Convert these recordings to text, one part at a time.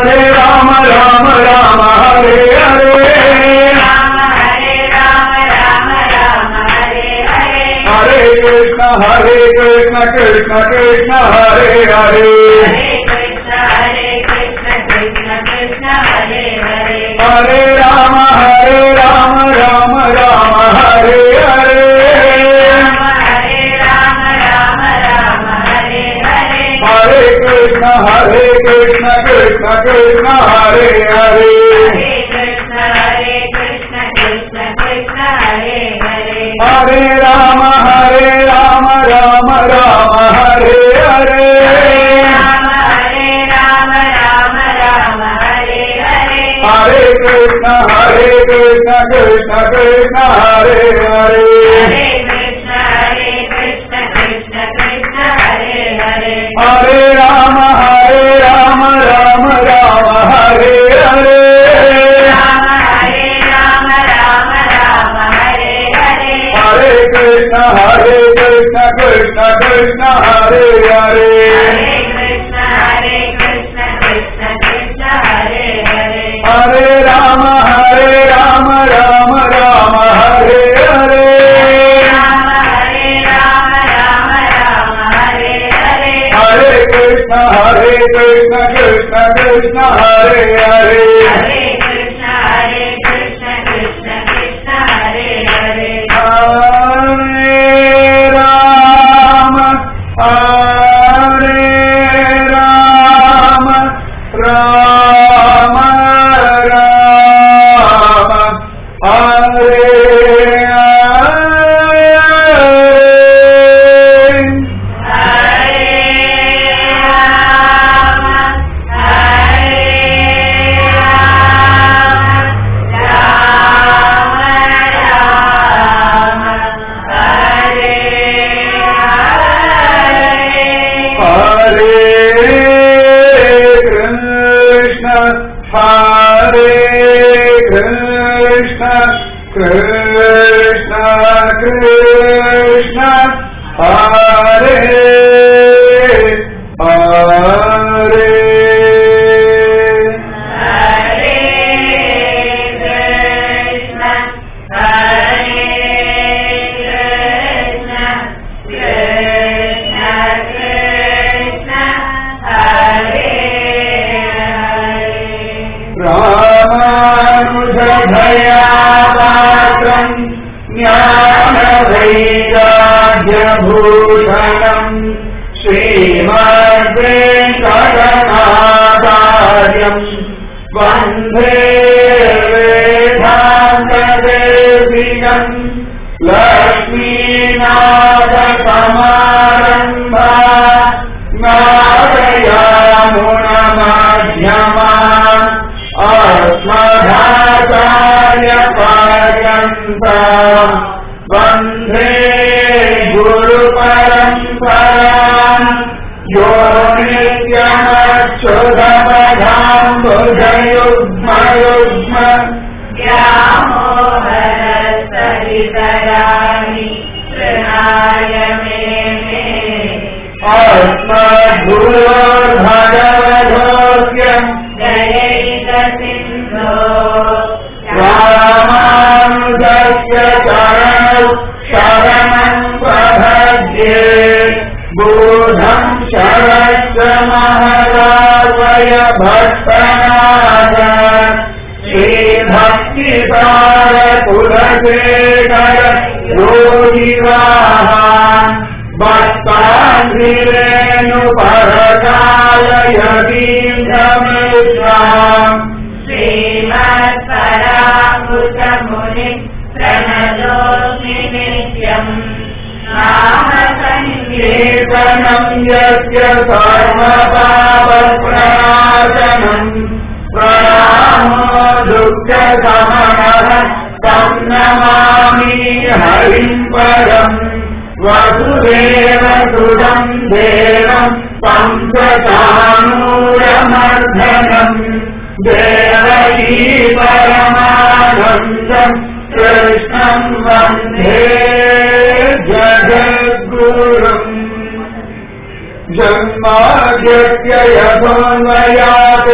हरे राम राम राम हरे हरे राम हरे राम राम राम हरे हरे हरे कृष्ण हरे कृष्ण कृष्ण कृष्ण हरे हरे हरे कृष्ण हरे कृष्ण कृष्ण कृष्ण हरे हरे हरे राम हरे राम राम राम हरे हरे राम हरे राम राम राम हरे हरे हरे कृष्ण हरे कृष्ण कृष्ण कृष्ण हरे हरे हरे कृष्ण हरे कृष्ण कृष्ण कृष्ण हरे हरे हरे राम हरे राम राम राम हरे हरे राम हरे राम राम राम हरे हरे हरे कृष्ण हरे कृष्ण कृष्ण कृष्ण हरे हरे हरे कृष्ण हरे कृष्ण कृष्ण कृष्ण हरे हरे हरे राम हरे राम राम राम हरे हरे राम हरे राम राम राम हरे हरे हरे कृष्ण हरे कृष्ण कृष्ण कृष्ण हरे हरे हरे कृष्ण हरे कृष्ण कृष्ण कृष्ण हरे हरे हरे राम हरे राम राम राम हरे हरे राम हरे राम राम राम हरे हरे हरे कृष्ण हरे कृष्ण कृष्ण कृष्ण हरे हरे हरे कृष्ण हरे कृष्ण कृष्ण कृष्ण हरे हरे हरे राम हरे राम राम राम हरे हरे हरे राम हरे राम राम राम हरे हरे हरे कृष्ण हरे कृष्ण कृष्ण कृष्ण हरे हरे हरे कृष्ण हरे कृष्ण कृष्ण कृष्ण हरे हरे रामानुजभयापात्रम् ज्ञानवैराग्यभूषणम् श्रीमद्वेङ्कटनाचार्यम् वन्दे वेदान्तदेशिकम् लक्ष्मीनाथसमारम्भा नादयामुनमध्यमा अस्मदाचार्यपर्यन्ता वन्दे गुरुपरम्पराम् यो नित्यमच्युतमधाम्बुजयुग्मयुग्म व्यामोहरसरितराणि तृणाय मे अस्मद्गुरोर्भगवधोऽस्यम् जयैकसिन्धो रामानुजस्य चरणौ शरणम् प्रभज्ये बोधम् शरश्च महराजय भक्तनाथ श्रीभक्तिसारकुलशेखर योगिवाहान् भक्ताङ्गिरेणुपरकालयदीन्द्रमिश्राम् श्रीमत्परामृतमुनि प्रणतोऽस्मि नित्यम् नाम कीर्तनम् यस्य सर्वपापप्रणाशनम् प्रणामो दुःखसमनः तं नमामि हरिम् परम् वसुदेव सुदम् देवम् पञ्चचानूरमर्धनम् देवकी परमानन्दम् कृष्णम् वन्दे जगद्गुरुम् जन्माद्यस्य यस्य यथोन्मयात्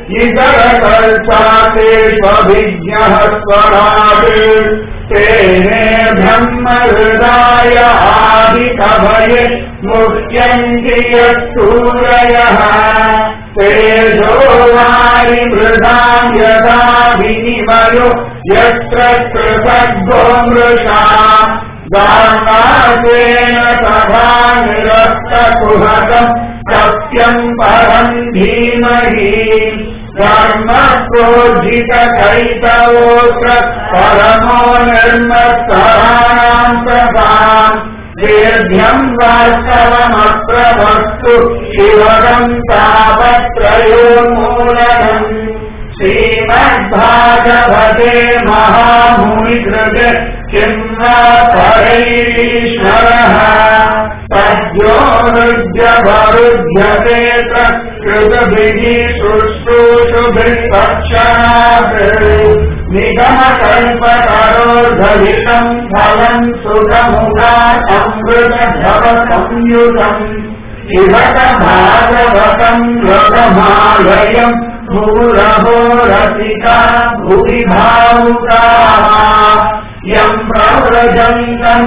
इतरकल्पातेष्वभिज्ञः स्वराट् तेने ब्रह्महृदाय आदिकभये मुह्यन्ति यत्सूरयः तेजो वारिमृदाम् यथा विनिमयो यत्र कृतग्गो मृषा गार्णासेन सभा निरस्तकुहकम् सत्यम् परम् धीमहि कर्मक्रोजितकैतवोऽत्र परमो निर्मत्सराणाम् प्रभाम् वेद्यम् वास्तवमत्र वस्तु शिवगम् तापत्रयोन्मूलनम् श्रीमद्भागवते महामुनिकृत किं वा परैरीश्वरः तद्यो हृद्यवरुध्यते कृतभिः शुश्रूषुभिः तक्षणात् निगमकल्पतरोर्धविषम् फलम् सुखमुखा अमृतभव संयुतम् इहत भागवतम् रथमालयम् भूरभो रसिका भुवि भावुकाः यम् प्रव्रजन्तम्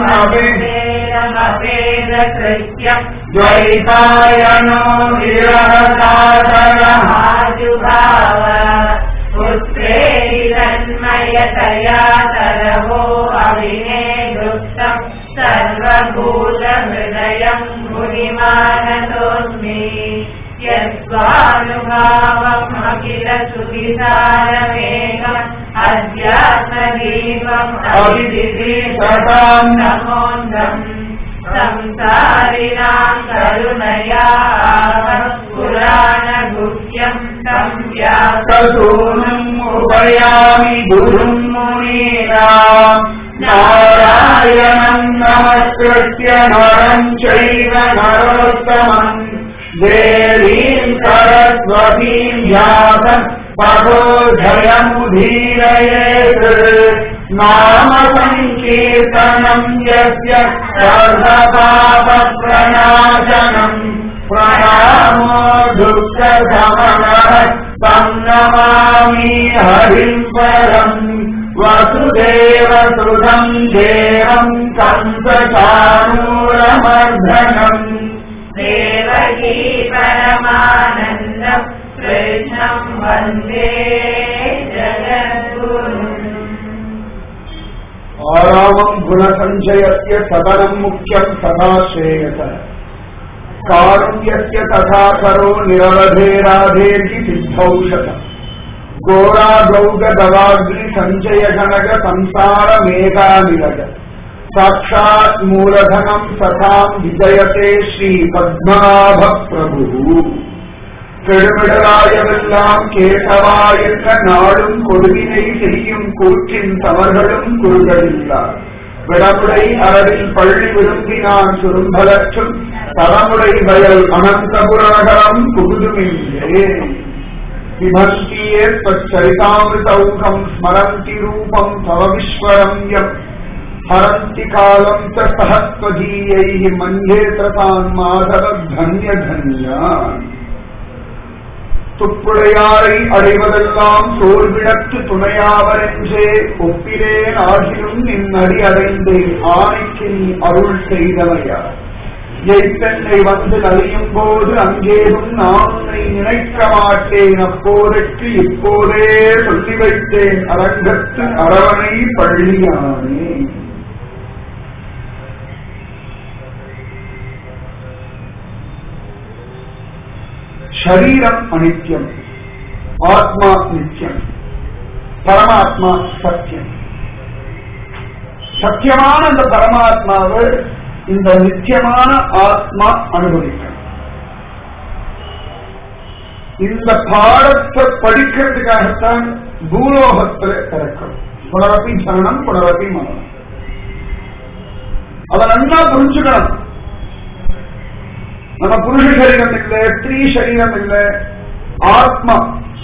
अभिधेयमपेदकृत्यम् द्वैपायनो विरहकातरः महाजुभाव पुत्रेरन्मयतया तरवो अविने दृष्टम् सर्वभूतहृदयम् मुनिमानतोऽस्मि यस्वानुभावम् अखिल सुविसारमेकम् अध्यात्मदीपम् अभिदिशताम् नमोऽन्दम् संसारिणाम् करुणया पुराणगुह्यम् तम् व्यास तसूनम् उपयामि गुरुम् मुनीनाम् नारायणम् नमस्कृत्य नरम् चैव नरोत्तमम् देवीम् सरस्वतीम् व्यासम् पदोधयमुदीरयेत् नाम सङ्कीर्तनम् यस्य सर्वपापप्रणाशनम् प्रणामो दुःखशमनः तं नमामि हरिम् परम् वसुदेवसुधम् देवम् कंसचाणूरमर्धनम् देवकी परमानन्दम् कृष्णम् वन्दे जगद्गुरुम् आरामम् गुणसञ्चयस्य सदनम् मुख्यम् सदा श्रेयस कारुण्यस्य तथा करो निरवधेराधेर्हि सिद्धौषध घोरागौगदवाग्निसञ्चयजनक संसारमेघानिलज साक्षात् मूलधनम् सताम् विजयते श्रीपद्मनाभ प्रभुः கெடுமிடலாயவெல்லாம் கேட்டவாயிருக்க நாடும் கொடுவினை செய்யும் கூற்றின் தவறுகளும் குறுகளில்லார் விடமுடை அரவில் பள்ளி விரும்பினான் சுரும்பலற்றும் தலமுடை வயல் அனந்தபுரநகரம் புகுதுமில்லே விபந்தியே சரிதாமிருதௌகம் ஸ்மரந்தி ரூபம் தவ விஸ்வரம் யம் ஹரந்தி காலம் ச சஹஸ்வதீயை மன்யே திரதான் மாதவ தன்ய தன்யான் துப்புடையாரை அடைவதெல்லாம் சோர்விடத்து துணையாவரென்றே ஒப்பிலேன் ஆகிலும் நின் அடி அடைந்தேன் ஆணைக்கு நீ அருள் செய்தவையா எய்தன்னை வந்து நலியும் போது அங்கேயும் நான் உன்னை நினைக்க மாட்டேன் அப்போதைக்கு இப்போதே சொல்லி வைத்தேன் அரங்கத்து அரவணை பள்ளியானே சரீரம் அனித்யம் ஆத்மா நித்தியம் பரமாத்மா சத்தியம் சத்தியமான அந்த பரமாத்மாவை இந்த நித்தியமான ஆத்மா அனுபவிக்கணும் இந்த பாடத்தை படிக்கிறதுக்காகத்தான் பூலோகத்துல பிறக்கணும் புனரப்பி ஜனனம் புனரப்பி மரணம் அதை நல்லா புரிஞ்சுக்கணும் நம்ம புருஷ சரீரம் இல்லை ஸ்திரீ சரீரம் இல்லை ஆத்மா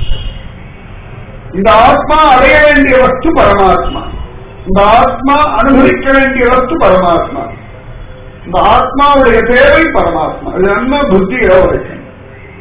இந்த ஆத்மா அடைய வேண்டிய வஸ்து பரமாத்மா இந்த ஆத்மா அனுபவிக்க வேண்டிய வஸ்து பரமாத்மா இந்த ஆத்மாவுடைய தேவை பரமாத்மா இது நம்ம புத்தியில உரைக்கணும்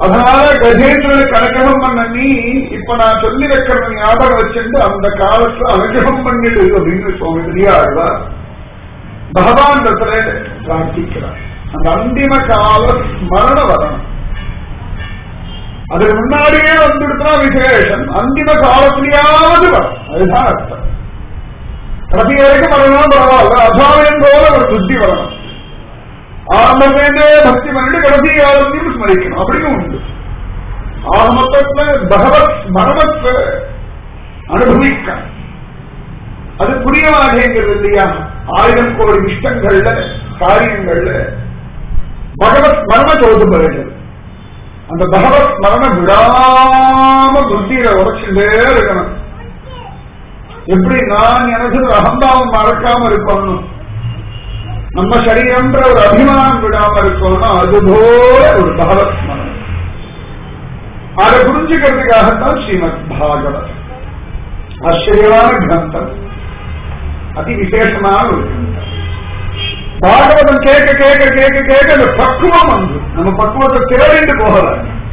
அதனால கஜேந்திரனுக்கு அனுகிரகம் பண்ண நீ இப்ப நான் சொல்லி வைக்கிற ஞாபகம் வச்சுட்டு அந்த காலத்துல அனுகிரகம் பண்ணிடு அப்படின்னு சுவாமி பெரியாழ்வா பகவான் இடத்துல பிரார்த்திக்கிறார் அந்த அந்திம கால ஸ்மரண வரணும் அதுக்கு முன்னாடியே வந்துடுத்துனா விசேஷம் அந்திம காலத்திலேயாவது வரும் அதுதான் அர்த்தம் கடைசி வரைக்கும் வரணும் பரவாயில்ல அசாமயம் போல ஒரு புத்தி வரணும் ஆரம்பத்திலே பக்தி பண்ணிட்டு கடைசி காலத்தையும் ஸ்மரிக்கணும் அப்படின்னு உண்டு ஆக மொத்தத்துல பகவத் மரணத்தை அனுபவிக்க அது புரிய மாட்டேங்கிறது இல்லையா ஆயிரம் கோடி இஷ்டங்கள்ல காரியங்கள்ல பகவத் மரண தோது வருகிறது அந்த பகவத் மரணம் விடாம புத்தியில உரைச்சுட்டே இருக்கணும் எப்படி நான் எனக்கு ஒரு அகம்பாவம் மறக்காம இருக்கணும் நம்ம சரீரம்ன்ற ஒரு அபிமானம் விடாம இருக்கணும் அதுபோல ஒரு பகவத் ஸ்மரணம் அதை புரிஞ்சுக்கிறதுக்காகத்தான் ஸ்ரீமத் பாகவத் ஆச்சரியமான கிரந்தம் அதி விசேஷமான ஒரு கிரந்தம் பாகவதம் கேட்க கேட்க கேட்க கேட்க அந்த பக்குவம் வந்து நம்ம பக்குவத்தை திரண்டு போகல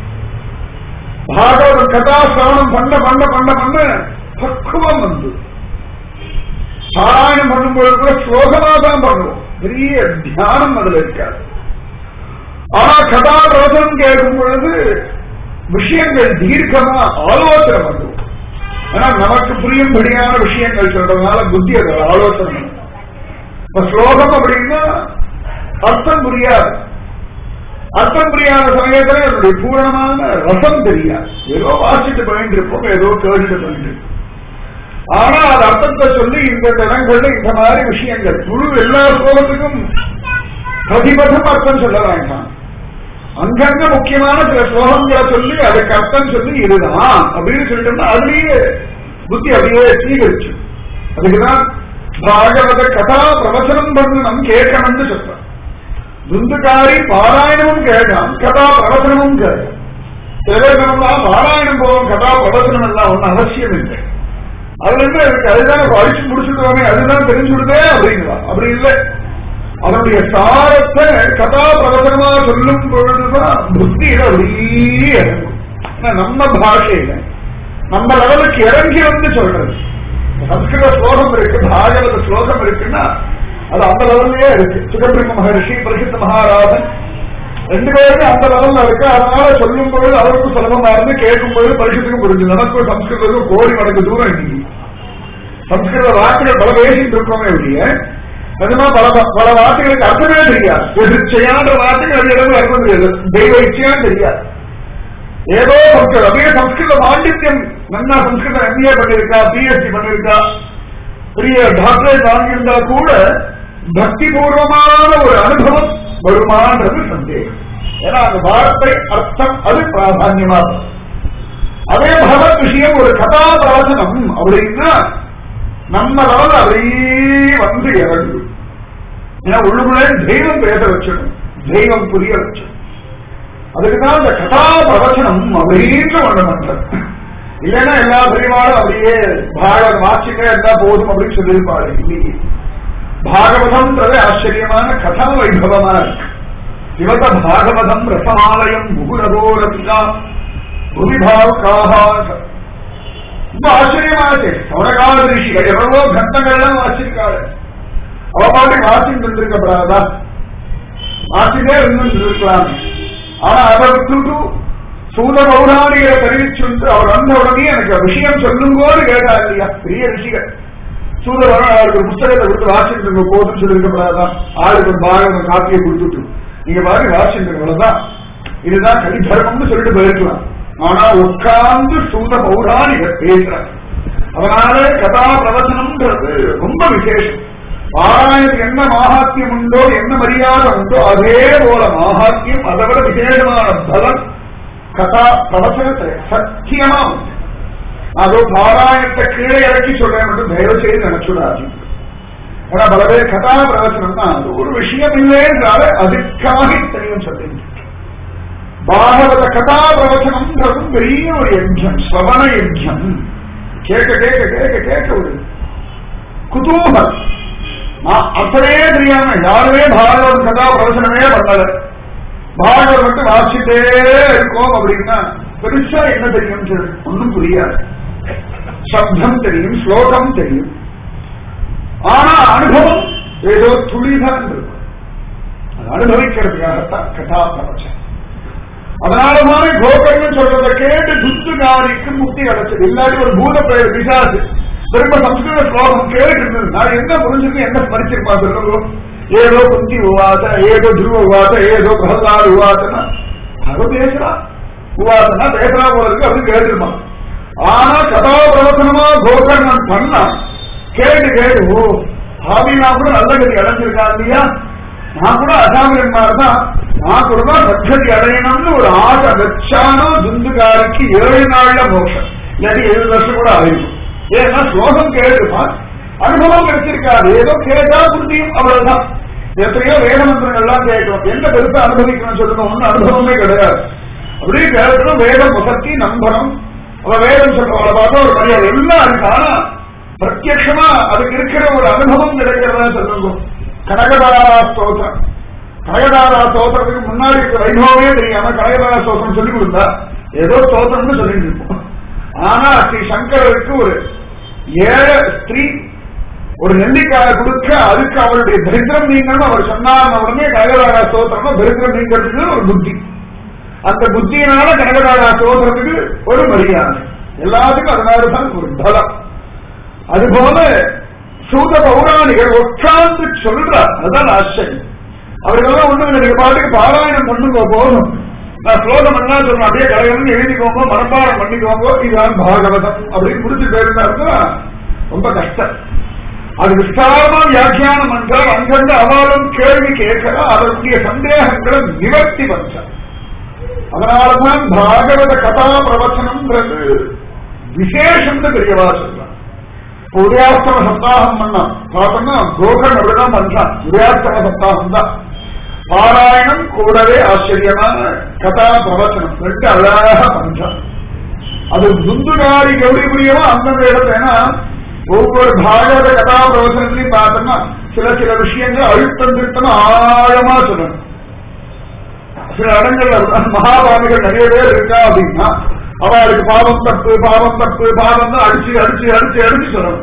பாகவதம் கதா சிரவணம் பண்ண பண்ண பண்ண பண்ண பக்குவம் வந்து பாராயணம் பண்ணும்போது கூட ஸ்லோகமா தான் பண்ணுவோம் பெரிய தியானம் அதுல இருக்காது ஆனா கதா பிரவசனம் கேட்கும் பொழுது விஷயங்கள் தீர்க்கமா ஆலோசனை பண்ணுவோம் ஏன்னா நமக்கு புரியும்படியான விஷயங்கள் சொல்றதுனால புத்தி அதை ஆலோசனை பண்ணும் இப்ப ஸ்லோகம் அப்படின்னா அர்த்தம் புரியாது அர்த்தம் புரியாத சமயத்துல என்னுடைய பூரணமான ரசம் தெரியாது ஏதோ வாசிட்டு போயிட்டு இருப்போம் ஏதோ கேட்டுட்டு போயிட்டு இருப்போம் ஆனா அது அர்த்தத்தை சொல்லி இந்த இடங்கள்ல இந்த மாதிரி விஷயங்கள் முழு எல்லா ஸ்லோகத்துக்கும் பிரதிபதம் அர்த்தம் சொல்ல வேண்டாம் அங்கங்க முக்கியமான சில ஸ்லோகங்களை சொல்லி அதுக்கு அர்த்தம் சொல்லி இதுதான் அப்படின்னு சொல்லிட்டோம்னா அதுலயே புத்தி அப்படியே சீகரிச்சு அதுக்குதான் பாகவத கதா பிரவச்சனம் பண்ணணும் கேட்கணும்னு சொல்றான் துந்துக்காரி பாராயணமும் கேட்காம் கதா பிரவச்சனமும் கேட்காம் சில பேர் பாராயணம் போவோம் கதா பிரவச்சனம் எல்லாம் ஒன்றும் அவசியம் இல்லை அதுல இருந்து எனக்கு அதுதான் அழிச்சு முடிச்சுடுவாங்க அதுதான் தெரிஞ்சுடுதே அப்படிங்களா அப்படி இல்லை அதனுடைய சாரத்தை கதா பிரவச்சனமா சொல்லும் பொழுதுதான் புத்தியில அப்படியே இறங்கும் ஆனா நம்ம பாஷையில நம்ம லெவலுக்கு இறங்கி வந்து சொல்றது சம்ஸ்கிருத ஸ்லோகம் இருக்கு பாகவத ஸ்லோகம் இருக்குன்னா அது அந்த லெவல்லயே இருக்கு சுகபிரம்ம மகர்ஷி பரிசுத்த மகாராஜன் ரெண்டு பேருமே அந்த லெவல்ல இருக்கு அதனால சொல்லும் பொழுது அவருக்கும் சுலபமா இருந்து கேட்கும் பொழுது பரிசுத்துக்கும் புரிஞ்சு நமக்கும் சம்ஸ்கிருதத்துக்கும் கோடி மடங்கு தூரம் இன்னைக்கு சம்ஸ்கிருத வார்த்தைகள் பல பேசிட்டு இருக்கோமே ஒழிய நிஜமா பல பல வார்த்தைகளுக்கு அர்த்தமே தெரியாது எதிர்ச்சையான வார்த்தைகள் அது இடமே அர்த்தம் தெரியாது தெய்வ இச்சையான்னு தெரியாது ஏதோ சம்ஸ்கிருதம் அப்படியே சம்ஸ்கிருத பாண்டித்யம் நன்னா சம்ஸ்கிருதம் எம்ஏ பண்ணிருக்கா பிஎஸ்சி பண்ணிருக்கா பெரிய டாக்டரேட் வாங்கியிருந்தா கூட பக்தி பூர்வமான ஒரு அனுபவம் வருமானது சந்தேகம் ஏன்னா அந்த வார்த்தை அர்த்தம் அது பிராதான்யமா அதே பகவத் விஷயம் ஒரு கதா பிரவச்சனம் அப்படின்னா நம்ம லெவல் அப்படியே வந்து இறங்கு ஏன்னா உள்ளுக்குள்ளே தெய்வம் பேச வச்சிடும் தெய்வம் புரிய வச்சிடும் அதுக்குதான் இந்த கதா பிரவச்சனம் அப்படின்னு ஒண்ணு பண்றது இல்லைன்னா எல்லா பெரியவாளும் அப்படியே பாகவத் வாசிக்க இருந்தா போதும் அப்படின்னு சொல்லியிருப்பாரு இன்னைக்கு பாகவதம்ன்றது ஆச்சரியமான கதா வைபவமா இருக்கு சிவத பாகவதம் ரசமாலயம் முகுரகோரபிகா புவிபாவுக்காக ரொம்ப ஆச்சரியமாச்சு சௌரகால ரிஷிகள் எவ்வளவோ கண்டங்கள்லாம் வாசிருக்காரு அவ பாட்டு வாசிட்டு இருந்திருக்கப்படாதா வாசிட்டே இருந்து இருக்கலாம் ஆனா அதை விட்டுட்டு சூத பௌராணிகளை தெரிவிச்சுட்டு அவர் வந்த உடனே எனக்கு விஷயம் சொல்லும்போது கேட்டா இல்லையா பெரிய ரிஷிகள் சூத அவருக்கு ஒரு புத்தகத்தை கொடுத்து வாசிட்டு இருக்க போதும் சொல்லியிருக்கப்படாதான் ஆளுக்கு ஒரு பாகம் காப்பியை கொடுத்துட்டு நீங்க பாருங்க வாசிட்டு இருக்கதான் இதுதான் கலி தர்மம்னு சொல்லிட்டு போயிருக்கலாம் ஆனா உட்கார்ந்து சூத பௌராணிகர் பேசுறார் அதனால கதா பிரவச்சனம்ன்றது ரொம்ப விசேஷம் பாராயணத்துக்கு என்ன மாகாத்தியம் உண்டோ என்ன மரியாதை உண்டோ அதே போல மாகாத்தியம் அதை விட விசேஷமான பலம் கதா பிரவச்சனத்தை சத்தியமா உண்டு அதோ பாராயணத்தை கீழே இறக்கி சொல்றேன் மட்டும் தயவு செய்து நினைச்சுடாது ஏன்னா பல பேர் கதா பிரவச்சனம்னா அது ஒரு விஷயம் இல்லைன்றால அதுக்காக இத்தனையும் சொல்லுங்க பாகவத கதா பிரவச்சனம்ன்றதும் பெரிய ஒரு யஜ்யம் ஸ்ரவண யஜ்யம் கேட்க கேட்க கேட்க கேட்க ஒரு குதூகல் நான் அத்தனையே தெரியாம யாருமே பாகவத கதா பிரவச்சனமே பண்ணல பாகவதம் மட்டும் வாசிட்டே இருக்கோம் அப்படின்னா பெருசா என்ன தெரியும் ஒன்னும் புரியாது சப்தம் தெரியும் ஸ்லோகம் தெரியும் ஆனா அனுபவம் ஏதோ துளிதான் இருக்கும் அது அனுபவிக்கிறதுக்காகத்தான் கதா பிரபஞ்சம் அதனாலதான கோகர்ணன் சொல்றதை கேட்டு துத்துகாரிக்கு முக்தி கிடைச்சது இல்லாட்டி ஒரு பூத பெயர் விசாசு திரும்ப சம்ஸ்கிருத ஸ்லோகம் கேட்டு நான் என்ன புரிஞ்சுக்கு என்ன ஸ்மரிச்சிருப்பா சொல்லுங்க ஏதோ குந்தி உவாச ஏதோ துருவ உவாச ஏதோ பிரகலாது உவாசனா அது பேசுறா உவாசனா பேசுறா போல இருக்கு அப்படின்னு கேட்டுருப்பான் ஆனா கதா பிரவசனமா கோகர்ணன் பண்ணா கேட்டு கேட்டு ஓ ஆபினா கூட நல்ல கதி அடைஞ்சிருக்கான் இல்லையா நான் கூட அசாமியன் தான் நான் கூட தான் சத்கதி அடையணும்னு ஒரு ஆசை வச்சானோ துந்துகாரிக்கு ஏழு நாள்ல மோட்சம் இல்லாட்டி ஏழு வருஷம் கூட அடையும் ஏன்னா ஸ்லோகம் கேட்டுப்பான் அனுபவம் கிடைச்சிருக்காது ஏதோ கேட்டா புரியும் அவ்வளவுதான் எத்தனையோ வேத மந்திரங்கள்லாம் கேட்கணும் எந்த பெருசா அனுபவிக்கணும்னு சொல்லுங்க ஒன்னும் அனுபவமே கிடையாது அப்படியே கேட்கணும் வேதம் முசத்தி நம்பணும் அவ வேதம் சொல்றவளை பார்த்தா ஒரு மரியாதை எல்லாம் இருக்கு ஆனா பிரத்யட்சமா அதுக்கு இருக்கிற ஒரு அனுபவம் கிடைக்கிறதா சொல்லுங்க கனகதாரா ஸ்தோத்திரம் கனகதாரா ஸ்தோத்திரத்துக்கு முன்னாடி இருக்க வைபவமே தெரியாம கனகதாரா ஸ்தோத்திரம் சொல்லி கொடுத்தா ஏதோ ஸ்தோத்திரம்னு சொல்லிட்டு இருப்போம் ஆனா ஸ்ரீ சங்கரருக்கு ஒரு ஏழை ஸ்திரீ ஒரு நெல்லிக்காயை கொடுக்க அதுக்கு அவருடைய தரித்திரம் நீங்கணும் அவர் சொன்னார் உடனே கனகதாரா ஸ்தோத்திரமா தரித்திரம் நீங்கிறதுக்கு ஒரு புத்தி அந்த புத்தியினால கனகதாரா ஸ்தோத்திரத்துக்கு ஒரு மரியாதை எல்லாத்துக்கும் அதனாலதான் ஒரு பலம் அதுபோல சூத பௌராணிகள் உட்கார்ந்து சொல்றார் அதுதான் ஆச்சரியம் அவர்களெல்லாம் ஒண்ணு நீங்க பாட்டுக்கு பாராயணம் பண்ணுங்க போதும் நான் ஸ்லோகம் என்ன சொல்லணும் அப்படியே கலைகள்னு எழுதிக்கோங்க மனப்பாடம் பண்ணிக்கோங்க இதுதான் பாகவதம் அப்படின்னு முடிச்சு போயிருந்தாருன்னா ரொம்ப கஷ்டம் அது விஸ்தாரமா வியாக்கியானம் என்றால் அங்கிருந்து அவளும் கேள்வி கேட்கிறா அதற்குரிய சந்தேகங்களை நிவர்த்தி பண்றார் அதனாலதான் பாகவத கதா பிரவச்சனம்ன்றது விசேஷம்னு தெரியவா சொல்றான் உதயாஸ்தம சப்தாகம் பண்ணான் பார்த்தோம்னா கோகன் அப்படிதான் பண்றான் உதயாஸ்தம சப்தாகம் தான் பாராயணம் கூடவே ஆச்சரியமான கதா பிரவச்சனம் ரெண்டு அழகாக பண்றான் அது துந்துகாரி கௌரி புரியவோ அந்தந்த இடத்துல ஏன்னா ஒவ்வொரு பாகவத கதா பிரவச்சனத்திலையும் பார்த்தோம்னா சில சில விஷயங்கள் அழுத்தம் திருத்தம் ஆழமா சொல்லணும் சில இடங்கள்ல மகாபாவிகள் நிறைய பேர் இருக்கா அப்படின்னா அவளுக்கு பாவம் தப்பு பாவம் தப்பு பாவம் தான் அடிச்சு அடிச்சு அடிச்சு அடிச்சு சொல்லணும்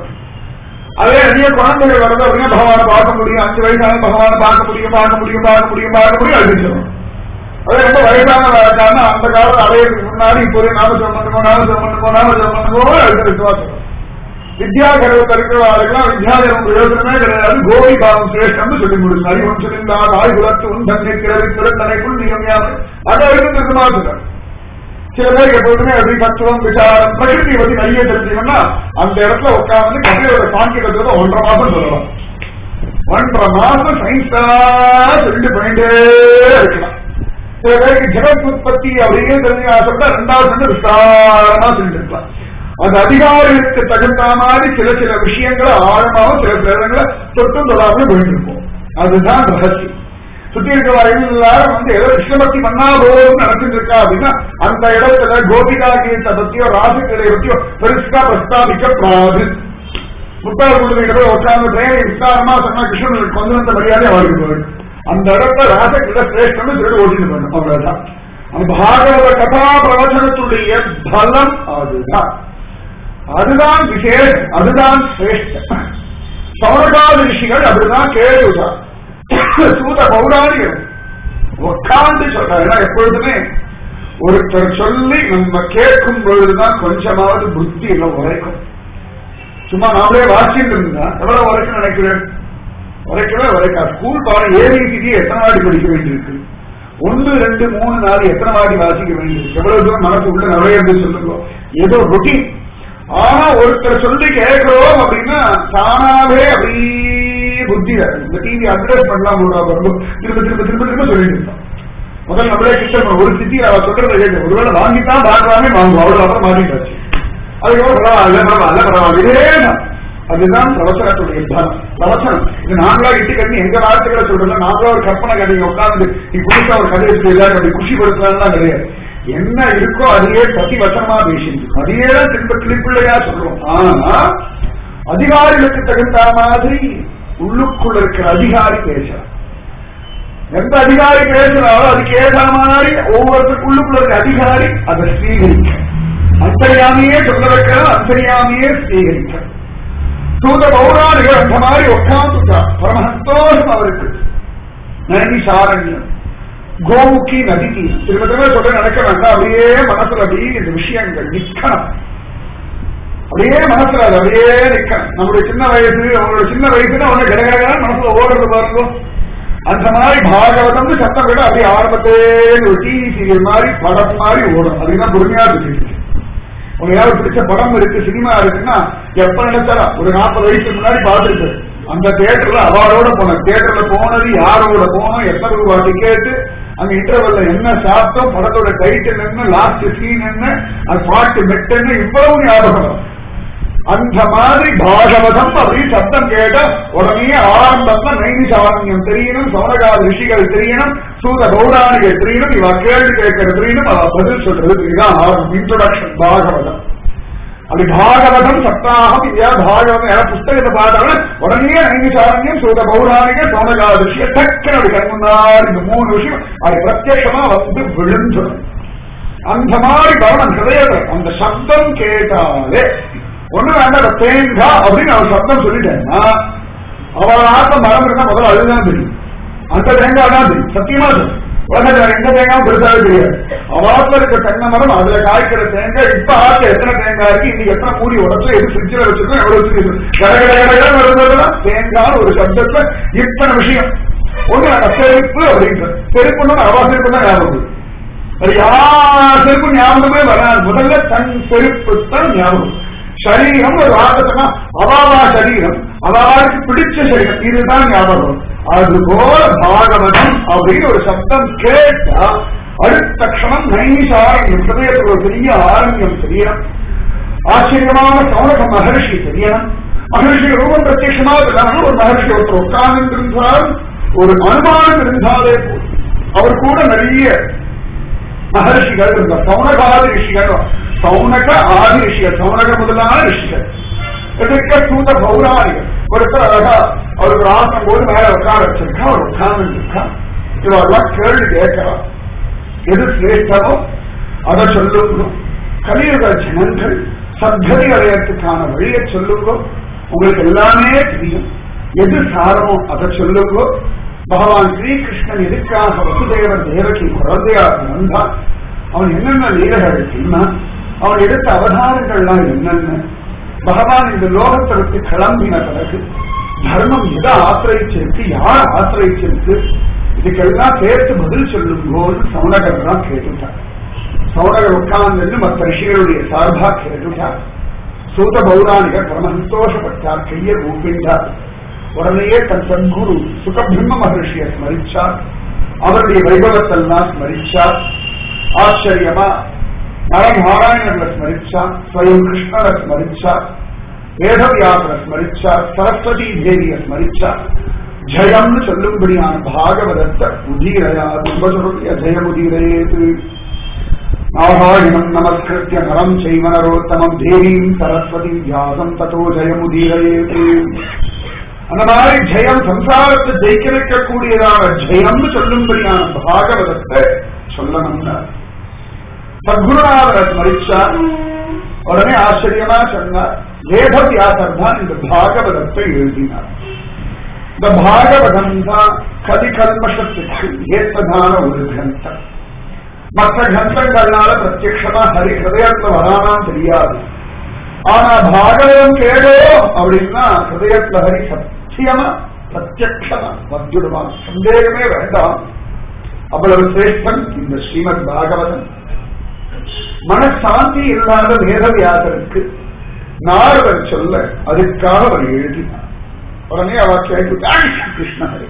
அதே நிறைய குழந்தைகள் வருது அப்படின்னா பகவானை பார்க்க முடியும் அஞ்சு வயசான பகவானை பார்க்க முடியும் பார்க்க முடியும் பார்க்க முடியும் பார்க்க முடியும் அடிச்சு சொல்லணும் அதே ரொம்ப வயசான வழக்கான அந்த காலம் அடையறதுக்கு முன்னாடி இப்போதே நாமஜம் பண்ணுமோ நாமஜம் பண்ணுமோ நாமஜம் பண்ணுமோ அழுத்த விசுவாசம் வித்யாகரவு தருக்கிறவாளுக்கெல்லாம் வித்யாகரம் பிரயோஜனமே கிடையாது கோவி பாவம் சிரேஷ்டம் சொல்லி முடிச்சு அறிவன் சொல்லிந்தா தாய் குலத்து உன் தன்னை பிறவி பிறத்தனைக்குள் நியமியாது அதை எழுதுறது மாதிரி சில பேர் எப்பொழுதுமே அப்படி தத்துவம் விசாரம் பிரகிருதியை பத்தி நிறைய தெரிஞ்சுக்கணும்னா அந்த இடத்துல உட்கார்ந்து கதையோட சாங்கியத்தை ஒன்றரை மாசம் சொல்லலாம் ஒன்றரை மாசம் சயின்ஸா சொல்லிட்டு போயிட்டே இருக்கலாம் சில பேருக்கு ஜெகத் உற்பத்தி அப்படியே தெரிஞ்சு சொல்லிட்டு ரெண்டாவது வந்து விசாரமா சொல்லிட்டு இருக்கலாம் அந்த அதிகாரிகளுக்கு தகுந்த மாதிரி சில சில விஷயங்களை ஆழமாவும் சில சில இடங்களை தொட்டும் தொடாமல் போயிட்டு இருப்போம் அதுதான் ரகசியம் சுத்தி இருக்கிற எல்லாரும் வந்து ஏதோ கிருஷ்ணபக்தி பண்ணா போதும் நடந்துட்டு இருக்கா அப்படின்னா அந்த இடத்துல கோபிகா கீதத்தை பத்தியோ ராசிகளை பத்தியோ பெருசா பிரஸ்தாபிக்கப்படாது முத்தாள் குழுவிட உட்கார்ந்து ட்ரெயினை விசாரமா சொன்னா கிருஷ்ணனுக்கு கொண்டு வந்த மரியாதை அவருக்கு போயிடும் அந்த இடத்துல ராசக்கிட்ட சிரேஷ்டம்னு சொல்லி ஓட்டிட்டு போயிடும் அவ்வளவுதான் அந்த பாகவத கதா பிரவச்சனத்துடைய பலம் அதுதான் அதுதான் விசேஷம் அதுதான் சிரேஷ்டம் சௌரகால ரிஷிகள் அப்படிதான் கேளுதான் சூத பௌராணிகள் உட்கார்ந்து சொல்றாங்க எப்பொழுதுமே ஒருத்தர் சொல்லி நம்ம கேட்கும் பொழுதுதான் கொஞ்சமாவது புத்தி எல்லாம் உரைக்கும் சும்மா நாமளே வாசிட்டு இருந்தா எவ்வளவு வரைக்கும் நினைக்கிறேன் வரைக்கவே வரைக்கா ஸ்கூல் பாடம் ஏபிசிடி எத்தனை வாடி படிக்க வேண்டியிருக்கு ஒன்று ரெண்டு மூணு நாலு எத்தனை வாடி வாசிக்க வேண்டியிருக்கு எவ்வளவு தூரம் மனசு உள்ள நிறைய சொல்லுங்க ஏதோ ரொட்டீன் ஆனா ஒருத்தர் சொல்லி கேட்கிறோம் அப்படின்னா தானாவே அப்படியே புத்தி இந்த டிவி அட்ரஸ் பண்ணலாம் திரும்ப திரும்ப திரும்ப திரும்ப திரும்ப சொல்லிட்டு இருக்கோம் முதல்ல நம்மளே கிட்ட ஒரு சிட்டி அவ சொல்றதை கேட்க ஒருவேளை வாங்கித்தான் பார்க்கலாமே வாங்குவோம் அவ்வளவு அப்புறம் மாறிட்டாச்சு அதுக்கப்புறம் பரவாயில்ல பரவாயில்ல பரவாயில்ல இதேதான் அதுதான் பிரவச்சனத்துடைய பலம் பிரவச்சனம் இது நாங்களா இட்டு கட்டி எங்க வார்த்தைகளை சொல்றோம் நாங்களா ஒரு கற்பனை கதையை உட்கார்ந்து நீ புதுசா ஒரு கதையை சொல்லி எல்லாரும் அப்படி குஷி படுத்தலாம் கிடையாது என்ன இருக்கோ அதையே பிரதி வசனமா பேசிட்டு அதையே தான் திரும்ப கிளிப்பிள்ளையா சொல்றோம் ஆனா அதிகாரிகளுக்கு தகுந்த மாதிரி உள்ளுக்குள்ள இருக்கிற அதிகாரி பேசுறான் எந்த அதிகாரி பேசுறாரோ அதுக்கு ஏற்ற மாதிரி ஒவ்வொருத்தருக்குள்ளுக்குள்ள இருக்க அதிகாரி அதை ஸ்வீகரிக்க அந்தரியாமையே சொல்ல வைக்கணும் அந்தரியாமையே ஸ்வீகரிக்க சூத பௌராணிகள் அந்த மாதிரி உட்காந்துட்டா பரம சந்தோஷம் அவருக்கு நதி சாரண்யம் கோமுக்கி நதிக்கு திரும்ப திரும்ப சொல்ல நடக்க வேண்டாம் அப்படியே மனசுல அப்படியே இந்த விஷயங்கள் நிக்கணும் அப்படியே மனசுல அது அப்படியே நிக்கணும் நம்மளுடைய சின்ன வயசு அவங்களோட சின்ன வயசுல அவங்க கடகடகா மனசுல ஓடுறது பாருங்க அந்த மாதிரி பாகவதம்னு சத்தம் விட அப்படியே ஆரம்பத்தே ஒரு டிவி சீரியல் மாதிரி படம் மாதிரி ஓடும் அதுதான் பொறுமையா இருக்கு உங்க யாரும் பிடிச்ச படம் இருக்கு சினிமா இருக்குன்னா எப்ப நினைச்சாலும் ஒரு நாற்பது வயசுக்கு முன்னாடி பார்த்துருக்கு அந்த தியேட்டர்ல அவார்டோட போன தியேட்டர்ல போனது யாரோட போனோம் எத்தனை ரூபாய் டிக்கெட் அங்க இன்டர்வல்ல என்ன சாப்பிட்டோம் படத்தோட டைட்டில் என்ன லாஸ்ட் சீன் என்ன அது பாட்டு மெட்டுன்னு இவ்வளவு ஞாபகம் வரும். அந்த மாதிரி பாகவதம் அப்படின்னு சத்தம் கேட்ட உடனே ஆரம்பத்துல நைனிசாரண்யம் தெரியணும் சௌனகாத ரிஷிகள் தெரியணும் சூத பௌராணிகள் தெரியணும் இவ கேள்வி கேட்கறது தெரியணும் அவ பதில் சொல்றது இதுதான் ஆரம்பம் இன்ட்ரோடக்ஷன் பாகவதம் அப்படி பாகவதம் சப்தாகம் இல்லையா பாகவதம் யாராவது புஸ்தகத்தை பார்த்தாலும் உடனே நைனிசாரண்யம் சூத பௌராணிக சௌனகாத ரிஷிய டக்குன்னு அப்படி கண் முன்னாடி இந்த மூணு விஷயம் அது பிரத்யட்சமா வந்து விழுந்துடும் அந்த மாதிரி பவனம் ஹிருதயத்தை அந்த சப்தம் கேட்டாலே ஒண்ணு வேண்டாம் தேங்கா அப்படின்னு அவன் சப்தம் சொல்லிட்டேன்னா அவன் ஆத்த மரம் இருந்தா முதல்ல அதுதான் தெரியும் அந்த தேங்காய் தான் தெரியும் சத்தியமா தெரியும் உலகத்துல வேற எந்த தேங்காயும் பெருசாவே தெரியாது அவாத்துல இருக்க தென்னை மரம் அதுல காய்க்கிற தேங்காய் இப்ப ஆத்த எத்தனை தேங்காய் இருக்கு இன்னைக்கு எத்தனை மூடி உடச்சு எது ஃப்ரிட்ஜில் வச்சிருக்கோம் எவ்வளவு வச்சிருக்கோம் கடகடகடகடம் வரும்போதுதான் தேங்காய் ஒரு சப்தத்துல இத்தனை விஷயம் ஒண்ணு அந்த செருப்பு அப்படின்ற செருப்புன்னு அவா செருப்பு தான் ஞாபகம் வருது. அது யார் செருப்பு ஞாபகமே வராது முதல்ல தன் செருப்பு தான் ஞாபகம் சரீரம் ஒரு வார்த்தைனா அவாவா சரீரம் அவாவுக்கு பிடிச்ச சரீரம் இதுதான் ஞாபகம் அதுபோல பாகவதம் அப்படின்னு ஒரு சப்தம் கேட்டா அடுத்த க்ஷணம் நைனிசாரண்யம் ஹிருதயத்தில் ஒரு பெரிய ஆரண்யம் தெரியணும் ஆச்சரியமான சௌனக மகர்ஷி தெரியணும் மகர்ஷி ரொம்ப பிரத்யட்சமா இருக்காங்க ஒரு மகர்ஷி ஒருத்தர் உட்கார்ந்து இருந்தால் ஒரு அனுமானம் இருந்தாலே போதும் அவர் கூட நிறைய மகர்ஷிகள் இருந்தார் சௌனகாதி ரிஷிகள் சௌனக ஆதி ரிஷிகள் சௌனக முதலான ரிஷிகள் எதிர்க்க சூத பௌராணிகள் ஒருத்தர் அழகா அவருக்கு ஆசனம் போது மேல உட்கார வச்சிருக்கா அவர் உட்கார்ந்து இருக்கா இவெல்லாம் கேள்வி கேட்கலாம் எது சிரேஷ்டமோ அதை சொல்லுங்க கலியுக ஜனங்கள் சத்ததி அடையறதுக்கான வழியை சொல்லுங்க உங்களுக்கு எல்லாமே தெரியும் எது சாரமோ அதை சொல்லுங்க பகவான் ஸ்ரீகிருஷ்ணன் எதுக்காக வசுதேவர் தேவகி குழந்தையா பிறந்தான் அவன் என்னென்ன லீலைகள் சொன்னான் அவன் எடுத்த அவதாரங்கள்லாம் என்னென்ன பகவான் இந்த லோகத்தை விட்டு கிளம்பின பிறகு தர்மம் எதை ஆசிரியிச்சிருக்கு யார் ஆசிரியிச்சிருக்கு இதுக்கெல்லாம் சேர்த்து பதில் சொல்லுங்கோன்னு சௌனகர் தான் கேட்டுட்டார் சௌனகர் உட்கார்ந்து மற்ற ரிஷிகளுடைய சார்பா கேட்டுட்டார் சூத பௌராணிகர் பரம சந்தோஷப்பட்டார் கையை கூப்பிட்டார் உடனேயே தன் சத்குரு சுகபிரம்ம மகர்ஷியை ஸ்மரிச்சார் அவருடைய வைபவத்தெல்லாம் ஸ்மரிச்சார் ஆச்சரியமா நரநாராயணர்ல ஸ்மரிச்சார் ஸ்வயம் கிருஷ்ணரை ஸ்மரிச்சார் வேதவியாசரை ஸ்மரிச்சார் சரஸ்வதி தேவியை ஸ்மரிச்சார் ஜயம்னு சொல்லும்படியான பாகவதத்தை உதீரையா துன்பசுடைய ஜெயமுதீரேது நாராயணம் நமஸ்கிருத்திய நரம் செய்வனரோத்தமம் தேவீம் சரஸ்வதி வியாசம் ததோ ஜெயமுதீரேது அந்த மாதிரி ஜெயம் சம்சாரத்தை ஜெயிக்க வைக்கக்கூடியதான ஜெயம்னு சொல்லும்படியான பாகவதத்தை சொல்லணும்னா சத்குருநாதரை ஸ்மரிச்சார் உடனே ஆச்சரியமா சொன்னார் வேதவியாசர் தான் இந்த பாகவதத்தை எழுதினார் இந்த பாகவதம் தான் கதி கல்மஷத்துக்கு ஏற்றதான ஒரு கிரந்தம் மற்ற கிரந்தங்கள்னால பிரத்யமா ஹரி ஹிருதயத்துல வரானாம் தெரியாது ஆனா பாகவதம் கேடோ அப்படின்னா ஹிருதயத்துல ஹரி சத்தியமா பிரத்யமா வந்துடுவான் சந்தேகமே வேண்டாம் அவ்வளவு சிரேஷ்டன் இந்த ஸ்ரீமத் பாகவதம் மனசாந்தி இல்லாத வேதவியாசருக்கு நாரதர் சொல்ல அதுக்காக அவர் எழுதினார் உடனே அவர் கேட்டு கிருஷ்ண ஹரே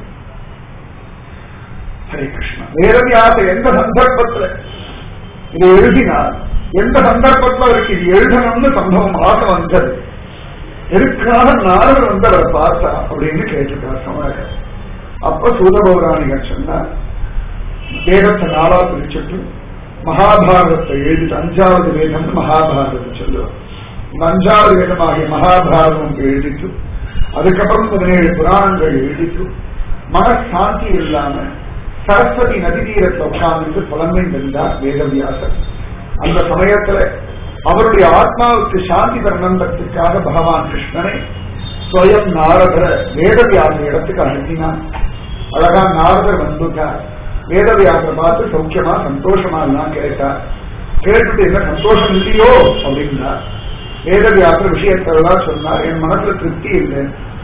ஹரே கிருஷ்ணா வேதவியாசர் எந்த சந்தர்ப்பத்துல இதை எழுதினார் எந்த சந்தர்ப்பத்தில் அவருக்கு இது எழுதணும்னு சம்பவம் ஆசை வந்தது எதுக்காக நாரதர் வந்து அவரை பார்த்தா அப்படின்னு கேட்டுட்டார் சமணகர் அப்ப சூதபௌராணிகர் சொன்னார் வேதத்தை நாளா பிரிச்சுட்டு மகாபாரதத்தை எழுதிட்டு அஞ்சாவது வேதம் மகாபாரதத்தை சொல்லுவோம் இந்த அஞ்சாவது வேதமாகிய மகாபாரதம் எழுதிட்டு அதுக்கப்புறம் பதினேழு புராணங்கள் எழுதிட்டு மனசாந்தி இல்லாம சரஸ்வதி நதி தீரத்தில் உட்கார்ந்து புலம்பின் இருந்தார் வேதவியாசர் அந்த சமயத்துல அவருடைய ஆத்மாவுக்கு சாந்தி தரணுன்றதுக்காக பகவான் கிருஷ்ணனை ஸ்வயம் நாரதர வேதவியாசர் இடத்துக்கு அனுப்பினான் அழகா நாரதர் வந்துட்டார் வேதவியாசர் பார்த்து சௌக்கியமா சந்தோஷமா எல்லாம் கேட்டார் கேட்டுட்டு என்ன சந்தோஷம் இல்லையோ அப்படின்னா வேதவியாசர் விஷயத்தெல்லாம் சொன்னார் என் மனசுல திருப்தி இல்லை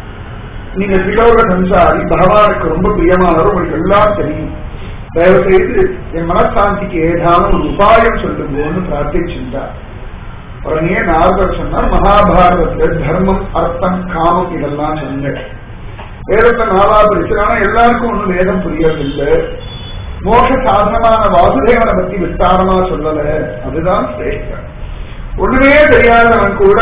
நீங்க திலோக சஞ்சாரி பகவானுக்கு ரொம்ப பிரியமானவர் உங்களுக்கு எல்லாம் தெரியும் தயவு செய்து என் மனசாந்திக்கு ஏதாவது ஒரு உபாயம் சொல்லுங்கன்னு பிரார்த்திச்சிருந்தார் உடனே நாரதர் சொன்னார் மகாபாரதத்துல தர்மம் அர்த்தம் காமம் இதெல்லாம் சொன்னேன் வேதத்தை நாளா படிச்சிருக்கான எல்லாருக்கும் ஒண்ணும் வேதம் புரியவில்லை மோக சாதனமான வாசுதேவனை பத்தி விஸ்தாரமா சொல்லல அதுதான் சிரேஷ்டம் ஒண்ணுமே தெரியாதவன் கூட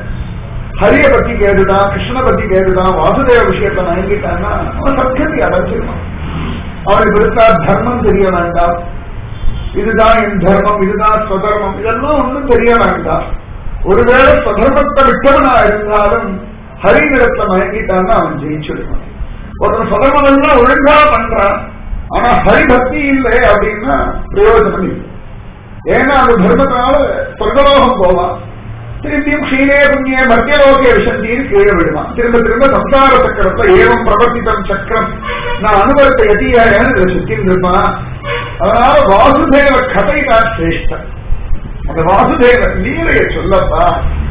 ஹரிய பத்தி கேட்டுதான் கிருஷ்ண பத்தி கேட்டுதான் வாசுதேவ விஷயத்தை மயங்கிட்டான்னா அவன் சத்தியத்தை அடைஞ்சிருவான் அவனுக்கு பெருசா தர்மம் தெரிய வேண்டாம் இதுதான் என் தர்மம் இதுதான் ஸ்வதர்மம் இதெல்லாம் ஒன்றும் தெரிய வேண்டாம் ஒருவேளை ஸ்வதர்மத்தை விட்டவனா இருந்தாலும் ஹரிநிறத்தை மயங்கிட்டான்னா அவன் ஜெயிச்சிருவான் ஒருத்தன் ஸ்வதர்மம் எல்லாம் ஒழுங்கா பண்றான் ஆனா ஹரிபக்தி இல்லை அப்படின்னா பிரயோஜனம் இல்லை ஏன்னா அந்த தர்மத்தினால சொர்க்கலோகம் போவான் திரும்பியும் க்ஷீணே புண்ணிய மத்தியலோகிய விஷந்தியில் கீழே விடுவான் திரும்ப திரும்ப சம்சார சக்கரத்தை ஏவம் பிரவர்த்திதம் சக்கரம் நான் அனுபவத்தை எதியாயன்னு இதை சுத்தின்னு இருப்பான் அதனால வாசுதேவ கதை தான் சிரேஷ்டம் அந்த வாசுதேவ லீலையை சொல்லப்பா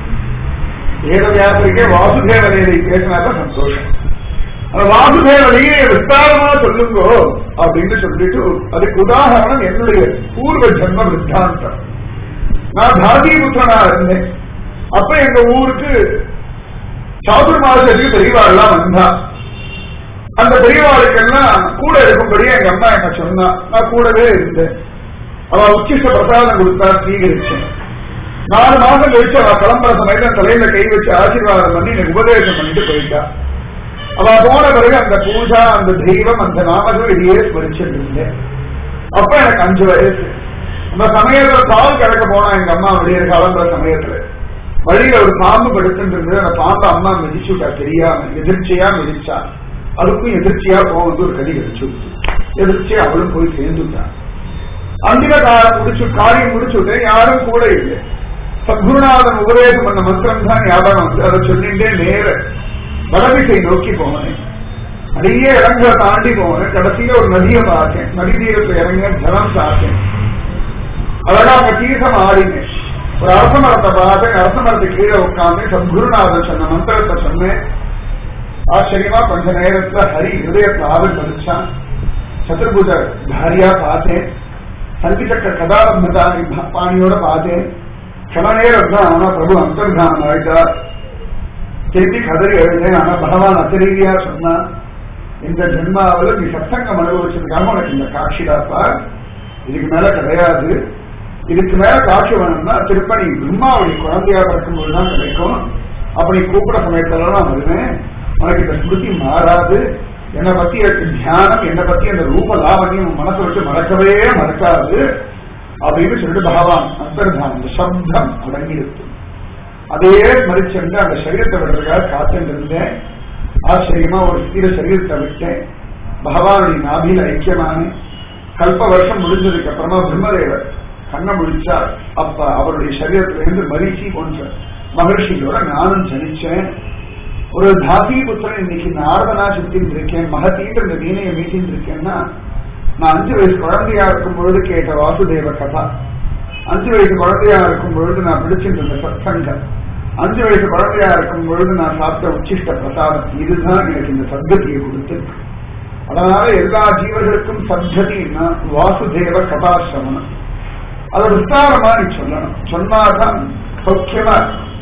வேதவியாசருக்கே வாசுதேவ லீலை பேசினாதான் சந்தோஷம் அந்த வாசுதேவ லீலையை விஸ்தாரமா சொல்லுங்கோ அப்படின்னு சொல்லிட்டு அதுக்கு உதாரணம் என்னுடைய பூர்வ ஜென்ம வித்தாந்தம் நான் தாதிபுத்திரனா இருந்தேன் அப்ப எங்க ஊருக்கு சாதுர்மாசத்துக்கு பெரியவாள்லாம் வந்தா அந்த பெரியவாளுக்கெல்லாம் கூட இருக்கும்படி எங்க அம்மா என்ன சொன்னா நான் கூடவே இருந்தேன் அவ உச்சிஷ்ட பிரசாதம் கொடுத்தா ஸ்வீகரிச்சேன் நாலு மாசம் கழிச்சு அவ கிளம்புற சமயத்துல தலையில கை வச்சு ஆசீர்வாதம் பண்ணி எனக்கு உபதேசம் பண்ணிட்டு போயிட்டா அவ போன பிறகு அந்த பூஜா அந்த தெய்வம் அந்த நாமகம் இதையே ஸ்மரிச்சுட்டு இருந்தேன் அப்ப எனக்கு அஞ்சு வயசு அந்த சமயத்துல பால் கிடக்க போனா எங்க அம்மா வெளியே கிளம்புற சமயத்துல வழியில ஒரு பாம்பு படுத்துட்டு இருந்தது அந்த பாம்பை அம்மா மிதிச்சு விட்டா தெரியாம எதிர்ச்சியா மிதிச்சா அதுக்கும் எதிர்ச்சியா போகுது ஒரு கடி கடிச்சு எதிர்ச்சியா அவளும் போய் சேர்ந்துட்டான் அந்திம காலம் முடிச்சு காரியம் முடிச்சு விட்டேன் யாரும் கூட இல்லை சத்குருநாதன் உபதேசம் பண்ண மந்திரம் தான் ஞாபகம் வந்து அதை சொல்லிட்டே நேர வடதிசை நோக்கி போனேன் நிறைய இடங்களை தாண்டி போனேன் கடைசியில ஒரு நதியை பார்த்தேன் நதி தீரத்துல இறங்க ஜலம் சாத்தேன் அழகா அங்க தீர்த்தம் ஆடினேன் ஒரு அரச மரத்தை பார்த்தேன் அரச மரத்துக்கு கீழே உட்காந்து சத்குருநாதன் சொன்ன மந்திரத்தை சொன்னேன் ஆச்சரியமா கொஞ்ச நேரத்துல ஹரி ஹிருதயத்துல ஆவல் பதிச்சான் சதுர்புஜ தாரியா பார்த்தேன் சந்தி சக்கர கதாரம்பதானி பாணியோட பார்த்தேன் சில நேரம் தான் ஆனா பிரபு அந்தர்தானம் ஆயிட்டார் திருப்பி கதறி எழுந்தேன் ஆனா பகவான் அசரீதியா சொன்னா இந்த ஜென்மாவில் நீ சத்தங்கம் அனுபவிச்சதுக்காக உனக்கு இந்த காட்சிதாப்பா இதுக்கு மேல கிடையாது இதுக்கு மேல காட்சி வேணும்னா திருப்பணி பிரம்மாவுடைய குழந்தையா பிறக்கும்போது தான் கிடைக்கும் அப்படி கூப்பிட சமயத்துல நான் வருவேன் உனக்கு இந்த ஸ்மிருதி மாறாது என்னை பத்தி எனக்கு தியானம் என்னை பத்தி அந்த ரூப லாவணியம் உன் மனசை விட்டு மறக்கவே மறக்காது அப்படின்னு சொல்லிட்டு பகவான் அந்தர்தானம் இந்த சப்தம் அடங்கி இருக்கு அதே ஸ்மரிச்சுட்டு அந்த சரீரத்தை விடுறதுக்காக காத்துட்டு இருந்தேன் ஆச்சரியமா ஒரு ஸ்திர சரீரத்தை விட்டேன் பகவானுடைய நாபியில ஐக்கியமானேன் கல்ப வருஷம் முடிஞ்சதுக்கு அப்புறமா பிரம்மதேவர் கண்ணை முடிச்சார் அப்ப அவருடைய சரீரத்திலிருந்து மரிச்சி போன்ற மகர்ஷியோட நானும் ஜனிச்சேன் ஒரு தாசி புத்திரன் இன்னைக்கு நாரதனா சுத்திட்டு இருக்கேன் மகத்தீன்ற இந்த வீணையை மீட்டின்னு இருக்கேன்னா நான் அஞ்சு வயசு குழந்தையா இருக்கும் பொழுது கேட்ட வாசுதேவ கதா அஞ்சு வயசு குழந்தையா இருக்கும் பொழுது நான் பிடிச்சிட்டு இருந்த சத்சங்கம் அஞ்சு வயசு குழந்தையா இருக்கும் பொழுது நான் சாப்பிட்ட உச்சிஷ்ட பிரசாதம் இதுதான் எனக்கு இந்த சத்கதியை கொடுத்திருக்கு அதனால எல்லா ஜீவர்களுக்கும் சத்கதினா வாசுதேவ கதாசிரமணம் அதை விஸ்தாரமா நீ சொல்லணும் சொன்னாதான் சௌக்கியமா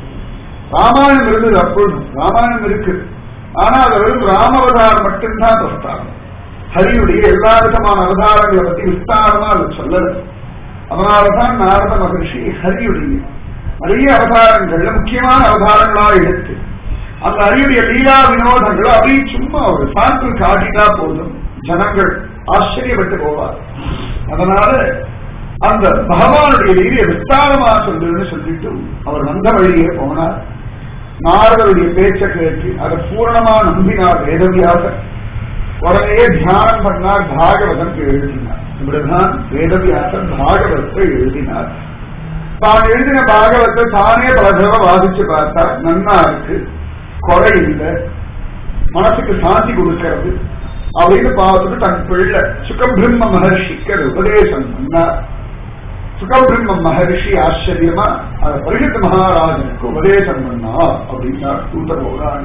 ராமாயணம் இருந்தது அப்பொழுது ராமாயணம் இருக்கு ஆனா அது வெறும் ராமவதாரம் மட்டும்தான் பிரஸ்தானம் ஹரியுடைய எல்லா விதமான அவதாரங்களை பத்தி விஸ்தாரமா அது சொல்லல அதனாலதான் நாரத மகர்ஷி ஹரியுடைய நிறைய அவதாரங்கள்ல முக்கியமான அவதாரங்களா எடுத்து அந்த ஹரியுடைய லீலா வினோதங்களை அப்படியே சும்மா ஒரு சாம்பிள் காட்டிட்டா போதும் ஜனங்கள் ஆச்சரியப்பட்டு போவார் அதனால அந்த பகவானுடைய லீலையை விஸ்தாரமா சொல்லுன்னு சொல்லிட்டு அவர் வந்த வழியே போனார் நாரதருடைய பேச்சை கேட்டு அதை பூரணமா நம்பினார் வேதவியாக உடனே தியானம் பண்ணார் பாகவதம் எழுதினார் இப்படிதான் வேதவியாசன் பாகவத்தை எழுதினார் தான் எழுதின பாகவத்தை தானே பல தடவை வாசிச்சு பார்த்தா நன்னா இருக்கு குறை இல்லை மனசுக்கு சாந்தி கொடுக்கிறது அப்படின்னு பார்த்துட்டு தன் பிள்ளை சுகபிரம்ம மகர்ஷிக்கு அது உபதேசம் பண்ணார் சுகபிரம்ம மகர்ஷி ஆச்சரியமா அத பரிஷத் மகாராஜனுக்கு உபதேசம் பண்ணா அப்படின்னா சூத்திர பௌராணி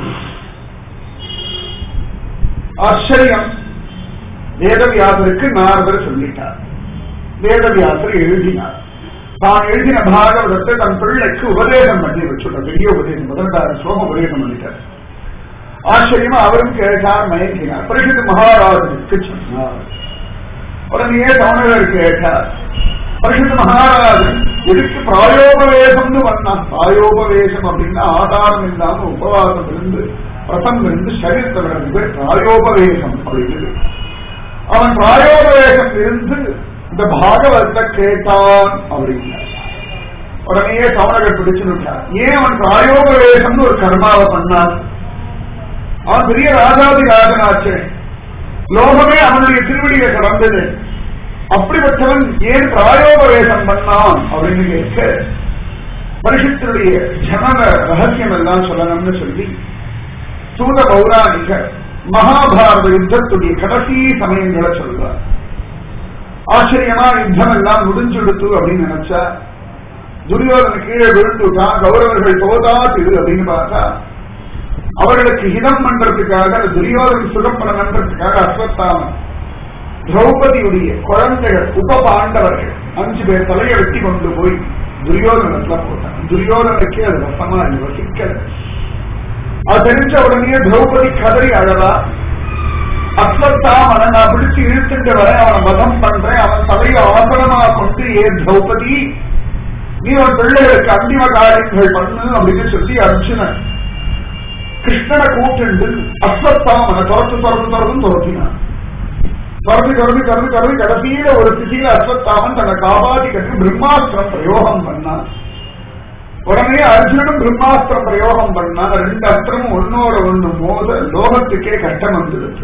ஆச்சரியம் வேதவியாசருக்கு நாரதர் சொல்லிட்டார் வேதவியாசர் எழுதினார் தான் எழுதின பாகவதத்தை தன் பிள்ளைக்கு உபதேசம் பண்ணி வச்சுட்டார் பெரிய உபதேசம் பதினெட்டாயிரம் ஸ்லோகம் உபதேசம் பண்ணிட்டார் ஆச்சரியமா அவரும் கேட்டார் மயங்கினார் பரிசுத்த மகாராஜனுக்கு சொன்னார் உடனே சமணர் கேட்டார் பரிசுத்த மகாராஜன் எதுக்கு பிராயோபவேசம்னு பண்ணான் பிராயோபவேசம் அப்படின்னா ஆதாரம் இல்லாம உபவாசம் இருந்து பிரசம் இருந்து சரீரத்தில் நடந்து பேர் பிராயோபவேசம் அப்படின்னு அவன் பிராயோபவேசம் இருந்து இந்த பாகவத்தை கேட்டான் அப்படின்னார் உடனே சமணர்கள் பிடிச்சுட்டார் ஏன் அவன் பிராயோபவேசம்னு ஒரு கர்மாவை பண்ணான் அவன் பெரிய ராஜாதி ராஜனாச்சே லோகமே அவனுடைய திருவடியை கடந்தது அப்படிப்பட்டவன் ஏன் பிராயோபவேசம் பண்ணான் அப்படின்னு கேட்க பரிசுத்தருடைய ஜனன ரகசியம் எல்லாம் சொல்லணும்னு சொல்லி சூத பௌராணிக மகாபாரத யுத்தத்துடைய கடைசி சமயங்களை சொல்றார் ஆச்சரியமா யுத்தம் எல்லாம் முடிஞ்சுடுத்து அப்படின்னு நினைச்சா துரியோதன கீழே விழுந்துட்டான் கௌரவர்கள் தோதாத்து அப்படின்னு பார்த்தா அவர்களுக்கு ஹிதம் பண்றதுக்காக அந்த துரியோதன சுகப்படம் பண்றதுக்காக அஸ்வத்தாமன் திரௌபதியுடைய குழந்தைகள் உப பாண்டவர்கள் அஞ்சு பேர் தலையை வெட்டி கொண்டு போய் துரியோதனத்துல போட்டான் துரியோதனுக்கு அது ரசமா இல்லை வசிக்கல அது தெரிஞ்ச உடனே திரௌபதி கதறி அழறா அஸ்வத்தாமனை நான் பிடிச்சு இழுத்துட்டு வரேன் அவனை வதம் பண்றேன் அவன் தலையை ஆசனமா கொண்டு ஏ திரௌபதி நீ அவன் பிள்ளைகளுக்கு அந்திம காரியங்கள் பண்ணு அப்படின்னு சொல்லி அர்ஜுனன் கிருஷ்ணனை கூட்டுண்டு அஸ்வத்தாமனை துரத்து துரத்து துரத்து துரத்தினான் துரத்து துரத்து துரத்து துரத்து கடைசியில ஒரு திசையில அஸ்வத்தாமன் தன்னை காபாதிக்கற்கு பிரம்மாஸ்திரம் பிரயோகம் பண்ணான் உடனே அர்ஜுனனும் பிரம்மாஸ்திரம் பிரயோகம் பண்ணா ரெண்டு அஸ்திரமும் ஒன்னோட ஒண்ணு மோத லோகத்துக்கே கஷ்டம் வந்துடுச்சு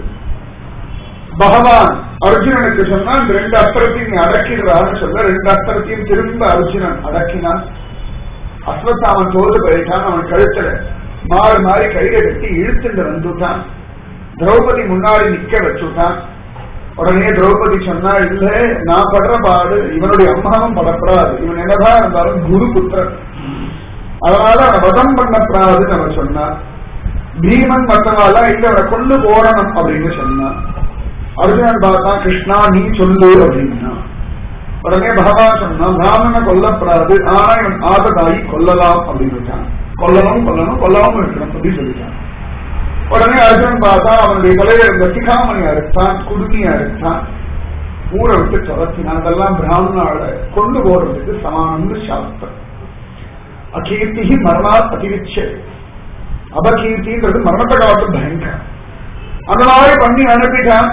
பகவான் அர்ஜுனனுக்கு சொன்னா இந்த ரெண்டு அஸ்திரத்தையும் நீ அடக்கிறான்னு சொல்ல ரெண்டு அஸ்திரத்தையும் திரும்ப அர்ஜுனன் அடக்கினான் அஸ்வத்தாமன் தோது போயிட்டான் அவன் கழுத்துல மாறி மாறி கையில கட்டி இழுத்துட்டு வந்துட்டான் திரௌபதி முன்னாடி நிக்க வச்சுட்டான் உடனே திரௌபதி சொன்னா இல்ல நான் படுற பாடு இவனுடைய அம்மாவும் படப்படாது இவன் என்னதான் இருந்தாலும் குரு புத்திரன் அதனால அவனை வதம் பண்ணப்படாதுன்னு அவன் சொன்னான் பீமன் மற்றவாளா இல்ல அவனை கொண்டு போடணும் அப்படின்னு சொன்னான் அர்ஜுனன் பார்த்தா கிருஷ்ணா நீ சொல்லு அப்படின்னா உடனே பகவான் சொன்னா பிராமணனை கொல்லப்படாது ஆனா இவன் ஆததாயி கொல்லலாம் அப்படின்னு வச்சான் கொல்லணும் கொல்லணும் கொல்லாம இருக்கணும் அப்படின்னு சொல்லிட்டான் உடனே அர்ஜுனன் பார்த்தா அவனுடைய தலையில இருந்த சிகாமணி அறுத்தான் குடுமி அறுத்தான் ஊரை விட்டு துரத்தினான் அதெல்லாம் பிராமணால கொண்டு போறதுக்கு சமானம்னு சாஸ்திரம் அகீர்த்தி மரணாத் அதிவிச்ச அபகீர்த்தின்றது மரணத்தை காட்டும் பயங்கரம் அந்த மாதிரி பண்ணி அனுப்பிட்டான்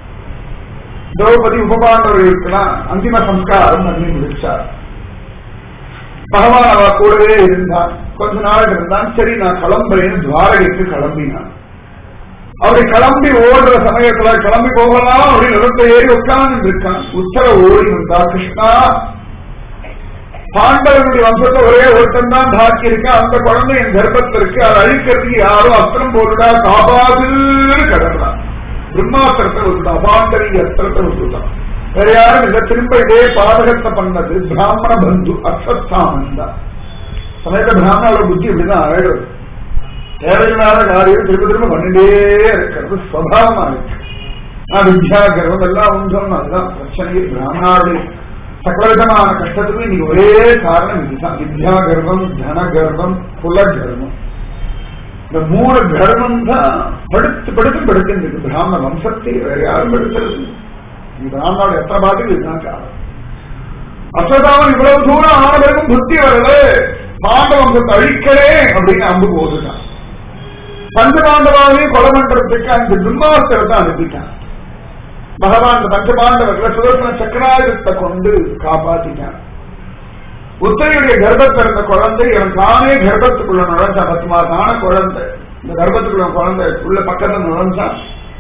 திரௌபதி உபபாண்டவர்களுக்கெல்லாம் அந்திம சம்ஸ்காரம் பண்ணி முடிச்சார் பகவான் அவ கூடவே இருந்தான் கொஞ்ச நாள் இருந்தான் சரி நான் கிளம்புறேன்னு துவாரகைக்கு கிளம்பினான் அப்படி கிளம்பி ஓடுற சமயத்துல கிளம்பி போகலாம் அப்படின்னு நிலத்தை ஏறி உட்கார்ந்து இருக்கான் உத்தர ஓடி வந்தா கிருஷ்ணா பாண்டவனுடைய வம்சத்தை ஒரே ஒருத்தன் தான் தாக்கி இருக்கு அந்த குழந்தை என் கர்ப்பத்தில் இருக்கு அதை அழிக்கிறதுக்கு யாரும் அஸ்திரம் போட்டுடா காப்பாதுன்னு கடறான் பிரம்மாஸ்திரத்தை விட்டுட்டா பாண்டவி அஸ்திரத்தை விட்டுட்டான் வேற யாரும் இல்ல திரும்ப இதே பாதகத்தை பண்ணது பிராமண பந்து அஸ்வத்தாமன் தான் சமயத்த பிராமணோட புத்தி இப்படிதான் ஆயிடுறது தேவையில்லாத காரியம் திரும்ப திரும்ப பண்ணிட்டே இருக்கிறது சுவாவமா இருக்கு நான் வித்யா கர்வம் எல்லாம் உண்டோம் அதுதான் பிரச்சனையே பிராமணாவுடைய சகலவிதமான கஷ்டத்துக்கு இன்னைக்கு ஒரே காரணம் இதுதான் வித்யா கர்வம் தன கர்வம் குல கர்வம் இந்த மூணு கர்வம் தான் படுத்து படுத்து படுத்துருக்கு பிராமண வம்சத்தை வேற யாரும் படுத்துறது பிராமணோட எத்தனை பாட்டுக்கு இதுதான் காரணம் அஸ்வதாமன் இவ்வளவு தூரம் ஆன பிறகும் புத்தி வரல பாண்ட வம்சத்தை அழிக்கலே அப்படின்னு அம்பு போதுட்டான் பஞ்ச பாண்டவாவையும் கொலை பண்றதுக்கு அந்த பிரம்மாஸ்திரத்தை அனுப்பிட்டான் பகவான் பஞ்ச பாண்டவர்களை சுதர்சன சக்கராயுதத்தை கொண்டு காப்பாத்திட்டான் உத்தரையுடைய கர்ப்பத்தில் இருந்த குழந்தை அவன் தானே கர்ப்பத்துக்குள்ள நுழைஞ்சான் பத்து மாதமான குழந்தை இந்த கர்ப்பத்துக்குள்ள குழந்தை உள்ள பக்கத்துல நுழைஞ்சான்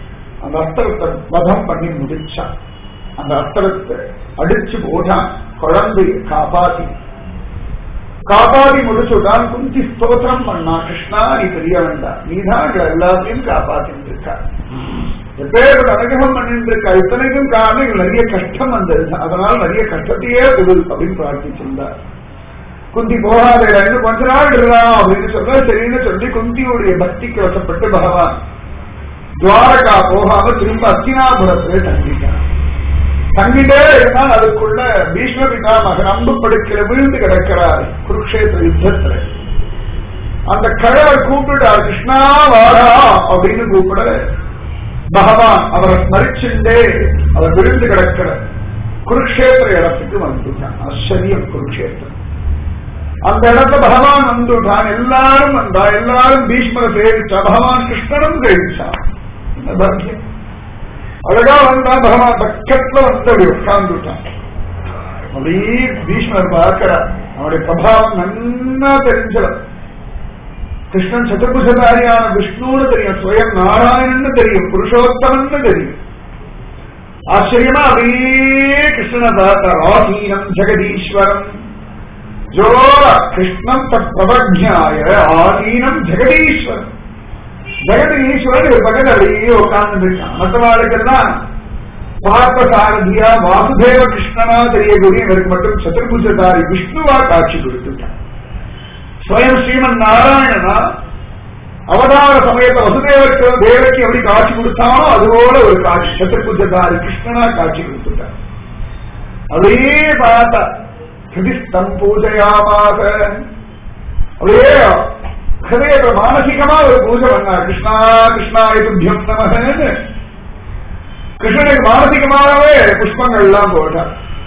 அந்த அஸ்திரத்தை வதம் பண்ணி முடிச்சான் அந்த அஸ்திரத்தை அடிச்சு போட்டான் குழந்தையை காப்பாத்தி காப்பாத்தி முடிச்சுட்டான் குந்தி ஸ்தோத்திரம் பண்ணா கிருஷ்ணா நீ தெரிய வேண்டாம் நீதான் எங்களை எல்லாத்தையும் காப்பாத்திட்டு இருக்கா எப்பேற்பட்ட அனுகிரகம் பண்ணிட்டு இருக்கா இத்தனைக்கும் காரணம் இங்க நிறைய கஷ்டம் வந்தது அதனால நிறைய கஷ்டத்தையே கொடு அப்படின்னு பிரார்த்திச்சிருந்தார் குந்தி போகாத இன்னும் கொஞ்ச நாள் இருக்கலாம் அப்படின்னு சொல்ல சரின்னு சொல்லி குந்தியுடைய பக்திக்கு வசப்பட்டு பகவான் துவாரகா போகாம திரும்ப அத்தினாபுரத்திலே தங்கிட்டார் தங்கிட்டே இருந்தால் அதுக்குள்ள பீஷ்ம பிதாமகன் அம்பு படுக்கிற விழுந்து கிடக்கிறார் குருக்ஷேத்திர யுத்தத்துல அந்த கழவர் கூப்பிட்டார் கிருஷ்ணா வாடா அப்படின்னு கூப்பிட பகவான் அவரை ஸ்மரிச்சுண்டே அவர் விழுந்து கிடக்கிற குருக்ஷேத்திர இடத்துக்கு வந்துட்டான் ஆச்சரியம் குருக்ஷேத்திரம் அந்த இடத்துல பகவான் வந்துட்டான் எல்லாரும் வந்தா எல்லாரும் பீஷ்மரை சேவிச்சா பகவான் கிருஷ்ணனும் சேவிச்சான் என்ன பாக்கியம் அழகா வந்தா பகவான் பக்கத்துல வந்து அப்படி உட்கார்ந்துட்டான் அப்படியே பீஷ்மர் பார்க்கிறார் அவருடைய பிரபாவம் நன்னா தெரிஞ்சவர் கிருஷ்ணன் சதுர்புஜதாரியான விஷ்ணுன்னு தெரியும் ஸ்வயம் நாராயணன்னு தெரியும் புருஷோத்தமன்னு தெரியும் ஆச்சரியமா அப்படியே கிருஷ்ணனை பார்த்தார் ஆசீனம் ஜெகதீஸ்வரம் ஜோர கிருஷ்ணம் தத் பிரபஜாய ஆதீனம் ஜெகதீஸ்வரன் ஜெகதீஸ்வரன் ஒரு பக்கத்தில் அப்படியே உட்கார்ந்து இருக்கான் மற்றவாளுக்கெல்லாம் பார்த்த சாரதியா வாசுதேவ கிருஷ்ணனா தெரியக்கூடிய இவருக்கு மட்டும் சதுர்புஜதாரி விஷ்ணுவா காட்சி கொடுத்துட்டான் ஸ்வயம் ஸ்ரீமன் நாராயணனா அவதார சமயத்தை வசுதேவருக்கு தேவக்கு எப்படி காட்சி கொடுத்தானோ அதுபோல ஒரு காட்சி சதுர்புஜதாரி கிருஷ்ணனா காட்சி கொடுத்துட்டான் அப்படியே பார்த்தா ஹிருதிஸ்தம் பூஜையாமாக அப்படியே ஹிருதயத்துல மானசிகமா ஒரு பூஜை பண்ணார் கிருஷ்ணா கிருஷ்ணா துபியம் நமகன்னு கிருஷ்ணனுக்கு மானசிகமாகவே புஷ்பங்கள் எல்லாம் போட்டார்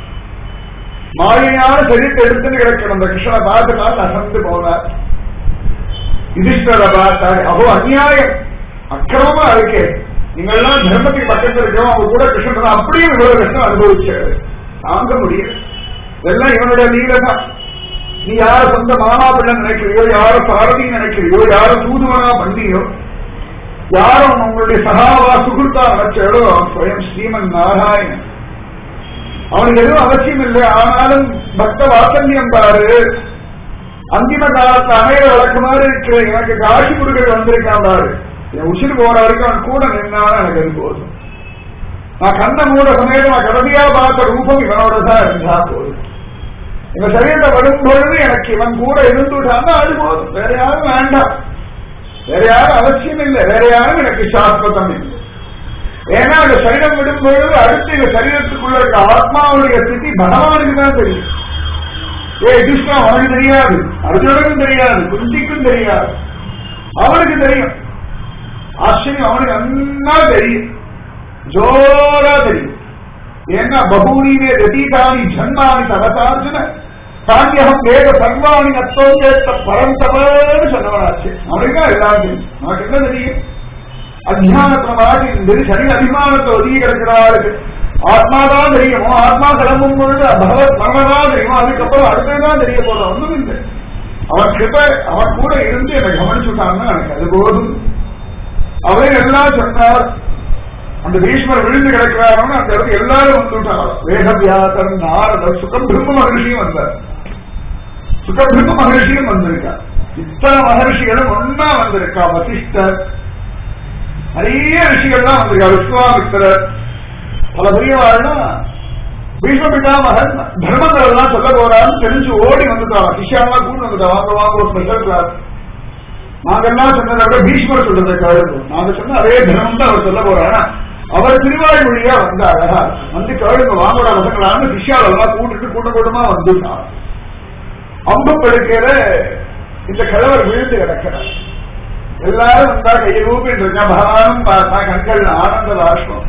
மாயினான சரீரத்தை எடுத்துன்னு கிடக்கணும் அந்த கிருஷ்ணனை பார்த்துனால் அசந்து போனார் யுதிஷ்டரை பார்த்தார் அஹோ அநியாயம் அக்கிரமமா இருக்கே நீங்கள்லாம் தர்மத்துக்கு பக்கத்தில் இருக்கிறோம் அவங்க கூட கிருஷ்ணன் அப்படியே இவ்வளவு கஷ்டம் அனுபவிச்சாரு தாங்க முடியல இதெல்லாம் இவனுடைய லீலை தான் நீ யார சொந்த மாமா பிள்ளை நினைக்கிறியோ யார சாரதி நினைக்கிறியோ யார தூதுவனா பண்ணியோ யாரும் உங்களுடைய சகாவா சுகுர்த்தா நினைச்சாலோ அவன் ஸ்வயம் ஸ்ரீமன் நாராயணன் அவனுக்கு எதுவும் அவசியம் இல்லை ஆனாலும் பக்த வாசல்யம் பாரு அந்திம காலத்துல அமையிற வழக்கமாறு இருக்கிற எனக்கு காட்சி கொடுக்கிற வந்திருக்கான் பாரு என் உசிறு போற வரைக்கும் அவன் கூட நின்னாலும் எனக்கு அது போதும் நான் கண்ண மூட சமயத்தை நான் கடைசியா பார்த்த ரூபம் இவனோட தான் இருந்தா போதும் இந்த சரீரத்தை வரும் பொழுது எனக்கு இவன் கூட இருந்துட்டான்னா அது போதும் வேற யாரும் வேண்டாம் வேற யாரும் அவசியம் இல்லை வேற யாரும் எனக்கு சாஸ்வதம் இல்லை ஏன்னா அந்த சரீரம் விடும் பொழுது அடுத்து இந்த சரீரத்துக்குள்ள இருக்க ஆத்மாவுடைய ஸ்திதி பகவானுக்கு தான் தெரியும் ஏ கிருஷ்ணா அவனுக்கு தெரியாது அர்ஜுனனுக்கும் தெரியாது குந்திக்கும் தெரியாது அவனுக்கு தெரியும் ஆச்சரியம் அவனுக்கு நன்னா தெரியும் ஜோரா தெரியும் ஏன்னா பகூனிவே ரதீதானி ஜன்மானி தவசார்ஜுன சாந்தியம் வேத சர்வாணி நத்தம் கேட்ட பரந்தவன்னு சொன்னவனாச்சு அவனுக்கு தான் எல்லாம் தெரியும் நமக்கு என்ன தெரியும் அத்தியானத்துல மாறி இருந்து சரீர அபிமானத்தை ஒதுங்கி கிடக்கிறாளுக்கு ஆத்மாதான் தெரியுமோ ஆத்மா கிளம்பும் பொழுது பகவத் மரணதான் தெரியுமோ அதுக்கப்புறம் அடுத்ததான் தெரிய போதும் ஒன்றும் இல்லை அவன் கிட்ட அவன் கூட இருந்து என்னை கவனிச்சுட்டான்னு எனக்கு அது போதும் அவரே எல்லாம் சொன்னார் அந்த பீஷ்மர் விழுந்து கிடக்கிறாருன்னு அந்த இடத்துக்கு எல்லாரும் வந்துட்டார் வேகவியாசர் நாரதர் சுகபிரம்ம மகர்ஷியும் வந்தார் சுகபிரம்ம மகர்ஷியும் வந்திருக்கார் இத்தனை மகர்ஷிகளும் ஒன்னா வந்திருக்கா வசிஷ்டர் நிறைய ரிஷிகள்லாம் வந்திருக்கா விஸ்வாமித்திரர் பல பெரியவாழ்னா பீஷ்ம பிதாமகன் தர்மங்கள் எல்லாம் சொல்ல போறாருன்னு தெரிஞ்சு ஓடி வந்துட்டாங்க சிஷாலாம் கூட வந்துட்டா வாங்க வாங்க ஒரு ஸ்பெஷல் கிளாஸ் நாங்கெல்லாம் சொன்னதை விட பீஷ்மர் சொல்றதை கேளுங்க நாங்க சொன்ன அதே தர்மம் தான் அவர் சொல்ல போறாரு அவர் திருவாய்மொழியா வந்த அழகா வந்து கேளுங்க வாங்கோட வசங்களான்னு சிஷாலெல்லாம் கூட்டிட்டு கூட்டம் கூட்டமா வந்துட்டார் அம்பு படுக்கையில இந்த கிழவர் விழுந்து கிடக்கிறார் எல்லாரும் வந்தா கையை ஊப்பிட்டு இருக்கா பகவானும் பார்த்தா கண்கள் ஆனந்த ராஷ்டிரம்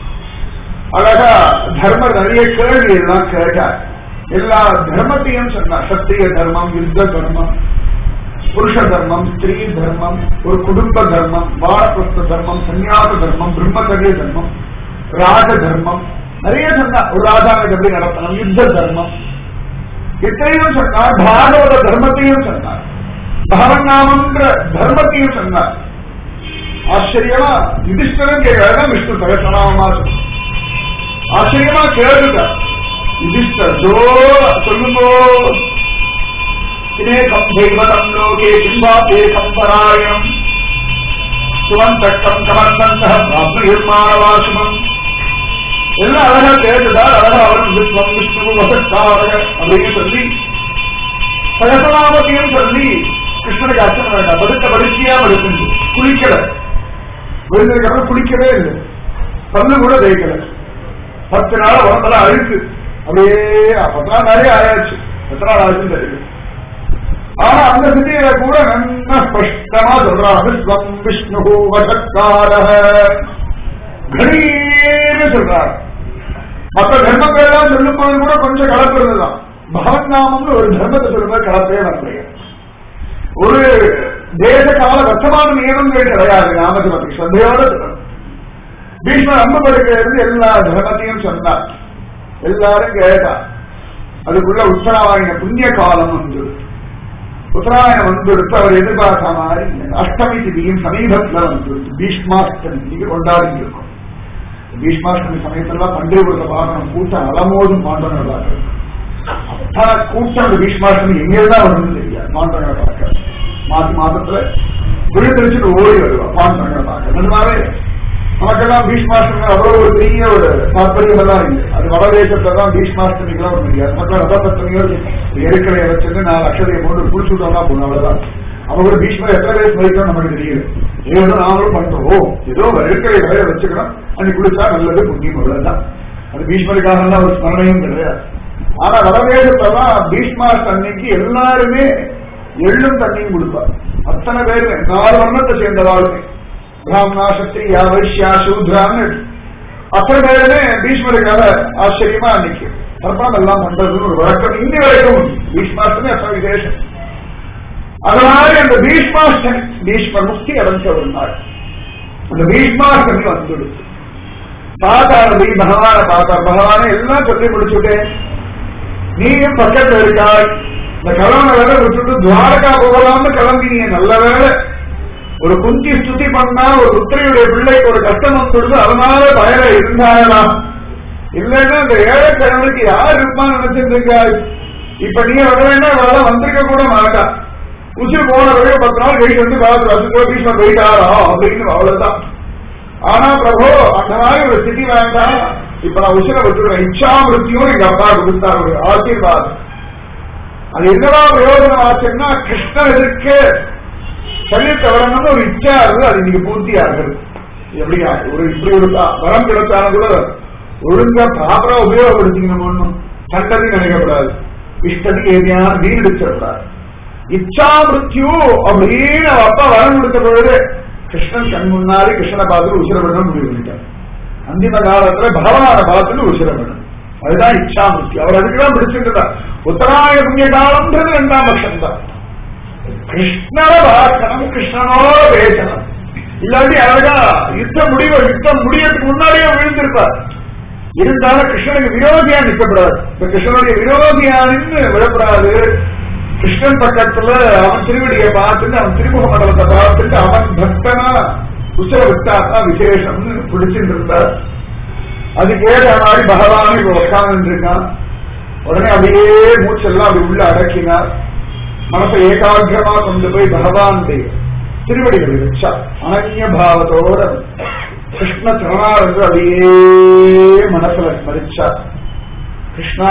அழகா தர்ம நிறைய கேள்வி எல்லாம் கேட்டார் எல்லா தர்மத்தையும் சொன்னார் சத்திரிய தர்மம் யுத்த தர்மம் புருஷ தர்மம் ஸ்திரீ தர்மம் ஒரு குடும்ப தர்மம் வானப்பிரஸ்த தர்மம் சன்னியாச தர்மம் பிரம்மச்சரிய தர்மம் ராஜ தர்மம் நிறைய சொன்னா ஒரு ராஜாவை எப்படி நடத்தணும் யுத்த தர்மம் இத்தனையும் சொன்னார் பாகவத தர்மத்தையும் சொன்னார் பகவன் நாமன்ற தர்மத்தையும் சொன்னார் ஆச்சரியமா யுதிஷ்டரன் கேட்கிறாரு விஷ்ணு சகசநாமமா ஆச்சரியமா கேட்டுட்டா யுதிஷ்டர் ஜோ சொல்லுங்கோ கிமேகம் தெய்வதம் லோகே கிம்பாத்தேகம் பராயணம் சுவந்தக்கம் கமர்த்தந்த பிராப்திர்மாணவாசுமம் எல்லாம் அழகா கேட்டுதா அழகா அவன் விஸ்வம் விஷ்ணு வசத்தாரக அப்படின்னு சொல்லி சகசநாமத்தையும் சொல்லி கிருஷ்ணனுக்கு அர்ச்சனை வேண்டாம் படுக்க படுக்கையா படுக்குது குளிக்கல விருந்திருக்கிறவங்க குளிக்கவே இல்லை பல்லு கூட தேய்க்கல பத்து நாள் உடம்பெல்லாம் அழுக்கு அப்படியே பத்து நாள் நிறைய ஆயாச்சு எத்தனை நாள் ஆச்சுன்னு தெரியல ஆனா அந்த சிட்டியில கூட நல்ல ஸ்பஷ்டமா சொல்றான் விஸ்வம் விஷ்ணு வசக்காரக கணீர்னு சொல்றார் மற்ற தர்மங்கள் எல்லாம் சொல்லும் போது கூட கொஞ்சம் கலப்பு இருந்ததுதான் பகவன் நாமம்னு ஒரு தர்மத்தை சொல்லும்போது கலப்பே வரலையே ஒரு தேச கால வர்த்தமான நியமம் கிடையாது நாமஜபதி ஸ்ரத்தையோட சொல்லணும் பீஷ்மர் அம்பப்படுக்கையில இருந்து எல்லா தர்மத்தையும் சொன்னார் எல்லாரும் கேட்டா அதுக்குள்ள உத்தராயண புண்ணிய காலம் வந்து உத்தராயணம் வந்துடுத்து அவர் எதிர்பார்த்த மாதிரி அஷ்டமி திதியும் சமீபத்துல வந்து பீஷ்மாஷ்டமி திதி கொண்டாடி இருக்கும் பீஷ்மாஷ்டமி சமயத்துல பண்டிகைபுரத்தை பார்க்கணும் கூட்டம் அலமோதும் பாண்டவனை பார்க்கணும் அத்தனை கூட்டம் அந்த பீஷ்மாஷ்டமி எங்கேதான் வரும்னு தெரியாது பாண்டவனை பார்க்க மாசி மாசத்துல விழுந்தடிச்சுட்டு ஓடி வருவா பாண்டவனை பார்க்க நிஜமாவே நமக்கெல்லாம் பீஷ்மாஷ்டமி அவ்வளவு ஒரு பெரிய ஒரு தாற்பயம் எல்லாம் இல்லை அது வடதேசத்துல தான் பீஷ்மாஷ்டமிக்கெல்லாம் ஒரு தெரியாது மக்கள் ரதபத்தமியோ எருக்கலையை வச்சிருந்து நாலு அக்ஷதையை போட்டு குளிச்சுட்டோம்னா போதும் அவ்வளவுதான் அவங்க பீஷ்மர் எத்தனை வயசு வரைக்கும் நமக்கு தெரியல ஏதோ நாமளும் பண்றோம் ஏதோ எருக்கலை வரைய வச்சுக்கிறோம் அன்னைக்கு குளிச்சா நல்லது புண்ணியம் அவ்வளவுதான் அது பீஷ்மருக்காக எல்லாம் ஒரு ஸ்மரணையும் கிடையாது ஆனா வடதேசத்தெல்லாம் பீஷ்மாஷ்ட அன்னைக்கு எல்லாருமே எள்ளும் தண்ணியும் கொடுப்பார் அத்தனை பேருமே நாலு வர்ணத்தை சேர்ந்தவாளுமே பிராமணா சத்திரியா வைஷ்யா சூத்ரான்னு அத்தனை பேருமே பீஷ்மருக்காக ஆச்சரியமா அன்னைக்கு தர்ப்பணம் எல்லாம் பண்றதுன்னு ஒரு வழக்கம் இன்னி வரைக்கும் பீஷ்மாஷ்டமி அத்தனை விசேஷம் அதனால அந்த பீஷ்மாஷ்டமி பீஷ்மர் முக்தி அடைஞ்ச ஒரு நாள் அந்த பீஷ்மாஷ்டமி வந்துடுச்சு பார்த்தார் நீ பகவான பார்த்தார் பகவானை எல்லாம் சொல்லி முடிச்சுட்டேன் நீயும் பக்கத்துல இருக்காய் இந்த கிழமை வேலை விட்டுட்டு துவாரகா போகலாம்னு கிளம்பினீங்க நல்ல வேலை ஒரு குந்தி ஸ்துதி பண்ணா ஒரு புத்திரையுடைய பிள்ளைக்கு ஒரு கஷ்டம் வந்துடுது அதனால பயர இருந்தாயலாம் இல்லைன்னா இந்த ஏழைக்கிழமைக்கு யார் இருப்பான்னு நினைச்சிட்டு இருக்காய் இப்ப நீ வர வேண்டாம் இவெல்லாம் வந்திருக்க கூட மாட்டா உச்சிர் போன வரைக்கும் பத்து நாள் கழிச்சு வந்து பார்த்து வசதியோ பீஷ்மர் போயிட்டாரா அப்படின்னு அவ்வளவுதான் ஆனா பிரபு அந்த மாதிரி ஒரு ஸ்திதி வேண்டாம் இப்ப நான் உசிர வச்சுருவேன் இச்சா மிருத்தியும் எங்க அப்பா கொடுத்தார் ஒரு ஆசீர்வாதம் அது என்னவா பிரயோஜனம் ஆச்சுன்னா கிருஷ்ணன் எதிர்க்க சரீரத்தை வரணும்னு ஒரு இச்சா இருக்கு அது இன்னைக்கு பூர்த்தி ஆகுது எப்படியா ஒரு இப்படி ஒரு வரம் கிடைச்சாலும் கூட ஒழுங்கா ப்ராப்பரா உபயோகப்படுத்திக்கணும் ஒண்ணும் கண்டது நினைக்கப்படாது இஷ்டத்துக்கு ஏதியான வீணடிச்சிடக்கூடாது இச்சா மிருத்யு அப்படின்னு அவ அப்பா வரம் கொடுத்த பொழுது கிருஷ்ணன் கண் முன்னாடி கிருஷ்ணனை பார்த்துட்டு உசிரப்படணும் முடிவு பண்ணிட்டார் அந்திம காலத்துல பகவான பார்த்துட்டு உசிரப்படணும் அதுதான் இச்சா மிருத்யு அவர் அதுக்குதான் பிடிச்சிருந்தா உத்தராய புண்ணிய காலம்ன்றது ரெண்டாம் பட்சம் தான் கிருஷ்ணரை பார்க்கணும் கிருஷ்ணனோட பேசணும் இல்லாட்டி அழகா யுத்தம் முடிவு யுத்தம் முடியறதுக்கு முன்னாடியே விழுந்திருப்பார் இருந்தாலும் கிருஷ்ணனுக்கு விரோதியா நிற்கப்படாது இப்ப கிருஷ்ணனுடைய விரோதியா நின்று விடப்படாது கிருஷ்ணன் பக்கத்துல அவன் திருவடியை பார்த்துட்டு அவன் திருமுக மண்டலத்தை பார்த்துட்டு அவன் பக்தனா உச்சர விட்டாத்தான் விசேஷம்னு பிடிச்சிட்டு இருந்தார் அதுக்கு ஏற்ற மாதிரி பகவான் இப்ப உட்கார்ந்து இருக்கான் உடனே அப்படியே மூச்செல்லாம் அப்படி உள்ள அடக்கினார் மனசை ஏகாகிரமா கொண்டு போய் பகவானுடைய திருவடிகளை வச்சா அனன்ய பாவத்தோட கிருஷ்ண சரணாரந்து அப்படியே மனசுல ஸ்மரிச்சா கிருஷ்ணா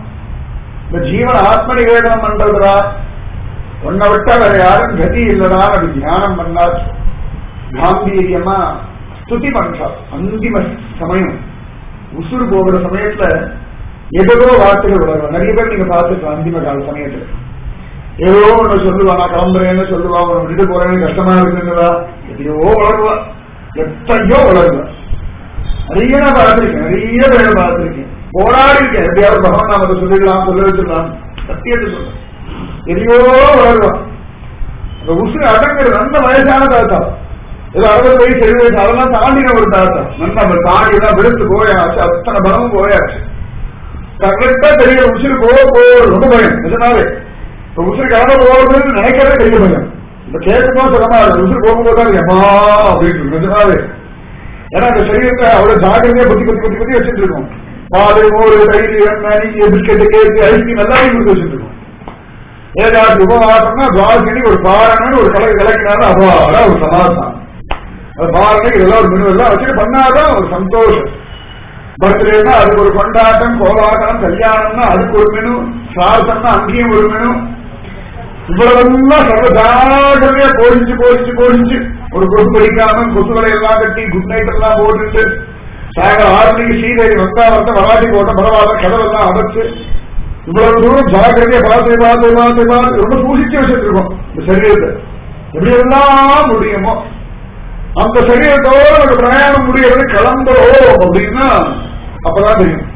இந்த ஜீவன் ஆத்ம நிவேதனம் பண்றதுடா உன்னை விட்டா வேற யாரும் கதி இல்லடா அப்படி தியானம் பண்ணார் காம்பீரியமா ஸ்துதி பண்றா அந்திம சமயம் உசுறு போகிற சமயத்துல எதோ வார்த்தைகள் விடுறாங்க நிறைய பேர் நீங்க பார்த்துக்கலாம் அந்திம கால சமயத்துல ஏதோ ஒண்ணு சொல்லுவா நான் கிளம்புறேன்னு சொல்லுவா உன்னை விட்டுட்டு போறேன்னு கஷ்டமா இருக்குங்களா எதையோ வளருவா எத்தையோ வளருவா நிறைய நான் பார்த்திருக்கேன் நிறைய பேர் பார்த்திருக்கேன் போராடி இருக்கேன் எப்படியாவது பகவான் நாமத்தை சொல்லிடலாம் சொல்ல வச்சிடலாம் சத்தியத்தை சொல்ல எதையோ வளருவா அந்த உசுறு அடங்குறது அந்த வயசான தாத்தா ஏதோ அறுபது வயசு எழுபது வயசு அதெல்லாம் தாண்டின ஒரு தாத்தா நல்லா அந்த தாண்டி எல்லாம் விடுத்து போயாச்சு அத்தனை பலமும் போயாச்சு கரெக்டா தெரியும் உசுறு போக போக ரொம்ப பயம் எதனாலே இப்ப உசுறு கிளம்ப போகிறது நினைக்கிறதே பெரிய பயம் இப்ப கேட்கும்போது சொல்லமா உசுறு போகும்போது தான் எம்மா அப்படின்னு நிஜமாவே ஏன்னா அந்த சரீரத்தை அவ்வளவு ஜாகிரதையா பத்தி பத்தி பத்தி பத்தி வச்சுட்டு இருக்கோம் பால் மோர் தயிர் எண்ணெய் பிஸ்கெட்டு கேக்கு ஐஸ்கிரீம் எல்லாமே கொடுத்து வச்சுட்டு இருக்கோம் ஏதாவது உபவாசம்னா துவாசனி ஒரு பாரணன்னு ஒரு கலக்கு கலக்கினாலும் அபாரா ஒரு சமாதானம் அது பாரணை இதெல்லாம் ஒரு மெனு எல்லாம் வச்சுட்டு பண்ணாதான் ஒரு சந்தோஷம் பர்த்டேனா அதுக்கு ஒரு கொண்டாட்டம் கோலாட்டம் கல்யாணம்னா அதுக்கு ஒரு மெனு சாரசம்னா அங்கேயும் ஒரு மெனு இவ்வளவெல்லாம் சர்வசாகரமே போடிச்சு போடிச்சு போடிச்சு ஒரு கொசு படிக்காம கொசுகளை எல்லாம் கட்டி குட் நைட் எல்லாம் போட்டுட்டு சாயங்காலம் ஆறு மணிக்கு ஸ்ரீதேவி வந்தா வந்த வராட்டி போட்ட பரவாயில்ல கதவெல்லாம் அடைச்சு இவ்வளவு தூரம் ஜாக்கிரதையா பார்த்து பார்த்து பார்த்து பார்த்து ரொம்ப சூசிச்சு வச்சுட்டு இருக்கோம் இந்த சரீரத்தை எப்படி எல்லாம் முடியுமோ அந்த சரீரத்தோட நம்ம பிரயாணம் முடியறது கிளம்புறோம் அப்படின்னா அப்பதான் தெரியும்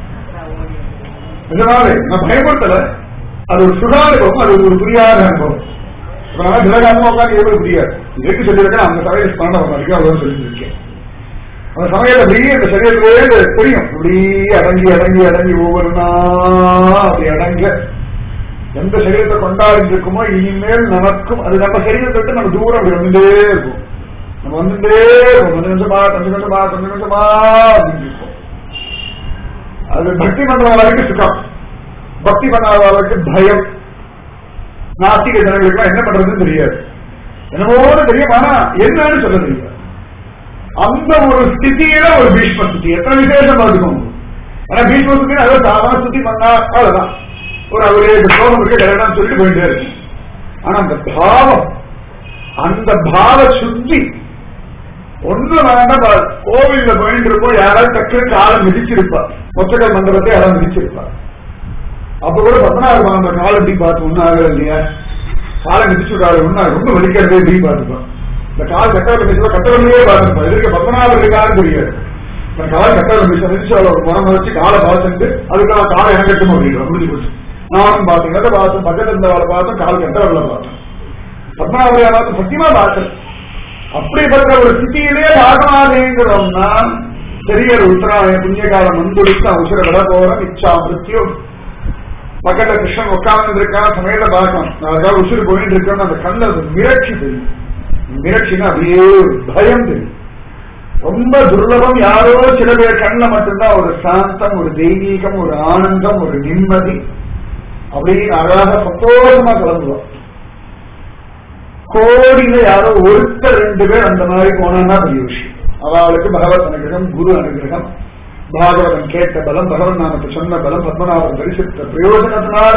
இதனால நான் பயப்படுத்தல அது ஒரு சுகானுபவம் அது ஒரு புரியாத அனுபவம் இப்ப நான் திலகாம உட்காந்து எவ்வளவு புரியாது எதுக்கு சொல்லியிருக்கேன் அந்த சமயம் பன்னெண்டாம் வரைக்கும் அவ்வளவு சொல்லியிருக்கேன் அந்த சமயத்தை அப்படியே அந்த சரீரத்திலே தெரியும் அப்படியே அடங்கி அடங்கி அடங்கி ஒவ்வொரு நாள் அப்படி அடங்க எந்த சரீரத்தை கொண்டாடி இருக்குமோ இனிமேல் நமக்கும் அது நம்ம சரீரத்தை விட்டு நம்ம தூரம் அப்படி வந்துட்டே இருக்கும் நம்ம வந்துட்டே இருக்கும் கொஞ்சம் நிமிஷமா கொஞ்சம் நிமிஷமா கொஞ்சம் நிமிஷமா அப்படின்னு இருக்கும் அது பக்தி பண்றவர்களுக்கு சுகம் பக்தி பண்ணாதவர்களுக்கு பயம் நாஸ்திக ஜனங்களுக்கு என்ன பண்றதுன்னு தெரியாது என்னமோன்னு தெரியும் ஆனா என்னன்னு சொல்ல தெரியாது அந்த ஒரு ஸ்திதியில ஒரு பீஷ்ம ஸ்திதி எத்தனை விசேஷம் பார்த்துக்கோங்க ஆனா பீஷ்ம ஸ்திதி அதை சாதாரண ஸ்துதி பண்ணா அவ்வளவுதான் ஒரு அவரே இந்த ஸ்லோகம் இருக்கு எல்லாம் சொல்லிட்டு போயிட்டே இருக்கு ஆனா அந்த பாவம் அந்த பாவ சுத்தி ஒண்ணு வேண்டாம் பா- கோவில்ல போயிட்டு இருக்கோம் யாராவது டக்குனு காலை மிதிச்சிருப்பா ஒத்தக்கல் மந்திரத்தை யாராவது மிதிச்சிருப்பா அப்ப கூட பத்மநாபர் அந்த காலை எப்படி பார்த்து ஒன்னும் ஆகல இல்லையா காலை மிதிச்சு விடாது ஒன்னா ரொம்ப வலிக்கிறதே எப்படி பார்த்துப்போம் இந்த கால் கட்டவில் மிதிச்சா கட்டவிலேயே பார்த்துப்போம் எதுக்கு பத்மநாபர் இருக்கான்னு தெரியாது இந்த கால் கட்டவில் மிதிச்சு மிதிச்சு அவளை ஒரு முறம் வச்சு காலை பார்த்துட்டு அதுக்காக காலை இறங்கட்டும் அப்படின்னு முடிஞ்சு போச்சு நானும் பார்த்தேன் இடத்தை பார்த்தேன் பக்கத்துல இருந்தவளை பார்த்தேன் கால் கட்டவில்ல பார்த்தேன் பத்மநாபரை பார்த்து சத்தியமா பார்த்தேன் அப்படிப்பட்ட ஒரு ஸ்திதியிலே பாகமாதேங்கிறோம்னா பெரிய ஒரு உத்தராய புண்ணிய காலம் வந்துடுத்து அவசர விட போறோம் இச்சா மிருத்தியும் பக்கத்துல கிருஷ்ணன் உட்கார்ந்து இருக்கான் சமையல பார்க்கணும் நான் அதாவது உசுறு போயிட்டு இருக்கேன்னு அந்த கண்ணில் அது மிரட்சி தெரியும் மிரட்சினா அப்படியே ஒரு பயம் தெரியும் ரொம்ப துர்லபம் யாரோ சில பேர் கண்ணில் மட்டும்தான் ஒரு சாந்தம் ஒரு தெய்வீகம் ஒரு ஆனந்தம் ஒரு நிம்மதி அப்படின்னு அழகாக சந்தோஷமா கலந்துவோம் கோடியில யாரோ ஒருத்தர் ரெண்டு பேர் அந்த மாதிரி போனா பெரிய விஷயம் அவளுக்கு பகவத் அனுகிரகம் குரு அனுகிரகம் பாகவதன் கேட்ட பலம் பகவன் நாமத்தை சொன்ன பலம் பத்மநாபன் தரிசித்த பிரயோஜனத்தினால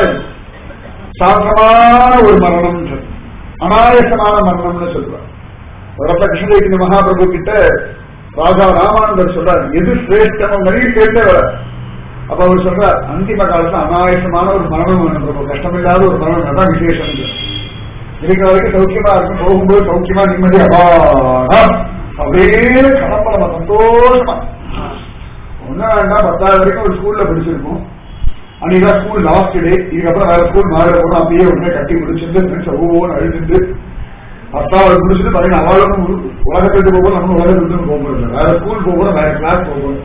சாந்தமான ஒரு மரணம் அனாயசமான மரணம்னு சொல்றார் வரப்ப கிருஷ்ணதேவி மகாபிரபு கிட்ட ராஜா ராமானந்தர் சொல்றார் எது சிரேஷ்டம் நிறைய கேட்டே வர அப்ப அவர் சொல்றார் அந்திம காலத்துல அனாயசமான ஒரு மரணம் வேணும் பிரபு கஷ்டமில்லாத ஒரு மரணம் அதான் விசேஷம் இருக்கிற வரைக்கும் சௌக்கியமா இருக்கும் போகும்போது சௌக்கியமா நிம்மதி அபாரா அப்படியே கிளம்ப நம்ம சந்தோஷமா ஒன்னும் வேண்டாம் பத்தாவது வரைக்கும் ஒரு ஸ்கூல்ல படிச்சிருக்கோம் அன்னைக்கு ஸ்கூல் லாஸ்ட் டே இதுக்கப்புறம் வேற ஸ்கூல் மாற போறோம் அப்படியே உடனே கட்டி முடிச்சிருந்து ஃப்ரெண்ட்ஸ் ஒவ்வொன்று அழுதுட்டு பத்தாவது முடிச்சுட்டு பாருங்க அவளும் உலகத்துக்கு போகும்போது நம்ம உலகத்துக்கு போகும்போது வேற ஸ்கூல் போகணும் வேற கிளாஸ் போகணும்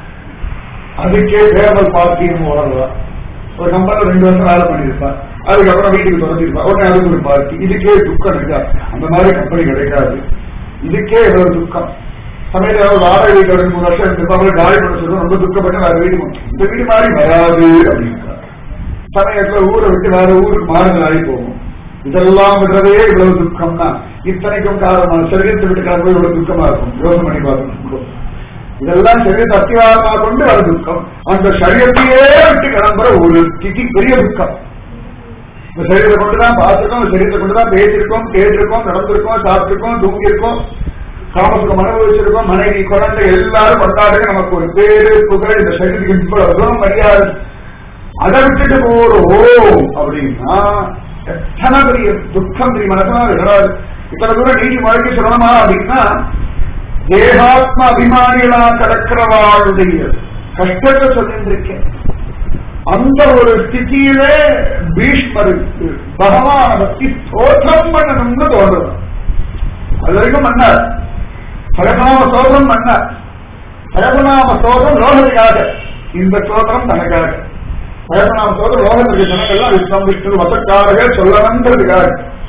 அதுக்கே ஃபேர்வெல் பார்ட்டின்னு உலகம் ஒரு கம்பெனில ரெண்டு வருஷம் வேலை பண்ணிருப்பா அதுக்கப்புறம் வீட்டுக்கு தொடர்ந்துருப்பா உடனே அதுக்கு ஒரு பார்ட்டி இதுக்கே துக்கம் இருக்கா அந்த மாதிரி கம்பெனி கிடைக்காது இதுக்கே எவ்வளவு துக்கம் சமயத்துல ஒரு வாடகை வீட்டு ரெண்டு மூணு வருஷம் இருந்திருப்பா அவரை காலி பண்ண சொல்லுவோம் ரொம்ப துக்கப்பட்டு வேற வீடு போகணும். இந்த வீடு மாதிரி வராது அப்படின்றார் சமயத்துல ஊரை விட்டு வேற ஊருக்கு மாறுதல் ஆகி போகும் இதெல்லாம் விடுறதே இவ்வளவு துக்கம் தான் இத்தனைக்கும் காரணமான சரீரத்தை விட்டு கிளம்புறது இவ்வளவு துக்கமா இருக்கும் யோசனை பண்ணி பார்க்கணும் இதெல்லாம் சரீரத்தை அத்திவாரமாக கொண்டு வர துக்கம் அந்த சரீரத்தையே விட்டு கிளம்புற ஒரு திதி பெரிய துக்கம் இந்த சரீரத்தை கொண்டுதான் பார்த்திருக்கோம் இந்த சரீரத்தை கொண்டுதான் பேசியிருக்கோம் கேட்டிருக்கோம் நடந்திருக்கோம் சாப்பிட்டிருக்கோம் தூங்கியிருக்கோம் காமசுகம் அனுபவிச்சிருக்கோம் மனைவி குழந்தை எல்லாரும் கொண்டாடுங்க நமக்கு ஒரு பேரு புகழ் இந்த சரீரத்துக்கு இவ்வளவு தூரம் மரியாதை அதை விட்டுட்டு போறோம் அப்படின்னா எத்தனை பெரிய துக்கம் தெரியுமா மனசனால இத்தனை தூரம் நீதி வாழ்க்கை சொல்லணுமா அப்படின்னா தேகாத்ம அபிமானிகளா கடக்கிறவாளுடைய கஷ்டத்தை சொல்லியிருக்கேன் அந்த ஒரு ஸ்திதியில பீஷ்மருக்கு பகவான பக்தி ஸ்தோத்திரம் பண்ணணும்னு தோன்றது அது வரைக்கும் பண்ணார் சகநாம சோதனம் பண்ணார் சகநாம சோதனம் லோகத்துக்காக இந்த சோதனம் தனக்காக சகநாம சோதனம் லோகத்துக்கு ஜனங்கள்லாம் விஷ்ணம் விஷ்ணு வசக்காரர்கள் சொல்லணுன்றதுக்காக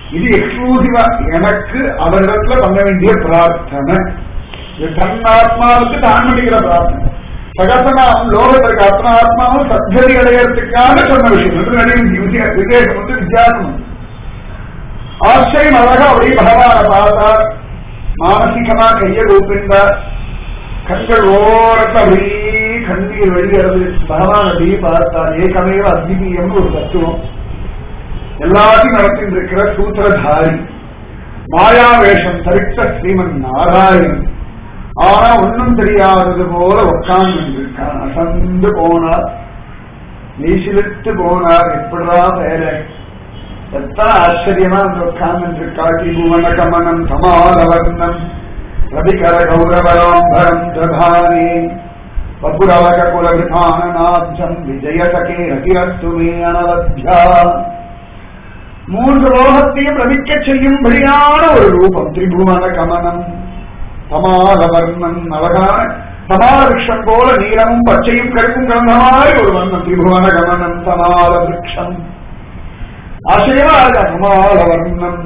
இது எக்ஸ்க்ளூசிவா எனக்கு அவரிடத்துல பண்ண வேண்டிய பிரார்த்தனை இது தன்னாத்மாவுக்கு தான் பண்ணிக்கிற பிரார்த்தனை சகசனாம் லோகத்திற்கு அத்தனாத்மாவும் சத்கதி அடையறதுக்காக சொன்ன விஷயம் இது நடுவில் வித்தியா- விவேகம் வந்து வித்தியாசம் உண்டு. ஆச்சரியம் அழகா அப்படியே பகவான பார்த்தார் மானசிகமா கையை கூப்பிட்டார் கண்கள் ஓரத்தை அப்படியே கண்ணீர் வெளியறது பகவான் அப்படியே பார்த்தார் ஏகமேவ அத்விதீயம்னு ஒரு தத்துவம் எல்லாத்தையும் நடத்திட்டு இருக்கிற சூத்திரதாரி மாயா வேஷம் தரித்த ஸ்ரீமன் நாராயணன் ஆனா ஒண்ணும் தெரியாதது போல உட்கார்ந்து இருக்கான் அசந்து போனார் நீசிலிட்டு போனார் எப்படா வேலை எத்தனை ஆச்சரியமா அந்த உட்கார்ந்து காட்டி புவன கமனம் சமாலவர்ணம் ரவிகர கௌரவராம்பரம் ததானே வபுரவக குல விதானநாப்ஜம் விஜயசகே ரதிரஸ்து மே அனவத்யா மூன்று லோகத்தையும் ரவிக்க செய்யும்படியான ஒரு ரூபம் திரிபுவன கமனம் சமாலவர்ணம் அழகான சமால விருஷம் போல நீளமும் பச்சையும் கருப்பும் கலந்தமாய் ஒரு வண்ணம் திரிபுவன கமனம் சமால விருஷம் ஆச்சரியமா இருக்கா சமால வர்ணம்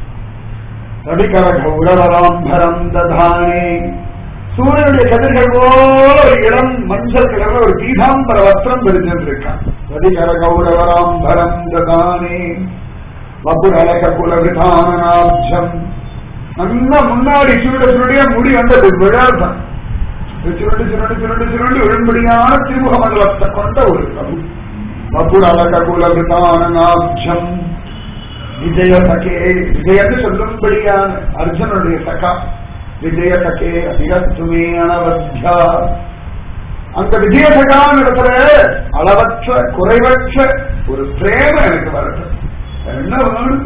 ரவிகர கௌரவராம்பரம் ததானே சூரியனுடைய கதிர்கள் போல ஒரு இளம் மஞ்சள் கலர்ல ஒரு பீதாம்பர வஸ்திரம் தெரிஞ்சிருக்கான் ரவிகர கௌரவராம்பரம் ததானே வபுரலக குல விதானாப்ஜம் நல்லா முன்னாடி சுருட சுருடைய முடி வந்தது விழாதான் சுருண்டு சுருண்டு சுருண்டு சுருண்டு விழும்படியான திருமுக மண்டலத்தை கொண்ட ஒரு பிரபு வபுரலக குல விதானாப்ஜம் விஜய சகே விஜயன்னு சொல்லும்படியான அர்ஜுனுடைய சகா விஜய சகே அதிகத்துமே அனவத்யா அந்த விஜய சகான் இடத்துல அளவற்ற குறைவற்ற ஒரு பிரேம எனக்கு வரட்டும் என்ன வேணும்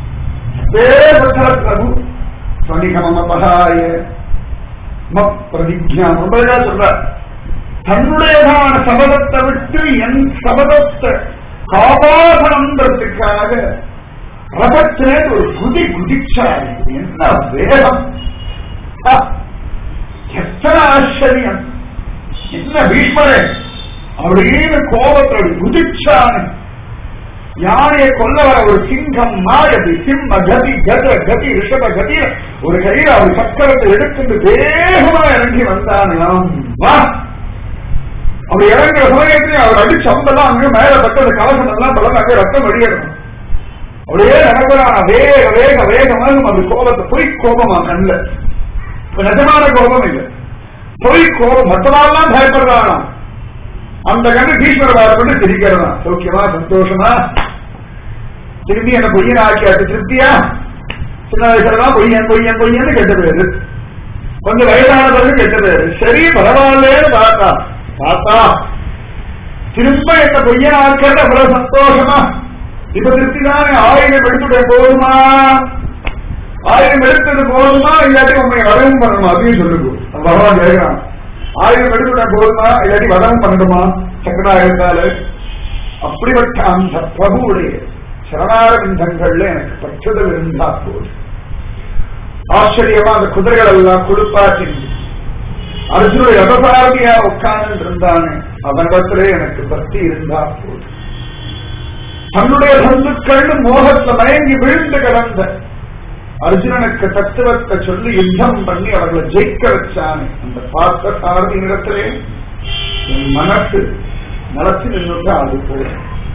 பேரற்ற பிரபு ஸ்வனிகமபகாய மப் பிரதிஜா ரொம்ப அழகா சொல்றார் தன்னுடையதான சபதத்தை விட்டு என் சபதத்தை காப்பாற்றணுன்றதுக்காக ரதத்திலே ஒரு குதி குதிச்சார் என்ன வேகம் ஆ, எத்தனை ஆச்சரியம் என்ன பீஷ்மரே அப்படின்னு கோபத்தோடு குதிச்சானு யானையை கொல்ல வர ஒரு சிங்கம் மாயதி சிம்ம கதி கத கதி ரிஷப கதி ஒரு கையில அவர் சக்கரத்தை எடுத்துட்டு வேகமா இறங்கி வந்தானாம் வா அவர் இறங்குற சமயத்திலே அவர் அடிச்சு அம்பெல்லாம் அங்கே மேல பட்டது கலசம் எல்லாம் பலம் அங்கே ரத்தம் வெளியேறணும் அப்படியே நடக்கிறான் வேக வேக வேகமாக அந்த கோபத்தை பொய் கோபமா கண்ணுல இப்ப நிஜமான கோபம் இல்லை பொய் கோபம் மற்றவாள்லாம் பயப்படுறானா அந்த கண்ணு பீஷ்மர பார்த்துட்டு சிரிக்கிறதா சௌக்கியமா சந்தோஷமா திரும்பி என்ன பொய்யன் ஆக்கியாச்சு திருப்தியா சின்ன வயசுலதான் பொய்யன் பொய்யன் பொய்யன்னு கெட்ட பேரு கொஞ்சம் வயதான பிறகு கெட்ட பேரு சரி பரவாயில்லேன்னு பார்த்தா பார்த்தா திரும்ப என்ன பொய்யன் ஆக்கிறது அவ்வளவு சந்தோஷமா இப்ப திருப்தி தானே ஆயிரம் எடுத்துட்டு போதுமா ஆயிரம் எடுத்தது போதுமா இல்லாட்டி உண்மை வரவும் பண்ணணுமா அப்படின்னு சொல்லுங்க பகவான் கேட்கிறான் ஆயிரம் எடுத்துட்டா போதுமா இல்லாட்டி வரவும் பண்ணணுமா சக்கராயத்தால அப்படிப்பட்ட அந்த பிரபுவுடைய சரணாரவிந்தங்கள்ல எனக்கு பற்றுதல் இருந்தா போதும் ஆச்சரியமா அந்த குதிரைகள் எல்லாம் குளிப்பாட்டி அர்ஜுனுடைய ரதசாரதியா உட்கார்ந்து இருந்தானே அவனிடத்திலே எனக்கு பக்தி இருந்தா போதும் தன்னுடைய பந்துக்கள் மோகத்துல மயங்கி விழுந்து கிடந்த அர்ஜுனனுக்கு தத்துவத்தை சொல்லி யுத்தம் பண்ணி அவர்களை ஜெயிக்க வச்சானே அந்த பார்த்த சாரதி இடத்திலே என் மனசு நலத்து நின்றுட்டு அது போல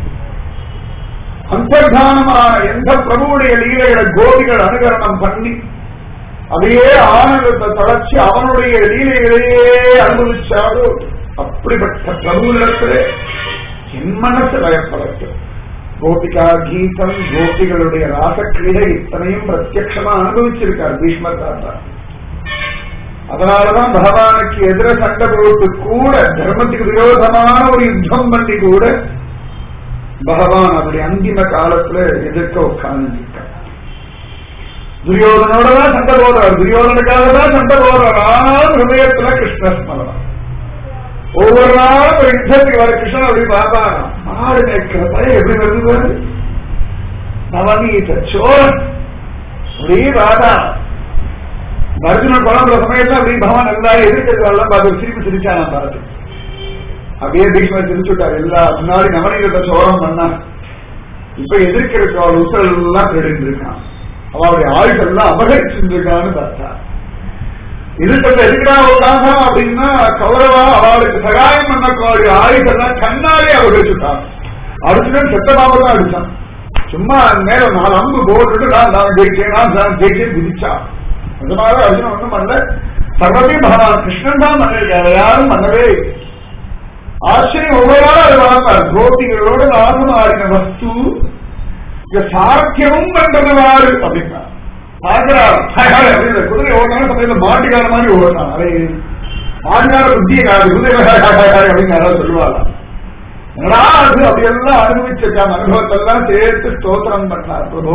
அந்தர்தானமான எந்த பிரபுவுடைய லீலைகளை கோபிகள் அனுகரணம் பண்ணி அதையே ஆனந்தத்தை தளர்ச்சி அவனுடைய லீலைகளையே அனுபவிச்சாலோ அப்படிப்பட்ட பிரபுவிடத்திலே என் மனசு பயப்படட்டும் கோபிகா கீதம் கோபிகளுடைய ராசக்கிரீடை இத்தனையும் பிரத்யட்சமா அனுபவிச்சிருக்கார் பீஷ்மர் தாத்தா அதனாலதான் பகவானுக்கு எதிர சண்டை போட்டு கூட தர்மத்துக்கு விரோதமான ஒரு யுத்தம் பண்ணி கூட பகவான் அவருடைய அந்திம காலத்துல எதிர்க்க உட்கார்ந்து துரியோதனோட தான் சண்டை போடுறார் துரியோதனுக்காக தான் சண்டை போடுறார் ஆனால் ஹிருதயத்துல கிருஷ்ண ஸ்மரணம் ஒவ்வொரு நாளும் ஒரு யுத்தத்துக்கு வர கிருஷ்ணன் அப்படி பார்ப்பாங்க மாடு மேய்க்கிற பையன் எப்படி வருது பாரு நவநீத சோழன் அப்படியே பார்த்தா அர்ஜுனன் குழம்புற சமயத்துல அப்படி பகவான் எல்லாரும் எதிர்க்கிறதெல்லாம் பார்த்து சிரிப்பு சிரிச்சான் நான் பார்த்து அப்படியே பீஷ்மர் சிரிச்சுட்டார் எல்லா முன்னாடி நவநீதத்தை சோழம் பண்ணா இப்ப எதிர்க்கிறதுக்கு அவள் உசல் எல்லாம் கேட்டு இருக்கான் அவளுடைய ஆயுஷெல்லாம் அபகரிச்சிருக்கான்னு பார்த்தா இதுக்கு எதுக்குடா உட்காந்தா அப்படின்னா கௌரவா அவளுக்கு சகாயம் பண்ணக்கூடிய ஆயுதெல்லாம் கண்ணாலே அபகரிச்சுட்டான் அர்ஜுனன் செத்த பாம்பு தான் அடிச்சான் சும்மா மேல நாலு அம்பு போட்டுட்டு நான் நான் ஜெயிச்சேன் நான் நான் ஜெயிச்சேன் குதிச்சான் அந்த மாதிரி அர்ஜுனன் ஒண்ணும் பண்ணல சர்வத்தையும் பகவான் கிருஷ்ணன் தான் பண்ணிருக்காரு யாரும் பண்ணவே இல்லை. ஆச்சரியம் ஒவ்வொரு நாளும் அது வளர்ந்தார் கோபிகளோடு நானும் ஆடின வஸ்து இங்க சாக்கியமும் பண்றதுவாறு அப்படின்னா பார்க்கிறார் அப்படின்னு குதிரை ஓடுறாங்க சமயத்தில் மாட்டுக்கார மாதிரி ஓடுறான் அதை மாட்டுக்கார புத்திய காது குதிரை அப்படின்னு யாராவது சொல்லுவாங்க என்னடா அது அப்படியெல்லாம் அனுபவிச்சிருக்காங்க அனுபவத்தெல்லாம் சேர்த்து ஸ்தோத்திரம் பண்ணார் பிரபோ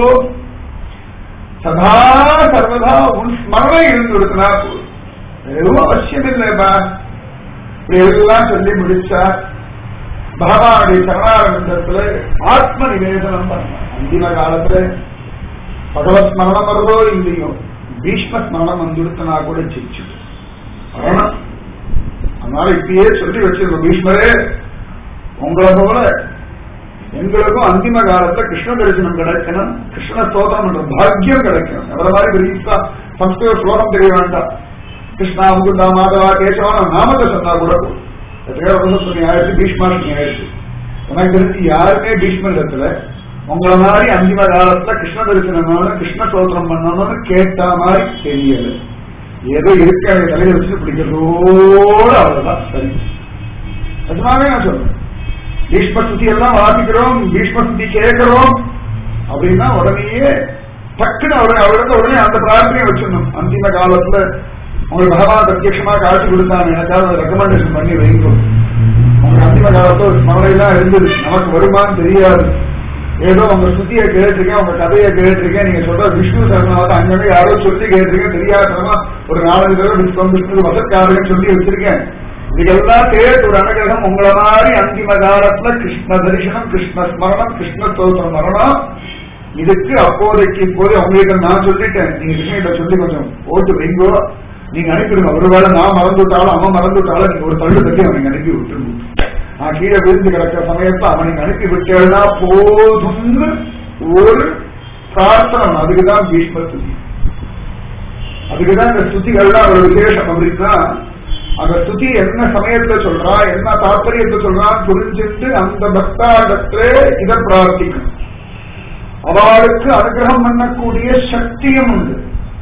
சதா சர்வதா உன் ஸ்மரணை இருந்து கொடுத்தனா எதுவும் அவசியம் இல்லைப்பா இப்படி எல்லாம் சொல்லி முடிச்சா பகவானுடைய சரணாரவிந்தத்துல ஆத்ம நிவேதனம் பண்ணார் அந்திம காலத்துல பகவத் ஸ்மரணம் வருதோ இல்லையோ பீஷ்ம ஸ்மரணம் வந்துடுத்தனா கூட ஜெயிச்சு வரணும் அதனால இப்பயே சொல்லி வச்சிருக்கோம் பீஷ்மரே உங்களை போல எங்களுக்கும் அந்திம காலத்துல கிருஷ்ண தரிசனம் கிடைக்கணும் கிருஷ்ண ஸ்தோத்திரம் என்ற பாக்கியம் கிடைக்கணும் எவ்வளவு மாதிரி பெரிய சம்ஸ்கிருத ஸ்லோகம் தெரிய வேண்டாம் கிருஷ்ணா முகுந்தா மாதவா கேசவா நாமத்தை சொன்னா கூட போதும். எத்தனையோ வருஷம் ஆயிடுச்சு பீஷ்மாஷ்டமி ஆயிடுச்சு எனக்கு தெரிஞ்சு யாருமே பீஷ்ம இடத்துல உங்களை மாதிரி அந்திம காலத்துல கிருஷ்ண தரிசனம் கிருஷ்ண ஸ்தோத்திரம் பண்ணணும்னு கேட்ட மாதிரி தெரியல ஏதோ இருக்க தலையில வச்சு பிடிக்கிறதோடு அவ்வளவுதான் சரி அதனாலே நான் சொல்றேன் பீஷ்ம ஸ்துதி எல்லாம் வாசிக்கிறோம் பீஷ்ம ஸ்துதி கேட்கிறோம் அப்படின்னா உடனேயே டக்குன்னு உடனே அவரிடத்த உடனே அந்த பிரார்த்தனையை வச்சிடணும் அந்திம காலத்துல உங்களுக்கு பகவான் பிரத்யட்சமா காட்சி கொடுத்தாங்க எனக்காவது ரெக்கமெண்டேஷன் பண்ணி வைங்க உங்களுக்கு அந்திம காலத்துல ஒரு ஸ்மரணைலாம் இருந்தது நமக்கு வருமான்னு தெரியாது ஏதோ உங்க ஸ்துதியை கேட்டிருக்கேன் உங்க கதையை கேட்டிருக்கேன் நீங்க சொல்ற விஷ்ணு சரணாவது அங்கங்க யாரோ சொல்லி கேட்டிருக்கேன் தெரியாதமா ஒரு நாலஞ்சு தடவை விஷ்ணு விஷ்ணு வசக்காரன் சொல்லி வச்சிருக்கேன் இதுக்கெல்லாம் சேர்த்து ஒரு அனுகிரகம் உங்களை மாதிரி அந்திம காலத்துல கிருஷ்ண தரிசனம் கிருஷ்ண ஸ்மரணம் கிருஷ்ண ஸ்தோத்திரம் மரணம் இதுக்கு அப்போதைக்கு இப்போது உங்களுக்கு நான் சொல்லிட்டேன் நீங்க கிருஷ்ணகிட்ட சொல்லி கொஞ்சம் ஓட்டு வைங்கோ நீங்க அனுப்பிடுங்க ஒருவேளை நான் மறந்து விட்டாலும் அவன் மறந்து விட்டாலும் நீங்க ஒரு தள்ளு தட்டி அவனுக்கு அனுப்பி விட்டுருங்க நான் கீழே விழுந்து கிடக்கிற சமயத்தை அவனுக்கு அனுப்பி விட்டேன்னா போதும்னு ஒரு பிரார்த்தனை அதுக்குதான் பீஷ்ம ஸ்துதி அதுக்குதான் இந்த ஸ்துதிகள்லாம் ஒரு விசேஷம் அப்படின்னா அந்த ஸ்துதி என்ன சமயத்தை சொல்றா என்ன தாற்பயத்தை சொல்றான்னு புரிஞ்சுட்டு அந்த பக்தாடத்திலே இதை பிரார்த்திக்கணும் அவளுக்கு அனுகிரகம் பண்ணக்கூடிய சக்தியும் உண்டு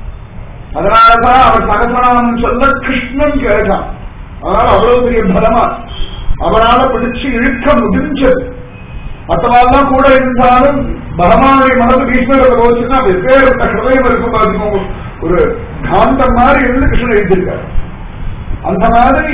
அதனாலதான் அவர் சகசநாமம் சொல்ல கிருஷ்ணன் கேட்டான் அதனால அவ்வளவு பெரிய பலமா அவனால பிடிச்சு இழுக்க முடிஞ்சது மற்றவாள்லாம் கூட இருந்தாலும் பகவானுடைய மனது பீஷ்மரை போச்சுன்னா வெவ்வேறு ஹிருதயம் இருக்கும் பாத்தீங்க ஒரு காந்தம் மாதிரி இருந்து கிருஷ்ணன் எழுதியிருக்காரு அந்த மாதிரி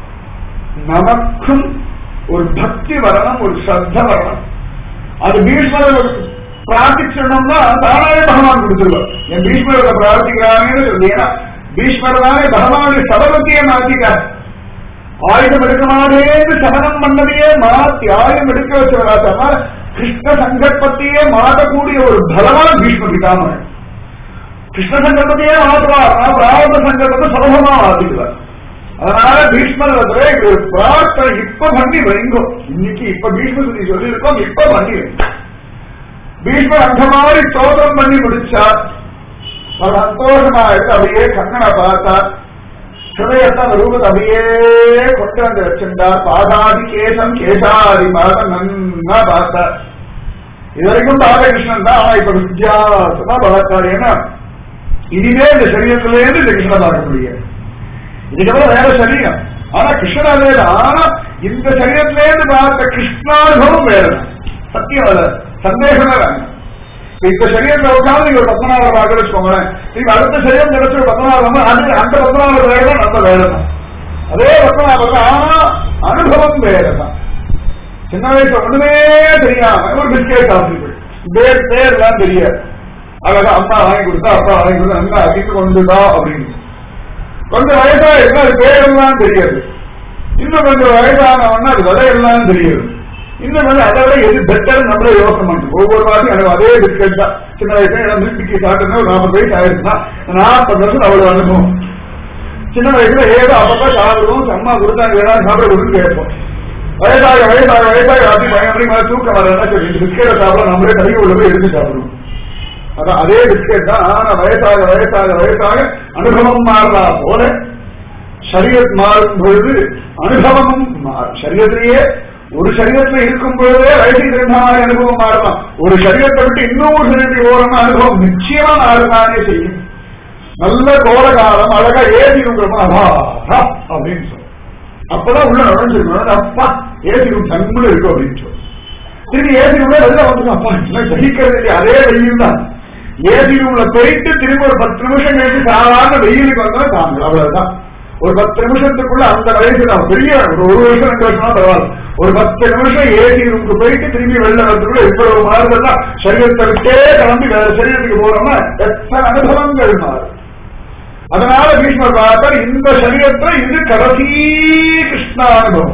நமக்கும் ஒரு பக்தி வரணும் ஒரு ஸ்ரத்த வரணும் அது பீஷ்மர் பிரார்த்திச்சோம்னா தானாவே பகவான் கொடுத்துருவார் என் பீஷ்மரோட பிரார்த்திக்கிறாங்கன்னு சொல்லி ஏன்னா பீஷ்மர் தானே பகவானுடைய சபலத்தையே மாத்திட்டார் ஆயுதம் எடுக்க மாட்டேன்னு சமனம் பண்ணதையே மாத்தி ஆயுதம் எடுக்க வச்சவராசமா கிருஷ்ண சங்கல்பத்தையே மாற்றக்கூடிய ஒரு பலவான் பீஷ்ம பிதாமகன் கிருஷ்ண சங்கல்பத்தையே மாற்றுவார் ஆனா பிராரத சங்கல்பத்தை சுலபமா மாத்திடுவார் அதனால பீஷ்மர் ஒரு பிரார்த்தனை இப்ப பண்ணி வைங்கோ இன்னைக்கு இப்ப பீஷ்ம சொல்லி சொல்லியிருக்கோம் இப்ப பண்ணி வைங்க பீஷ்மர் அந்த மாதிரி ஸ்தோத்திரம் பண்ணி முடிச்சார் அவர் சந்தோஷமா இருக்கு அப்படியே கண்ணனை பார்த்தார் ஹிருதயத்தை அந்த ரூபத்தை அப்படியே கொண்டு வந்து வச்சிருந்தார் பாதாதி கேசம் கேசாதி பார்த்த நன்னா பார்த்தார் இது வரைக்கும் ராதாகிருஷ்ணன் தான் ஆனா இப்ப வித்தியாசமா பார்த்தார் ஏன்னா இனிமே இந்த சரீரத்திலே இருந்து இந்த கிருஷ்ணனை பார்க்க முடியாது இதுக்கப்புறம் வேற சரீரம் ஆனா கிருஷ்ணனாலே ஆனா இந்த சரீரத்திலே இருந்து பார்த்த கிருஷ்ணானுபவம் வேறதான் சத்தியம் அல்ல சந்தேகமே வேண்டாம் இந்த சரீரத்தில் உட்காந்து நீங்க ஒரு பத்மநாபர் பார்க்க வச்சுக்கோங்களேன் நீங்க அடுத்த சரீரம் கிடைச்ச ஒரு பத்மநாபம் அது அந்த பத்மநாபர் வேலை தான் நம்ம வேலை தான் அதே பத்மநாபர் தான் ஆனா அனுபவம் வேலை தான் சின்ன வயசுல ஒண்ணுமே தெரியாம ஒரு பிஸ்கெட் சாப்பிட்டு பேர் பேர்லாம் தெரியாது அழகா அம்மா வாங்கி கொடுத்தா அப்பா வாங்கி கொடுத்தா அண்ணா அதிகம் கொண்டுதா அப்படின்னு கொஞ்சம் வயசா இருந்தா அது பேரெல்லாம் தெரியாது இன்னும் கொஞ்சம் வயசானவன்னா அது விலையெல்லாம் தெரியாது இன்னும் வந்து அதை விட எது பெட்டர் நம்மளே யோசனை பண்ணுறோம் ஒவ்வொரு வாரம் எனக்கு அதே பிஸ்கெட் தான் சின்ன வயசுல எனக்கு மில்பிக்கி சாப்பிட்டுனா ஒரு நாற்பது வயசு ஆயிருச்சுன்னா நாற்பது வருஷம் அவ்வளவு அனுபவம் சின்ன வயசுல ஏதோ அப்பப்ப சாப்பிடுவோம் அம்மா கொடுத்தாங்க ஏதாவது சாப்பிட கொடுத்து கேட்போம் வயசாக வயசாக வயசாக அப்படி பயங்கரமா தூக்கம் வரலன்னா சரி இந்த பிஸ்கெட்டை சாப்பிட நம்மளே கடைக்கு உள்ள போய் எடுத்து சாப்பிடுவோம் அதான் அதே பிஸ்கெட் தான் ஆனா வயசாக வயசாக வயசாக அனுபவம் மாறலா போல சரீரத் மாறும் பொழுது அனுபவமும் மாறும் சரீரத்திலேயே ஒரு சரீரத்துல இருக்கும் பொழுதே வயசுக்கு தகுந்த மாதிரி அனுபவம் மாறலாம் ஒரு சரீரத்தை விட்டு இன்னொரு சரீரத்துக்கு போறோம்னா அனுபவம் நிச்சயமா மாறுதானே செய்யும் நல்ல கோல காலம் அழகா ஏசி ரூம் அபா அப்படின்னு சொல்லும் அப்பதான் உள்ள நுழைஞ்சிருக்கணும் அப்பா ஏசி ரூம் தங்குல இருக்கும் அப்படின்னு சொல்லும் திரும்பி ஏசி ரூம்ல வெளில வந்து அப்பா என்ன சகிக்கிறது இல்லையா அதே வெயில் தான் ஏசி ரூம்ல போயிட்டு திரும்ப ஒரு பத்து நிமிஷம் கழிச்சு சாதாரண வெயிலுக்கு வந்தா தாங்க அவ்வளவுதான் ஒரு பத்து நிமிஷத்துக்குள்ள அந்த வயசு தான் பெரிய ஒரு ஒரு வருஷம் ரெண்டு வருஷமா பரவாயில்ல ஒரு பத்து நிமிஷம் ஏசி ரூமுக்கு போயிட்டு திரும்பி வெளில வரதுக்குள்ள இவ்வளவு மாறுதெல்லாம் சரீரத்தை விட்டே கிளம்பி வேற சரீரத்துக்கு போறோம்னா எத்தனை அனுபவங்கள் மாறும் அதனால பீஷ்மர் பார்த்தார் இந்த சரீரத்துல இது கடைசி கிருஷ்ணானுபவம்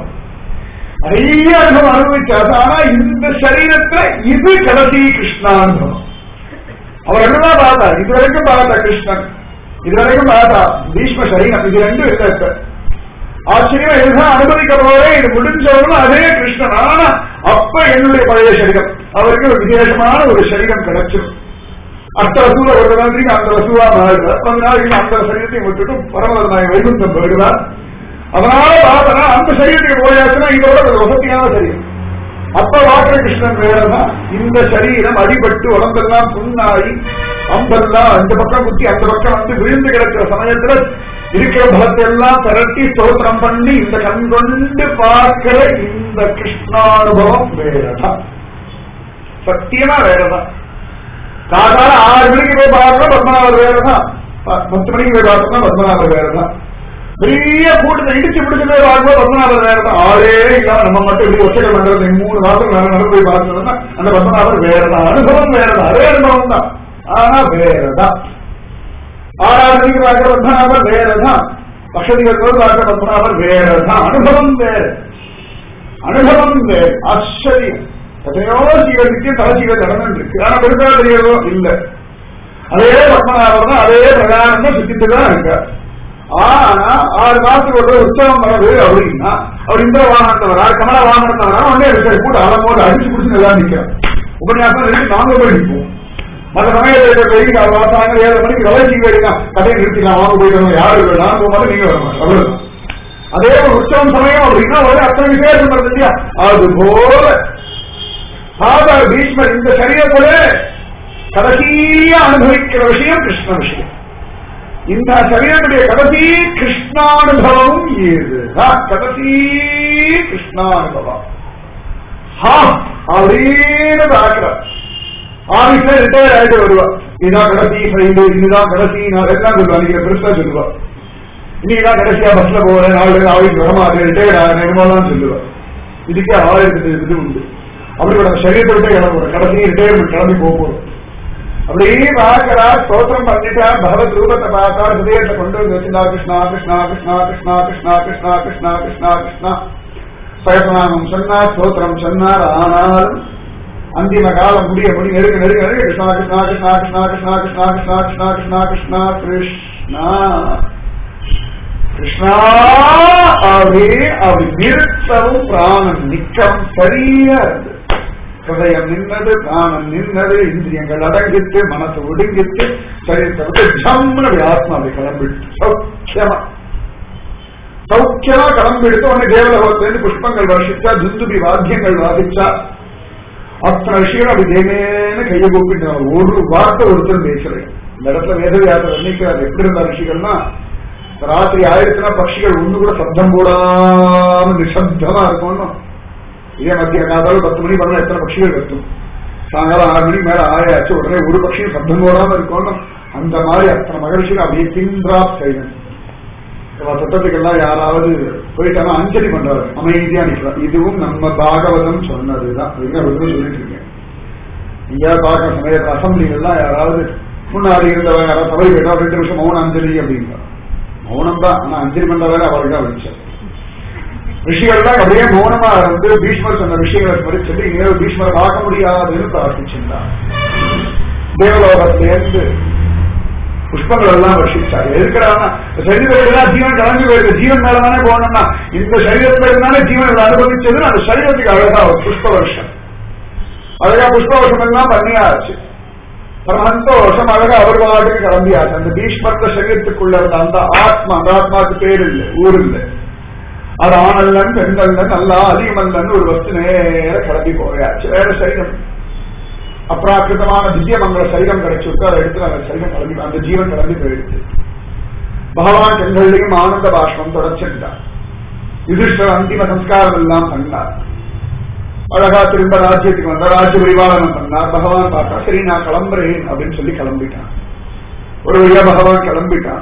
நிறைய அனுபவம் அனுபவிச்சாரு ஆனா இந்த சரீரத்துல இது கடைசி கிருஷ்ணானுபவம் அவர் என்னதான் பார்த்தார் இது வரைக்கும் பார்த்தா கிருஷ்ணன் இது வரைக்கும் பார்த்தா பீஷ்ம சரீரம் இது ரெண்டும் இல்லை இப்ப ஆச்சரியம் இதுதான் அனுமதிக்க போறே இது முடிஞ்சவரும் அதே கிருஷ்ணன் ஆனா அப்ப என்னுடைய பழைய சரீரம் அவருக்கு ஒரு விசேஷமான ஒரு சரீரம் கிடைச்சிடும் அத்த வசூல ஒரு நாளைக்கு அந்த வசூலா மாறுகிறார் கொஞ்ச நாளைக்கு அந்த சரீரத்தையும் விட்டுட்டு பரமநாய் வைகுந்தம் போயிடுவார் அதனால பார்த்தனா அந்த சரீரத்துக்கு போயாச்சுன்னா இதோட ஒரு வசதியான சரீரம் அப்ப வாக்கிர கிருஷ்ணன் வேறதான் இந்த சரீரம் அடிபட்டு உடம்பெல்லாம் புண்ணாகி அம்பெல்லாம் இந்த பக்கம் குத்தி அந்த பக்கம் வந்து விழுந்து கிடக்கிற சமயத்துல இருக்கிற பலத்தை எல்லாம் திரட்டி ஸ்தோத்திரம் பண்ணி இந்த கண் கொண்டு பார்க்கிற இந்த கிருஷ்ணானுபவம் வேறதான் சத்தியமா வேறதான் காதால ஆறு மணிக்கு போய் பார்க்கணும் பத்மநாபர் வேறதான் பத்து மணிக்கு போய் பார்க்கணும் பத்மநாபர் வேறதான் பெரிய கூட்டத்தை இடிச்சு பிடிச்சு போய் பார்க்கணும் பத்மநாபர் வேறதான் ஆளே இல்லாம நம்ம மட்டும் இப்படி ஒற்றைகள் பண்றது மூணு மாசம் நேரம் நடந்து போய் பார்க்கணும்னா அந்த பத்மநாபர் வேறதான் அனுபவம் வேறதான் அதே அனுபவம் தான் ஆனா வேறதான் ஆறாறு மணிக்கு பார்க்கிற பத்மநாபர் வேறதான் வசதிகள் போது பார்க்கிற பத்மநாபர் வேறதான் அனுபவம் வேறு அனுபவம் வேறு ஆச்சரியம் எத்தனையோ ஜீவனுக்கு தலைஜீவன் நடந்து இருக்கு ஆனா பெருசா தெரியறதோ இல்ல அதே பத்மநாபர் தான் அதே பிரகாரம் தான் சுத்திட்டு தான் இருக்கார் ஆனா ஆறு மாசத்துக்கு ஒரு உற்சவம் வருது அப்படின்னா அவர் இந்த வாகனத்தை வரா கமல வாகனத்தை வரா உடனே இருக்காரு கூட அலமோடு அடிச்சு பிடிச்சு எல்லாம் நிற்கிறார் உபன்யாசம் இருக்கு நாங்க போய் நிற்போம் மற்ற சமயத்தில் வெயில் வாசாங்க ஏழு மணிக்கு வளர்ச்சி வேடுங்க கதையை நிறுத்திக்கலாம் வாங்க போயிட்டு யாரு இல்லை நான் போக மாட்டேன் நீங்க வர மாட்டேன் அவ்வளவுதான் அதே ஒரு உற்சவம் சமயம் அப்படின்னா ஒரு அத்தனை விசேஷம் வருது இல்லையா அது போல ஆதார் பீஷ்மர் இந்த சரீரத்துல கடைசியா அனுபவிக்கிற விஷயம் கிருஷ்ண விஷயம் இந்த சரீரத்துடைய கடைசி கிருஷ்ணானுபவம் இதுதான் கடைசி கிருஷ்ணானுபவம் ஹா அப்படின்னு பார்க்கிறார் ஆபீஸ்ல ரிட்டையர் ஆயிட்டு வருவா இதுதான் கடைசி ஃபைலு இதுதான் கடைசி நான் எல்லாம் சொல்லுவா நீங்க பெருசா சொல்லுவா இன்னைக்குதான் கடைசியா பஸ்ல போறேன் நாலு பேர் ஆபீஸ் வரமாட்டேன் ரிட்டையர் ஆகிறேன் என்னமோலாம் சொல்லுவா இதுக்கே ஆயிரத்தி இது உண்டு அப்படிப்பட்ட சரீரத்தை விட்டு கிளம்புறோம் கடைசி ரிட்டையர்மெண்ட் கிளம்பி போகும் அப்படியே பார்க்கிறா ஸ்தோத்திரம் பண்ணிட்டா பகவத் ரூபத்தை பார்த்தா ஹிருதயத்தை கொண்டு வந்து வச்சுனா கிருஷ்ணா கிருஷ்ணா கிருஷ்ணா கிருஷ்ணா கிருஷ்ணா கிருஷ்ணா கிருஷ்ணா கிருஷ்ணா கிருஷ்ணா சயசனாமம் சொன்னா ஸ்தோத்திரம் சொன்னார் ஆனாலும் அந்திம காலம் முடிய முடி நெருங்க நெருங்க நெருங்க கிருஷ்ணா கிருஷ்ணா கிருஷ்ணா கிருஷ்ணா கிருஷ்ணா கிருஷ்ணா கிருஷ்ணா கிருஷ்ணா கிருஷ்ணா கிருஷ்ணா கிருஷ்ணா அப்படி அப்படி நிறுத்தவும் பிராணம் நிக்கம் சரியா இருந்து ஹிருதயம் நின்னது பிராணம் நின்னது இந்திரியங்கள் அடங்கிட்டு மனசு ஒடுங்கிட்டு சரீரத்தை விட்டு ஜம்முன்னு அப்படி ஆத்மா அப்படி கிளம்பிட்டு சௌக்கியமா சௌக்கியமா கிளம்பிடுத்து உடனே தேவலோகத்திலிருந்து புஷ்பங்கள் வருஷிச்சா துந்துபி வாத்தியங்கள் வாதிச்சா அத்தனை விஷயம் அப்படி தேமேன்னு கையை கூப்பிட்டு ஒரு வார்த்தை ஒருத்தர் பேசுறேன் இந்த இடத்துல வேதவியாசர் வர்ணிக்கிறார் எப்படி இருந்த ரிஷிகள்னா ராத்திரி ஆயிரத்துல பட்சிகள் ஒண்ணு கூட சப்தம் போடாம நிசப்தமா இருக்கணும் இதே மத்திய காதாலும் பத்து மணி பண்ண எத்தனை பட்சிகள் கட்டும் சாயங்காலம் ஆறு மணிக்கு மேல ஆயாச்சு உடனே ஒரு பட்சியும் சப்தம் போடாம இருக்கணும் அந்த மாதிரி அத்தனை மகிழ்ச்சிகள் அப்படியே பின்ட்ராப் செய்யணும் சட்டத்துக்கெல்லாம் யாராவது போயிட்டாங்க அஞ்சலி பண்றாரு அமைதியா நிற்கிறார் இதுவும் நம்ம பாகவதம் சொன்னதுதான் அப்படின்னு சொல்லிட்டு இருக்கேன் இங்க பார்க்க சமயத்தில் அசம்பிளிகள்லாம் யாராவது முன்னாடி இருந்தவங்க யாராவது சபை போயிட்டா ரெண்டு நிமிஷம் மௌன அஞ்சலி அப்படின்னா மௌனம் தான் ஆனா அஞ்சலி பண்ற வேலை அவருக்கு தான் வச்சார் ரிஷிகள்லாம் அப்படியே மௌனமா இருந்து பீஷ்மர் சொன்ன விஷயங்களை சொல்லி சொல்லி இனிமேல் பீஷ்மரை பார்க்க முடியாதுன்னு பிரார்த்திச்சிருந்தார் தேவலோகத்திலேருந்து புஷ்பங்கள் எல்லாம் வர்ஷிச்சார் எதுக்குறாங்கன்னா சரீரத்துலாம் ஜீவன் கிளம்பி போயிருக்கு ஜீவன் மேல தானே போகணும்னா இந்த சரீரத்துல இருந்தாலே ஜீவன் அனுபவிச்சது அந்த சரீரத்துக்கு அழகா ஒரு புஷ்ப வருஷம் அழகா புஷ்ப வருஷம் எல்லாம் பண்ணியாச்சு பரம சந்தோஷம் அழகா அவர் பாட்டுக்கு கிளம்பியாச்சு அந்த பீஷ்மர்த்த சரீரத்துக்குள்ள இருந்த அந்த ஆத்மா அந்த ஆத்மாவுக்கு பேர் இல்லை ஊர் இல்லை அது ஆணல்லன் பெண்கல்லன் அல்லா அதிகமல்லன் ஒரு வஸ்து நேர கிளம்பி போயாச்சு வேற சரீரம் அப்ராக்கிருதமான திவ்யமங்கல சரீரம் கிடைச்சிருக்கு அதை எடுத்து அந்த சரீரம் கிளம்பி அந்த ஜீவன் கிளம்பி போயிடுச்சு பகவான் கண்கள்லையும் ஆனந்த பாஷ்பம் தொடர்ச்சிட்டார் யுதிஷ்டர் அந்திம சம்ஸ்காரம் எல்லாம் பண்ணார் அழகா திரும்ப ராஜ்யத்துக்கு வந்த ராஜ்ய பரிபாலனம் பண்ணார் பகவான் பார்த்தா சரி நான் கிளம்புறேன் அப்படின்னு சொல்லி கிளம்பிட்டான் ஒரு வழியா பகவான் கிளம்பிட்டான்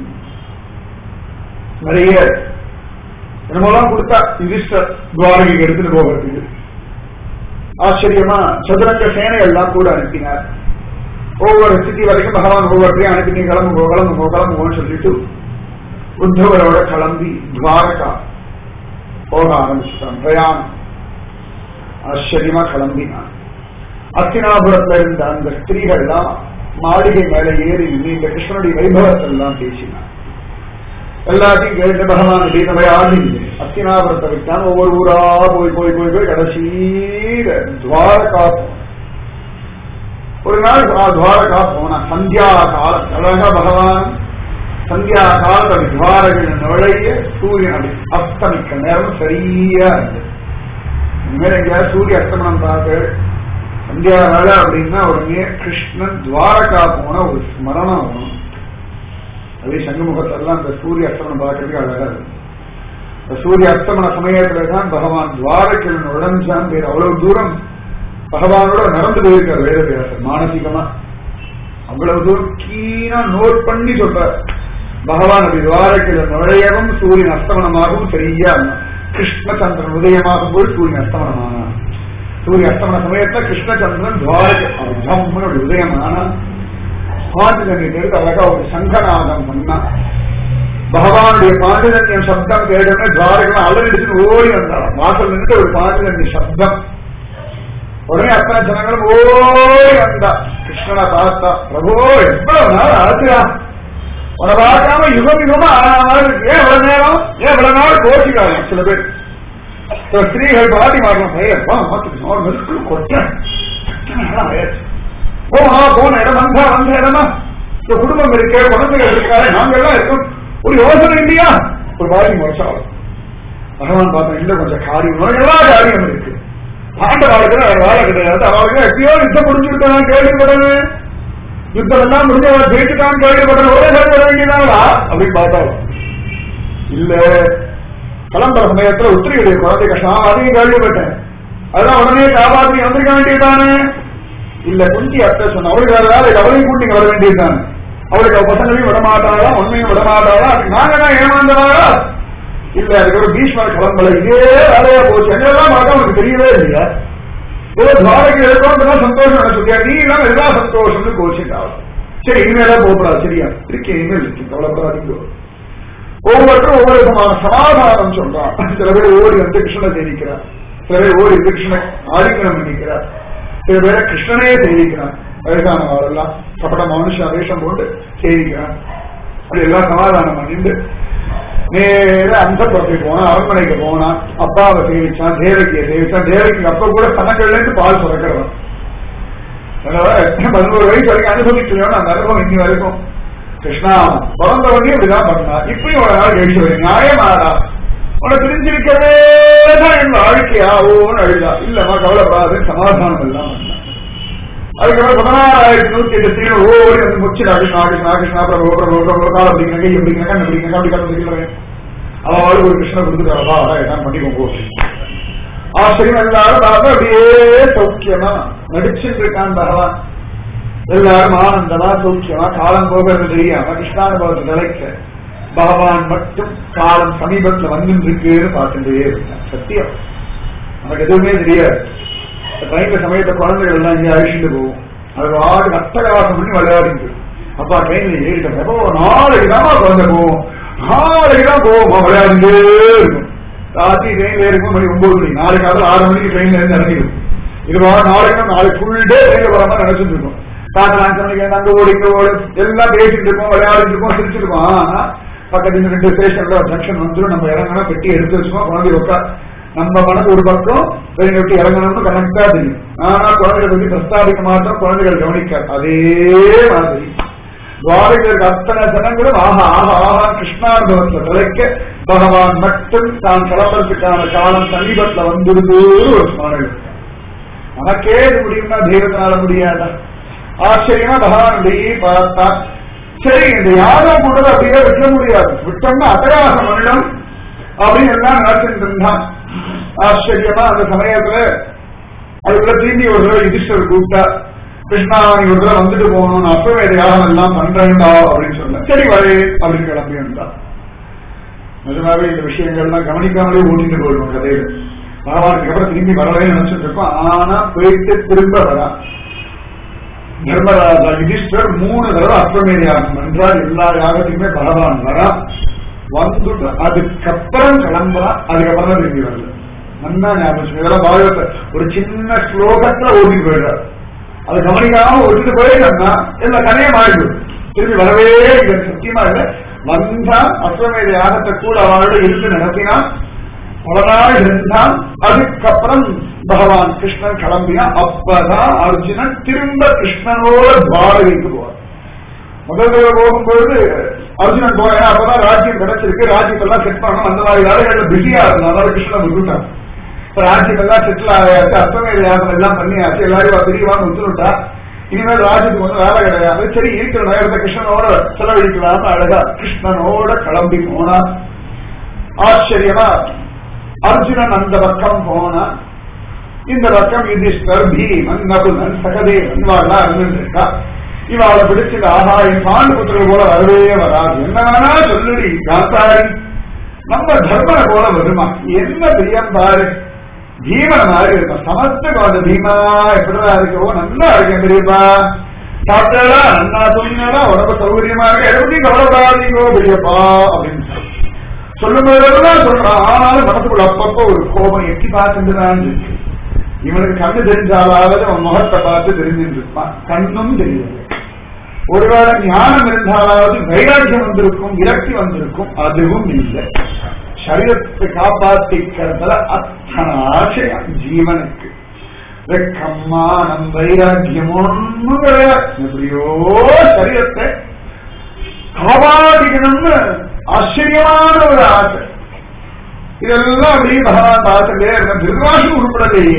நிறைய என்னமெல்லாம் கொடுத்தா யுதிஷ்டர் துவாரகைக்கு எடுத்துட்டு போகிறதுக்கு ஆச்சரியமா சதுரங்க சேனை எல்லாம் கூட அனுப்பினார் ஒவ்வொரு ஸ்திதி வரைக்கும் பகவான் ஒவ்வொருத்தையும் அனுப்பி நீ கிளம்புங்கோ கிளம்புங்கோ கிளம்புங்கோன்னு சொல்லிட்டு உத்தவரோட கிளம்பி துவாரகா போக ஆரம்பிச்சுட்டான் பிரயாணம் ஆச்சரியமா கிளம்பினான் அத்தினாபுரத்துல இருந்த அந்த ஸ்திரீகள்லாம் மாளிகை மேல ஏறி நின்று இந்த கிருஷ்ணனுடைய வைபவத்தை எல்லாம் பேசினான் எல்லாத்தையும் கேட்டு பகவான் தீனவை ஆடிந்து அத்தினாபுரத்தை விட்டான் ஒவ்வொரு ஊரா போய் போய் போய் போய் கடைசியில துவாரகா போனான். ஒரு நாள் ஆ, துவாரகா போனா சந்தியா காலம் அழகா பகவான் சந்தியா காலத்தில் துவாரகையில் நுழைய சூரியன் அப்படி அஸ்தமிக்க நேரம் சரியா இருந்தது இனிமேல் எங்கேயாவது சூரிய அஸ்தமனம் பார்த்து சந்தியா வேலை அப்படின்னா உடனே கிருஷ்ணன் துவாரகா போன ஒரு ஸ்மரணம் வரும் அதே சங்குமுகத்தெல்லாம் அந்த சூரிய அஸ்தமனம் பார்க்கறதுக்கு அழகா இருக்கும் இந்த சூரிய அஸ்தமன சமயத்துல தான் பகவான் துவாரகையில் நுழைஞ்சான் பேர் அவ்வளவு தூரம் பகவானோட நடந்து போயிருக்கார் வேதவியாசர் மானசீகமா அவ்வளவு தூரம் கீனா நோட் பண்ணி சொல்றார் பகவான் அப்படி துவாரகையில் நுழையவும் சூரியன் அஸ்தமனமாகவும் சரியா இருந்தான். கிருஷ்ணச்சந்திரன் உதயமாகும் போது சூரியன் அஸ்தமனமானான் சூரிய அஸ்தமன சமயத்துல கிருஷ்ணச்சந்திரன் துவாரகை அவர் ஜம்முன்னு அப்படி உதயமானான் பாண்டிதன்யத்தை எடுத்து அழகா ஒரு சங்கநாதம் பண்ணான் பகவானுடைய பாண்டிதன்யம் சப்தம் கேட்டோன்னே துவாரகம் அலறிடுச்சுன்னு ஓடி வந்தாராம் வாசல் நின்று ஒரு பாண்டிதன்ய சப்தம் உடனே அத்தனை ஜனங்களும் ஓடி வந்தா கிருஷ்ணனை பார்த்தா பிரபு எவ்வளவு நாள் ஆச்சுடா உன பார்க்காம யுகம் யுகமா ஆனாலும் ஏன் இவ்வளவு நேரம் ஏன் இவ்வளவு நாள் கோச்சிக்காங்க சில பேர் சில ஸ்திரீகள் பாட்டி மாறலாம் பையப்பா மாத்துக்கு ஒரு மெருக்கு கொட்டேன் போனா போன இடம் வந்தா வந்த இடமா இந்த குடும்பம் இருக்கே குழந்தைகள் இருக்காரு நாங்க எல்லாம் இருக்கோம் ஒரு யோசனை இல்லையா ஒரு பாட்டி முறைச்சாலும் பகவான் பார்த்தா இல்ல கொஞ்சம் காரியம் எல்லா காரியம் இருக்கு பாண்டவாளுக்கு வேற வேலை கிடையாது அவளுக்கு எப்பயோ யுத்தம் முடிஞ்சுட்டான் கேள்விப்படணும் யுத்தம் எல்லாம் முடிஞ்சவன் ஜெயிச்சுட்டான் கேள்விப்படணும் ஒரே சரி வர வேண்டியதாங்களா அப்படின்னு பார்த்தாலும் இல்ல கிளம்புற சமயத்துல உத்திரியுடைய குழந்தை கஷ்டம் அதையும் கேள்விப்பட்டேன் அதான் உடனே காப்பாற்றி வந்திருக்க வேண்டியதுதானே இல்ல குந்தி அத்தை சொன்ன அவளுக்கு வேற வேலை அவளையும் கூட்டிங்க வர வேண்டியதுதானே அவளுக்கு அவ பசங்களையும் விடமாட்டாளா உண்மையும் விடமாட்டாளா நாங்க தான் ஏமாந்தவாளா இல்ல அதுக்கு ஒரு பீஷ்மர் கிளம்பல இதே வேலையா போச்சு என்னெல்லாம் பார்த்தா உனக்கு தெரியவே இல்லையா ஏதோ துவாரகை இருக்கோம் சந்தோஷம் நினைச்சிருக்கியா நீ எல்லாம் எல்லா சந்தோஷம்னு கோச்சிட்டாள் சரி இனிமேலாம் போகக்கூடாது சரியா இருக்கே இனிமேல் இருக்கு கவலைப்படாதீங்க ஒவ்வொருத்தரும் ஒவ்வொரு விதமான சமாதானம் சொல்றான் சில பேர் ஓடி வந்து கிருஷ்ணனை தெரிவிக்கிறார் சில பேர் ஓடி வந்து கிருஷ்ணனை ஆலிங்கனம் பண்ணிக்கிறார் சில பேரை கிருஷ்ணனே தெரிவிக்கிறான் வயசானவரெல்லாம் கபட மனுஷ வேஷம் போட்டு தெரிவிக்கிறான் அப்படி எல்லாம் சமாதானம் பண்ணிட்டு நேர அந்த புறத்துக்கு போனா அரண்மனைக்கு போனா அப்பாவை சேவிச்சான் தேவகியை சேவிச்சான் தேவகிக்கு அப்ப கூட தனக்கள்ல இருந்து பால் சுரக்கிறவன் அதனால பதினோரு வயசு வரைக்கும் அனுபவிக்கலையோன்னு அந்த அனுபவம் இன்னி வரைக்கும் கிருஷ்ணா பிறந்த உடனே இப்படிதான் பண்ணா இப்பயும் ஒரு நாள் கழிச்சு வரும் நியாயமாடா உன்னை பிரிஞ்சிருக்கவே தான் என் வாழ்க்கையா ஓன்னு அழுதா இல்லம்மா கவலைப்படாதுன்னு சமாதானம் எல்லாம் பண்ணா அதுக்கப்புறம் பதினாறாயிரத்தி நூத்தி எட்டு ஸ்திரீகள் ஓடி வந்து முச்சிடா கிருஷ்ணா கிருஷ்ணா கிருஷ்ணா பிரபு பிரபு பிரபு கால அப்படிங்க கை அப்படிங்க கண் அப்படிங்க அப்படி கண் அப்படிங்கிறேன் அவளுக்கு ஒரு கிருஷ்ண கொடுத்துருக்காளா என்ன பண்ணிக்கோங்க ஆச்சரியம் எல்லாரும் பார்த்தா அப்படியே சௌக்கியமா நடிச்சுட்டு இருக்கான் பகவான் எல்லாரும் ஆனந்தமா சௌக்கியமா காலம் போகிறது தெரியாம கிருஷ்ணானுபவத்தை நிலைக்க பகவான் மட்டும் காலம் சமீபத்துல வந்துட்டு இருக்குன்னு பார்த்துட்டே இருக்கான் சத்தியம் நமக்கு எதுவுமே தெரியாது ட்ரெயின்ல சமயத்தை குழந்தைகள் எல்லாம் இங்கே அழிச்சுட்டு போவோம் அது ஆடு அட்டகாசம் பண்ணி விளையாடிட்டு அப்பா ட்ரெயின்ல ஏறிட்டோம் எப்போ நாளைக்கு தான் குழந்தை போவோம் நாளைக்கு தான் போவோம் விளையாடிட்டே இருக்கும் ராத்திரி ட்ரெயின்ல இருக்கும் மணி ஒன்பது மணி நாளைக்கு காலையில் ஆறு மணிக்கு ட்ரெயின்ல இருந்து இறங்கிடும் இது நாளைக்கு நாளைக்கு ஃபுல் டே ட்ரெயின்ல போற மாதிரி நினைச்சிட்டு இருக்கோம் காத்து அஞ்சு மணிக்கு அங்க ஓடி இங்க ஓடு எல்லாம் பேசிட்டு இருக்கோம் விளையாடிட்டு இருக்கோம் சிரிச்சிட்டு இருக்கோம் ஆனா பக்கத்துல ரெண்டு ஸ்டேஷன்ல ஜங்ஷன் வந்துடும் நம்ம இறங்கினா பெட்டி எடுத்து வச்சுக்கோம் குழந்தை உட்கா நம்ம மனது ஒரு பக்கம் வெளியே விட்டு இறங்கணும்னு கனெக்டா தெரியும் ஆனா குழந்தைகளை பத்தி பிரஸ்தாபிக்க மாட்டோம் குழந்தைகள் கவனிக்காது அதே மாதிரி துவாரகருக்கு அத்தனை ஜனங்களும் ஆஹா ஆஹா ஆஹா கிருஷ்ணார்பவத்துல தலைக்க பகவான் மட்டும் தான் கிளம்புறதுக்கான காலம் சமீபத்துல வந்துடுது ஒரு ஸ்மரணை இருக்கு. நமக்கே இது முடியும்னா தெய்வத்தினால முடியாதா ஆச்சரியமா பகவான் அப்படியே பார்த்தா சரி இந்த யாகம் போட்டது அப்படியே விட்ட முடியாது விட்டோம்னா அபராசம் பண்ணணும் அப்படின்னு எல்லாம் நினைச்சிட்டு இருந்தான் ஆச்சரியமா அந்த சமயத்துல அதுக்குள்ள திரும்பி ஒரு தடவை யுதிஷ்டர் கூப்பிட்டா கிருஷ்ணா நீ ஒரு தடவை வந்துட்டு போகணும் நான் அப்பவே இந்த யாகம் எல்லாம் பண்றேன்டா அப்படின்னு சொன்னேன் சரி வரே அப்படின்னு கிளம்பி வந்தான் நிஜமாவே இந்த விஷயங்கள்லாம் கவனிக்காமலே ஓட்டிட்டு போயிடும் கதையில பகவானுக்கு அப்புறம் திரும்பி வரவே நினைச்சிட்டு இருக்கோம் ஆனா போயிட்டு திரும்ப வரா தர்மராஜா யுதிஷ்டர் மூணு தடவை அஸ்வமேத யாகம் என்றால் எல்லா யாகத்தையுமே பகவான் வரா வந்துட்டு அதுக்கப்புறம் கிளம்புறா அதுக்கப்புறம் தான் திரும்பி வரல நல்லா ஞாபகம் வச்சுக்கோங்க. இதெல்லாம் பாகவத ஒரு சின்ன ஸ்லோகத்துல ஓட்டிட்டு போயிடுறாரு அதை கவனிக்காம ஓட்டிட்டு போயிட்டோம்னா எல்லா கதையே மாறிடும் திரும்பி வரவே இல்லை சத்தியமா இல்லை வந்தா அஸ்வமேத யாகத்தை கூட அவளோட இருந்து நடத்தினான் பல நாள் இருந்தான் அதுக்கப்புறம் பகவான் கிருஷ்ணன் கிளம்பினா அப்பதான் அர்ஜுனன் திரும்ப கிருஷ்ணனோட துவாரகைக்கு போவார் முதல் தடவை போகும்போது அர்ஜுனன் போறேன் அப்பதான் ராஜ்யம் கிடைச்சிருக்கு ராஜ்யத்தெல்லாம் செட் பண்ணணும் அந்த மாதிரி வேலைகள்ல பிஸியா இருந்தான் அதனால கிருஷ்ணன் விட்டுட்டான் இப்ப ராஜ்யம் எல்லாம் செட்டில் ஆயாச்சு அஸ்வமேத யாகம் எல்லாம் பண்ணியாச்சு எல்லாரும் பிரிவான்னு விட்டுட்டா இனிமேல் ராஜ்யத்துக்கு வந்து வேலை கிடையாது சரி இருக்கிற நேரத்தை கிருஷ்ணனோட செலவழிக்கலாம்னு அழகா கிருஷ்ணனோட கிளம்பி போனா ஆச்சரியமா அர்ஜுனன் அந்த பக்கம் போனா இந்த பக்கம் யுதிஷ்டர் பீமன் நகுலன் சகதேவன் இவாள்லாம் இருந்துருக்கா இவாளை பிடிச்சது ஆஹா என் பாண்டு புத்திரர் போல வரவே வராது என்ன வேணா சொல்லுடி காத்தாரி நம்ம தர்மனை போல வருமா என்ன பிரியம் பாரு பீமன் மாதிரி இருக்கும் சமஸ்த குழந்தை பீமா எப்படிதான் இருக்கோ நல்லா இருக்கேன் பெரியப்பா சாப்பிட்டாடா நல்லா தூங்கினாடா உடம்பு சௌகரியமா இருக்கு எப்படி கவலைப்படாதீங்கோ பெரியப்பா அப்படின்னு சொல்லி. சொல்லும் போதெல்லாம் சொல்றான் ஆனாலும் மனசுக்குள்ள அப்பப்போ ஒரு கோபம் எட்டி பார்த்துட்டுதான் இருக்கு இவனுக்கு கண்ணு தெரிஞ்சாலாவது அவன் முகத்தை பார்த்து தெரிஞ்சுட்டு இருப்பான் கண்ணும் தெரியல ஒருவேளை ஞானம் இருந்தாலாவது வைராக்கியம் வந்திருக்கும் விரக்தி வந்திருக்கும் அதுவும் இல்லை சரீரத்தை காப்பாத்திக்கிறதுல அத்தனை ஆசையம் ஜீவனுக்கு வெக்கம்மானம் வைராக்கியம் ஒண்ணும் கிடையாது எப்படியோ சரீரத்தை காப்பாற்றிக்கணும்னு ஆச்சரியமான ஒரு ஆசை இதெல்லாம் அப்படியே பகவான் பார்த்துட்டே இருக்க திருவாசம் உருப்படலையே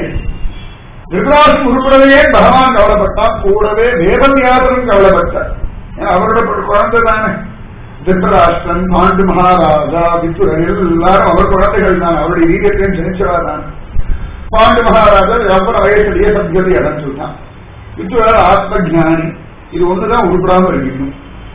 திருவாசம் உருப்படலையே பகவான் கவலைப்பட்டான் கூடவே வேதவியாசரும் கவலைப்பட்டார் ஏன்னா அவரோட குழந்தை தானே திருத்தராஷ்டிரன் பாண்டு மகாராஜா வித்துரன் எல்லாரும் அவர் குழந்தைகள் தான் அவருடைய வீரியத்தையும் ஜனிச்சவா தான் பாண்டு மகாராஜா அப்புறம் வயசுலயே சத்கதி அடைஞ்சுட்டான் வித்துரர் ஆத்ம ஜானி இது ஒண்ணுதான் உருப்படாம இருக்கணும்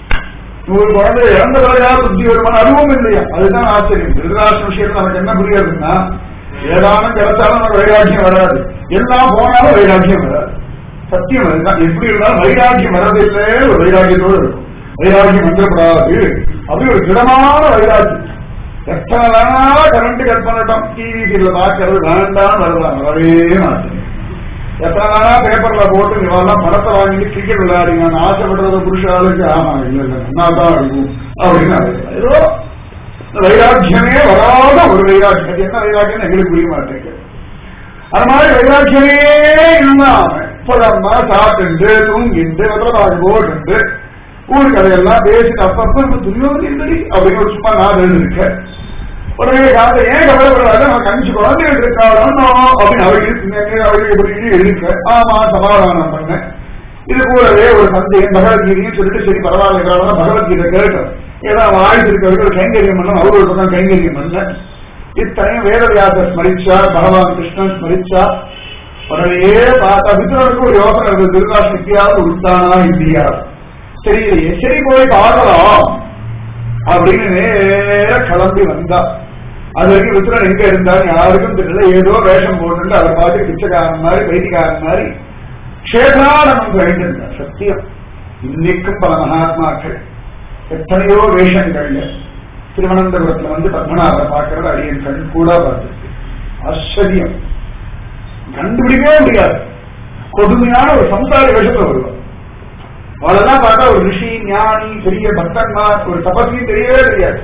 நூறு குழந்தை இறந்த பிறகா புத்தி வருமான அதுவும் இல்லையா அதுதான் ஆச்சரியம் திருதராஷ்டிர விஷயத்துல நமக்கு என்ன புரியாதுன்னா ஏதானும் கிடைச்சாலும் நமக்கு வைராக்கியம் வராது எல்லாம் போனாலும் வைராக்கியம் வராது சத்தியம் அதுதான் எப்படி இருந்தாலும் வைராக்கியம் வரதில்லை ஒரு வைராக்கியத்தோடு இருக்கும் வைராக்கியம் வந்துடக்கூடாது அப்படி ஒரு திடமான வைராக்கியம் எத்தனை வேணா கரண்ட் கட் பண்ணட்டும் டிவி சீரியல் பார்க்கறது வேண்டாம் வரலாம் வரவே மாட்டேன் எத்தனை நாளா பேப்பர்ல போட்டு இவெல்லாம் பணத்தை வாங்கிட்டு கிரிக்கெட் விளையாடுங்க நான் ஆசைப்படுறத புருஷாளுக்கு ஆமா இல்ல இல்ல நான் தான் அடிக்கும் அப்படின்னு ஏதோ இந்த வைராக்கியமே வராத ஒரு வைராக்கியம் அது என்ன வைராக்கியம் எங்களுக்கு புரிய மாட்டேங்குது அது மாதிரி வைராக்கியமே இல்லாம புலமா சாப்பிட்டு தூங்கிட்டு வெள்ளமாக போட்டு ஊர் கதையெல்லாம் பேசிட்டு அப்பப்ப துணியோடு இல்லடி அப்படின்னு ஒரு சும்மா நான் எழுதிருக்கேன் உடனே காந்த ஏன் கவலைப்படாத நம்ம கஞ்சி குழந்தைகள் இருக்காளோ அப்படின்னு அவருக்கு அவருக்கு எப்படி எழுதிக்க ஆமா சமாதானம் பண்ணேன் இது கூடவே ஒரு சந்தேகம் பகவத்கீதையும் சொல்லிட்டு சரி பரவாயில்ல காலம் பகவத்கீதை கேட்டோம் ஏன்னா அவன் ஆயுள் இருக்கவர்கள் கைங்கரியம் பண்ண அவர் ஒரு பக்கம் கைங்கரியம் பண்ண இத்தனையும் வேதவியாச ஸ்மரிச்சா பகவான் கிருஷ்ணன் ஸ்மரிச்சா உடனே பார்த்தா வித்ரனுக்கு ஒரு யோசனை இருக்கு திருநாஷ் நித்தியாவது உடுத்தானா இல்லையா தெரியலையே சரி போய் பார்க்கலாம் அப்படின்னு நேர கிளம்பி வந்தா அது வரைக்கும் வித்ரன் எங்க இருந்தாரு யாருக்கும் தெரியல ஏதோ வேஷம் போட்டு அதை பார்த்து பிச்சைக்காரன் மாதிரி வைத்தியக்காரன் மாதிரி க்ஷேத்ராடனம் வேண்டியிருந்தார் சத்தியம் இன்னைக்கும் பல மகாத்மாக்கள் எத்தனையோ வேஷங்கள்ல திருவனந்தபுரத்துல வந்து பத்மநாபரை பார்க்கறது அடியன் கண் கூட பார்த்துருக்கு ஆச்சரியம் கண்டுபிடிக்கவே முடியாது கொடுமையான ஒரு சம்சார வேஷத்துல வருவார் அவளெல்லாம் பார்த்தா ஒரு ரிஷி ஞானி பெரிய பக்தன்மார் ஒரு தபஸ்வி தெரியவே தெரியாது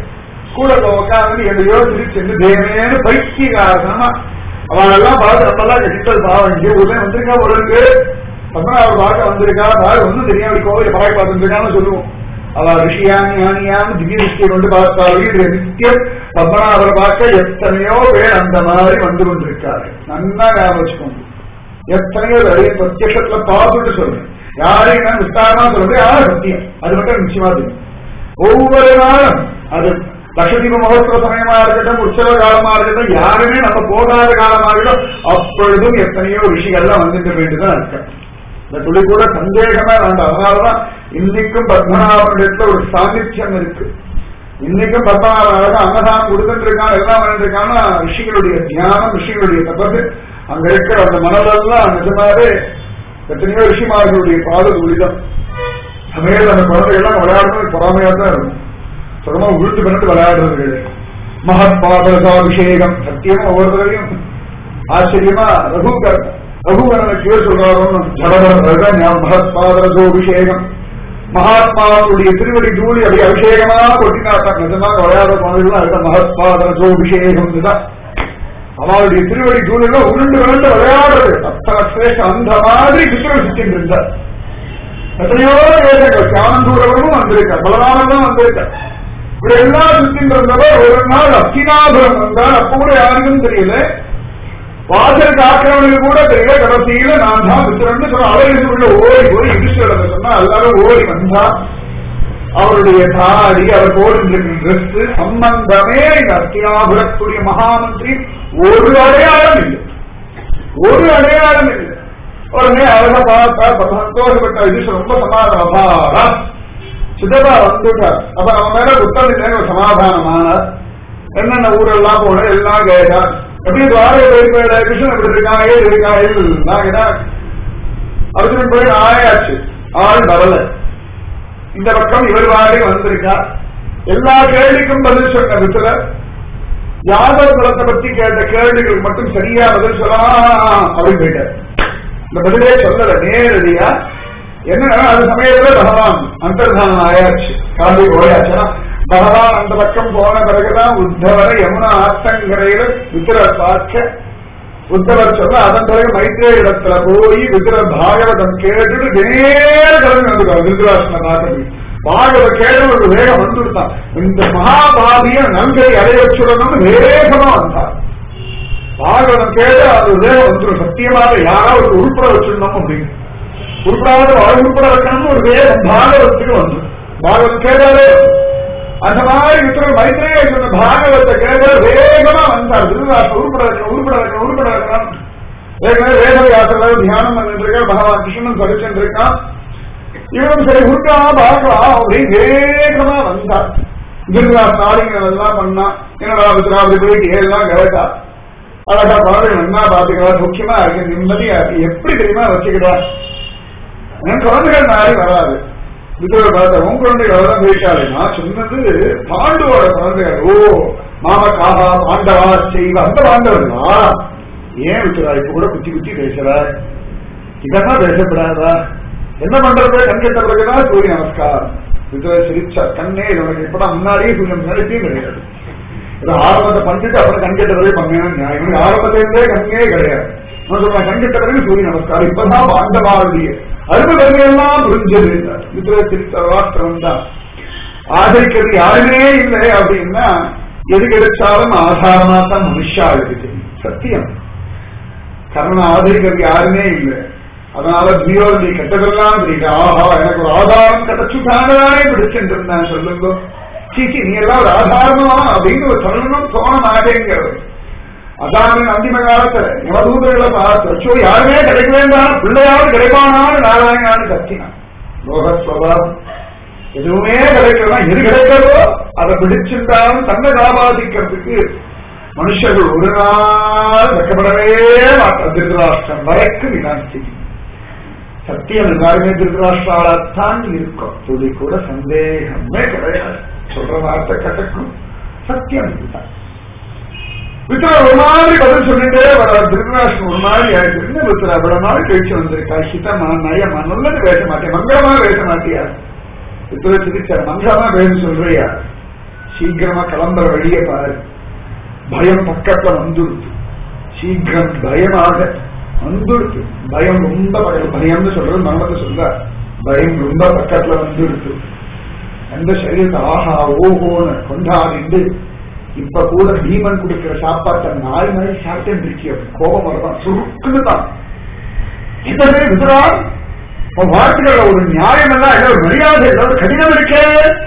கூட உட்காந்து எதையோ சிரிச்சு தேவையான பைத்தியகாரமா அவனெல்லாம் பார்த்து நம்மெல்லாம் கிட்டல் பாவம் இங்கே ஊர்ல வந்திருக்கா ஒரு பத்மநாபர் பார்க்க வந்திருக்கா பாரு ஒன்றும் தெரியாம கோவில் பார்க்க பார்த்துருக்கான்னு சொல்லுவோம் அவ ரிஷியான் ஞானியான் திவ்ய திருஷ்டி கொண்டு பார்த்தாலும் நித்தியம் பத்மநாபரை பார்க்க எத்தனையோ பேர் அந்த மாதிரி வந்து கொண்டிருக்காரு நன்னா ஞாபகம் வச்சுக்கோங்க எத்தனையோ பேர் பிரத்யத்துல பார்த்துட்டு சொல்றேன் யாரையும் நான் விஸ்தாரமா சொல்றேன் யாரும் சத்தியம் அது மட்டும் நிச்சயமா தெரியும் ஒவ்வொரு நாளும் அது லட்சதீப மகோத்சவ சமயமா இருக்கட்டும் உற்சவ காலமா இருக்கட்டும் யாருமே நம்ம போகாத காலமா இருக்கட்டும் அப்பொழுதும் எத்தனையோ ரிஷிகள்லாம் வந்துட்டு வேண்டியதான் இருக்க இந்த துளி கூட சந்தேகமே வேண்டாம் அதனாலதான் இன்னைக்கும் பத்மநாபனிடத்துல ஒரு சாநித்தியம் இருக்கு இன்னைக்கும் பத்மநாபன் அழகா அன்னதானம் கொடுத்துட்டு இருக்கான் எல்லாம் பண்ணிட்டு இருக்கான்னா ரிஷிகளுடைய தியானம் ரிஷிகளுடைய தப்பது அங்க இருக்கிற அந்த மனதெல்லாம் நிஜமாவே எத்தனையோ ரிஷிமார்களுடைய பாத துளிதம் சமையல் அந்த குழந்தைகள்லாம் விளையாடுறது பொறாமையா தான் இருக்கும் சுகமா உழுத்து பண்ணிட்டு விளையாடுறது கிடையாது மகத் பாதரசாபிஷேகம் சத்தியமா ஒவ்வொரு தடவையும் ஆச்சரியமா ரகுகர் ரகுகரனுக்கு ஏன் சொல்றாரோன்னு ஜடபர் மகத் பாதரசோபிஷேகம் மகாத்மாவுடைய திருவடி தூளி அப்படி அபிஷேகமா கொட்டினாட்டாங்க நிஜமாக விளையாட குழந்தைகள் அதுதான் மகத் பாதரசோபிஷேகம் தான் அவளுடைய திருவடி தூளில் உருண்டு விழுந்து விளையாடுறது அத்தனை சிரேஷ்ட அந்த மாதிரி சித்திரம் சுத்தின் இருந்தார் எத்தனையோ வேதங்கள் சானந்தூரவரும் வந்திருக்கார் பலராமன் வந்திருக்கார் இப்படி எல்லாம் சுத்தின் இருந்தவர் ஒரு நாள் அத்தினாபுரம் வந்தார் அப்ப கூட யாருக்கும் தெரியல வாசலுக்கு ஆக்கிரமணிகள் கூட தெரியல கடைசியில நான் தான் மித்திரன்னு சொல்ல அவர் உள்ள ஓடி போய் யுதிஷ்டர் சொன்னா எல்லாரும் ஓடி வந்தா அவருடைய தாடி அவர் போடுகின்ற ட்ரெஸ் சம்பந்தமே இந்த அத்தியாபுரத்துடைய மகாமந்திரி ஒரு அடையாளம் இல்லை ஒரு அடையாளம் இல்லை உடனே அழகா பார்த்தா சந்தோஷப்பட்ட யுதிஷ்டர் ரொம்ப சமாதானம் சிதபா வந்துட்டார் அப்ப அவன் மேல புத்தகம் இல்லைன்னு ஒரு சமாதானமானார் என்னென்ன ஊரெல்லாம் போன எல்லாம் கேட்டார் எப்படி துவாரகை போயிருப்பேன் கிருஷ்ணன் எப்படி இருக்கான் ஏது இருக்கான் ஏது நான் கேட்டா அர்ஜுனன் போய் ஆயாச்சு ஆள் வரல இந்த பக்கம் இவர் வாடி வந்திருக்கார் எல்லா கேள்விக்கும் பதில் சொன்ன வித்துல யாதவ குலத்தை பத்தி கேட்ட கேள்விகளுக்கு மட்டும் சரியா பதில் சொல்லலாம் அப்படின்னு போயிட்டார் இந்த பதிலே சொல்லல நேரடியா என்னன்னா அது சமயத்துல பகவான் அந்தர்தானம் ஆயாச்சு காந்தி போயாச்சுன்னா பகவான் அந்த பக்கம் போன பிறகுதான் உத்தவரை யமுனா ஆத்தங்கரையில வித்திரர் பார்க்க உத்தவர் சொல்ல அதன் பிறகு மைத்ரே இடத்துல போய் வித்திர பாகவதம் கேட்டுட்டு நேர கிளம்பி வந்துருக்காரு திருதராசன பார்க்கறது பாகவத கேட்டு ஒரு வேகம் வந்துருத்தான் இந்த மகாபாதிய நன்கை அடைய வச்சுடணும்னு வேகமா வந்தார் பாகவதம் கேட்டு அது வேகம் வந்துடும் சத்தியமாக யாராவது உருப்பட வச்சிடணும் அப்படின்னு உருப்படாத உருப்பட வைக்கணும்னு ஒரு வேகம் பாகவதத்துக்கு வந்து பாகவதம் கேட்டாலே அந்த மாதிரி வித்திர மைத்ரேய சொன்ன பாகவத்தை கேட்க வேகமா வந்தார் திருவிழாசம் உருப்பட வைக்கணும் உருப்பட வைக்கணும் உருப்பட வைக்கணும் ஏற்கனவே வேதவியாசல தியானம் பண்ணிட்டு இருக்கான் பகவான் கிருஷ்ணன் படிச்சுட்டு இருக்கான் இவரும் சரி உருட்டா பார்க்கலாம் அப்படின்னு வேகமா வந்தார் திருவிழாசம் ஆடிங்கள் எல்லாம் பண்ணா என்னடா வித்ரா அப்படி போயிட்டு எல்லாம் கேட்டா அழகா குழந்தைகள் என்ன பாத்துக்கலாம் முக்கியமா இருக்கு நிம்மதியா இருக்கு எப்படி தெரியுமா வச்சுக்கிட்டா என் குழந்தைகள் நாளை வராது விதவை பார்த்த உன் குழந்தைகள் தான் போயிட்டாலே நான் சொன்னது பாண்டுவோட குழந்தைகள் ஓ மாமக்காகா பாண்டவா செய்வ அந்த பாண்டவர்களா ஏன் விட்டுறா இப்ப கூட குத்தி குத்தி பேசுற இதெல்லாம் பேசப்படாதா என்ன பண்றது கண் கெட்ட பிறகுதான் சூரிய நமஸ்காரம் விதவை சிரிச்சா கண்ணே இது உனக்கு இப்பதான் முன்னாடியே சூரியன் முன்னாடியே கிடையாது இது ஆரம்பத்தை பண்ணிட்டு அப்புறம் கண் கெட்ட பிறகு பண்ணணும் நியாயம் ஆரம்பத்திலிருந்தே கண்ணே கிடையாது நான் சொல்றேன் கண் கெட்ட பிறகு சூரிய நமஸ்காரம் இப்பதான் பாண்டவாளுடைய அருமை பெருமையெல்லாம் புரிஞ்சது மித்திர திருத்தவாஸ்திரம் தான் ஆதரிக்கிறது யாருமே இல்லை அப்படின்னா எது கிடைச்சாலும் ஆதாரமா தான் மனுஷா இருக்குது சத்தியம் கர்ணனை ஆதரிக்கிறது யாருமே இல்லை அதனால ஜீவனுடைய கெட்டதெல்லாம் தெரியல ஆஹா எனக்கு ஒரு ஆதாரம் கிடைச்சுட்டானே பிடிச்சிட்டு இருந்தேன் சொல்லுங்க சீச்சி நீ எல்லாம் ஒரு ஆதாரமா அப்படின்னு ஒரு சொல்லணும் தோண மாட்டேங்கிறது அதான் அந்திம காலத்துல யமதூதர்களை பார்த்து அச்சோ யாருமே கிடைக்க வேண்டாம் பிள்ளையாவது கிடைப்பானான்னு நாராயணான்னு கத்தினான் லோகஸ்வபாவம் எதுவுமே கிடைக்கலாம் எது கிடைக்கிறதோ அதை பிடிச்சிருந்தாலும் தன்னை காபாதிக்கிறதுக்கு மனுஷர்கள் ஒரு நாள் வெக்கப்படவே மாட்டார் திருதராஷ்டிரம் வரைக்கும் இதான் செய்யும் சத்தியம் எல்லாருமே திருதராஷ்டிராத்தான் இருக்கும் துளி கூட சந்தேகமே கிடையாது சொல்ற வார்த்தை கட்டக்கும் சத்தியம் இதுதான் வித்ரா ஒரு மாதிரி பதில் சொல்லிட்டே வர திருநாஷ்டம் ஒரு மாதிரி ஆயிடுச்சு என்ன வித்ரா அவ்வளவு நாள் கழிச்சு வந்திருக்கா ஹிதமா நயமா நல்லது பேச மாட்டேன் மங்களமா பேச மாட்டியா வித்ரா சிரிச்சார் மங்களமா பேச சொல்றியா சீக்கிரமா கிளம்புற வழியை பாரு பயம் பக்கத்துல வந்துடுது சீக்கிரம் பயமாக வந்துடுது பயம் ரொம்ப பக்கம் பயம்னு சொல்றது மனமத்தை சொல்ற பயம் ரொம்ப பக்கத்துல வந்துடுது எந்த சரீரத்தை ஆஹா ஓஹோன்னு கொண்டாடிட்டு இப்ப கூட பீமன் கொடுக்கிற சாப்பாட்டை நாய் மாதிரி சாப்பிட்டு இருக்கிய கோபம் வரதான் சுருக்குன்னு தான் இந்த பேர் விதுரா உன் வாழ்க்கையில ஒரு நியாயம் எல்லாம் இல்லை ஒரு மரியாதை இல்லை ஒரு கடினம் இருக்கே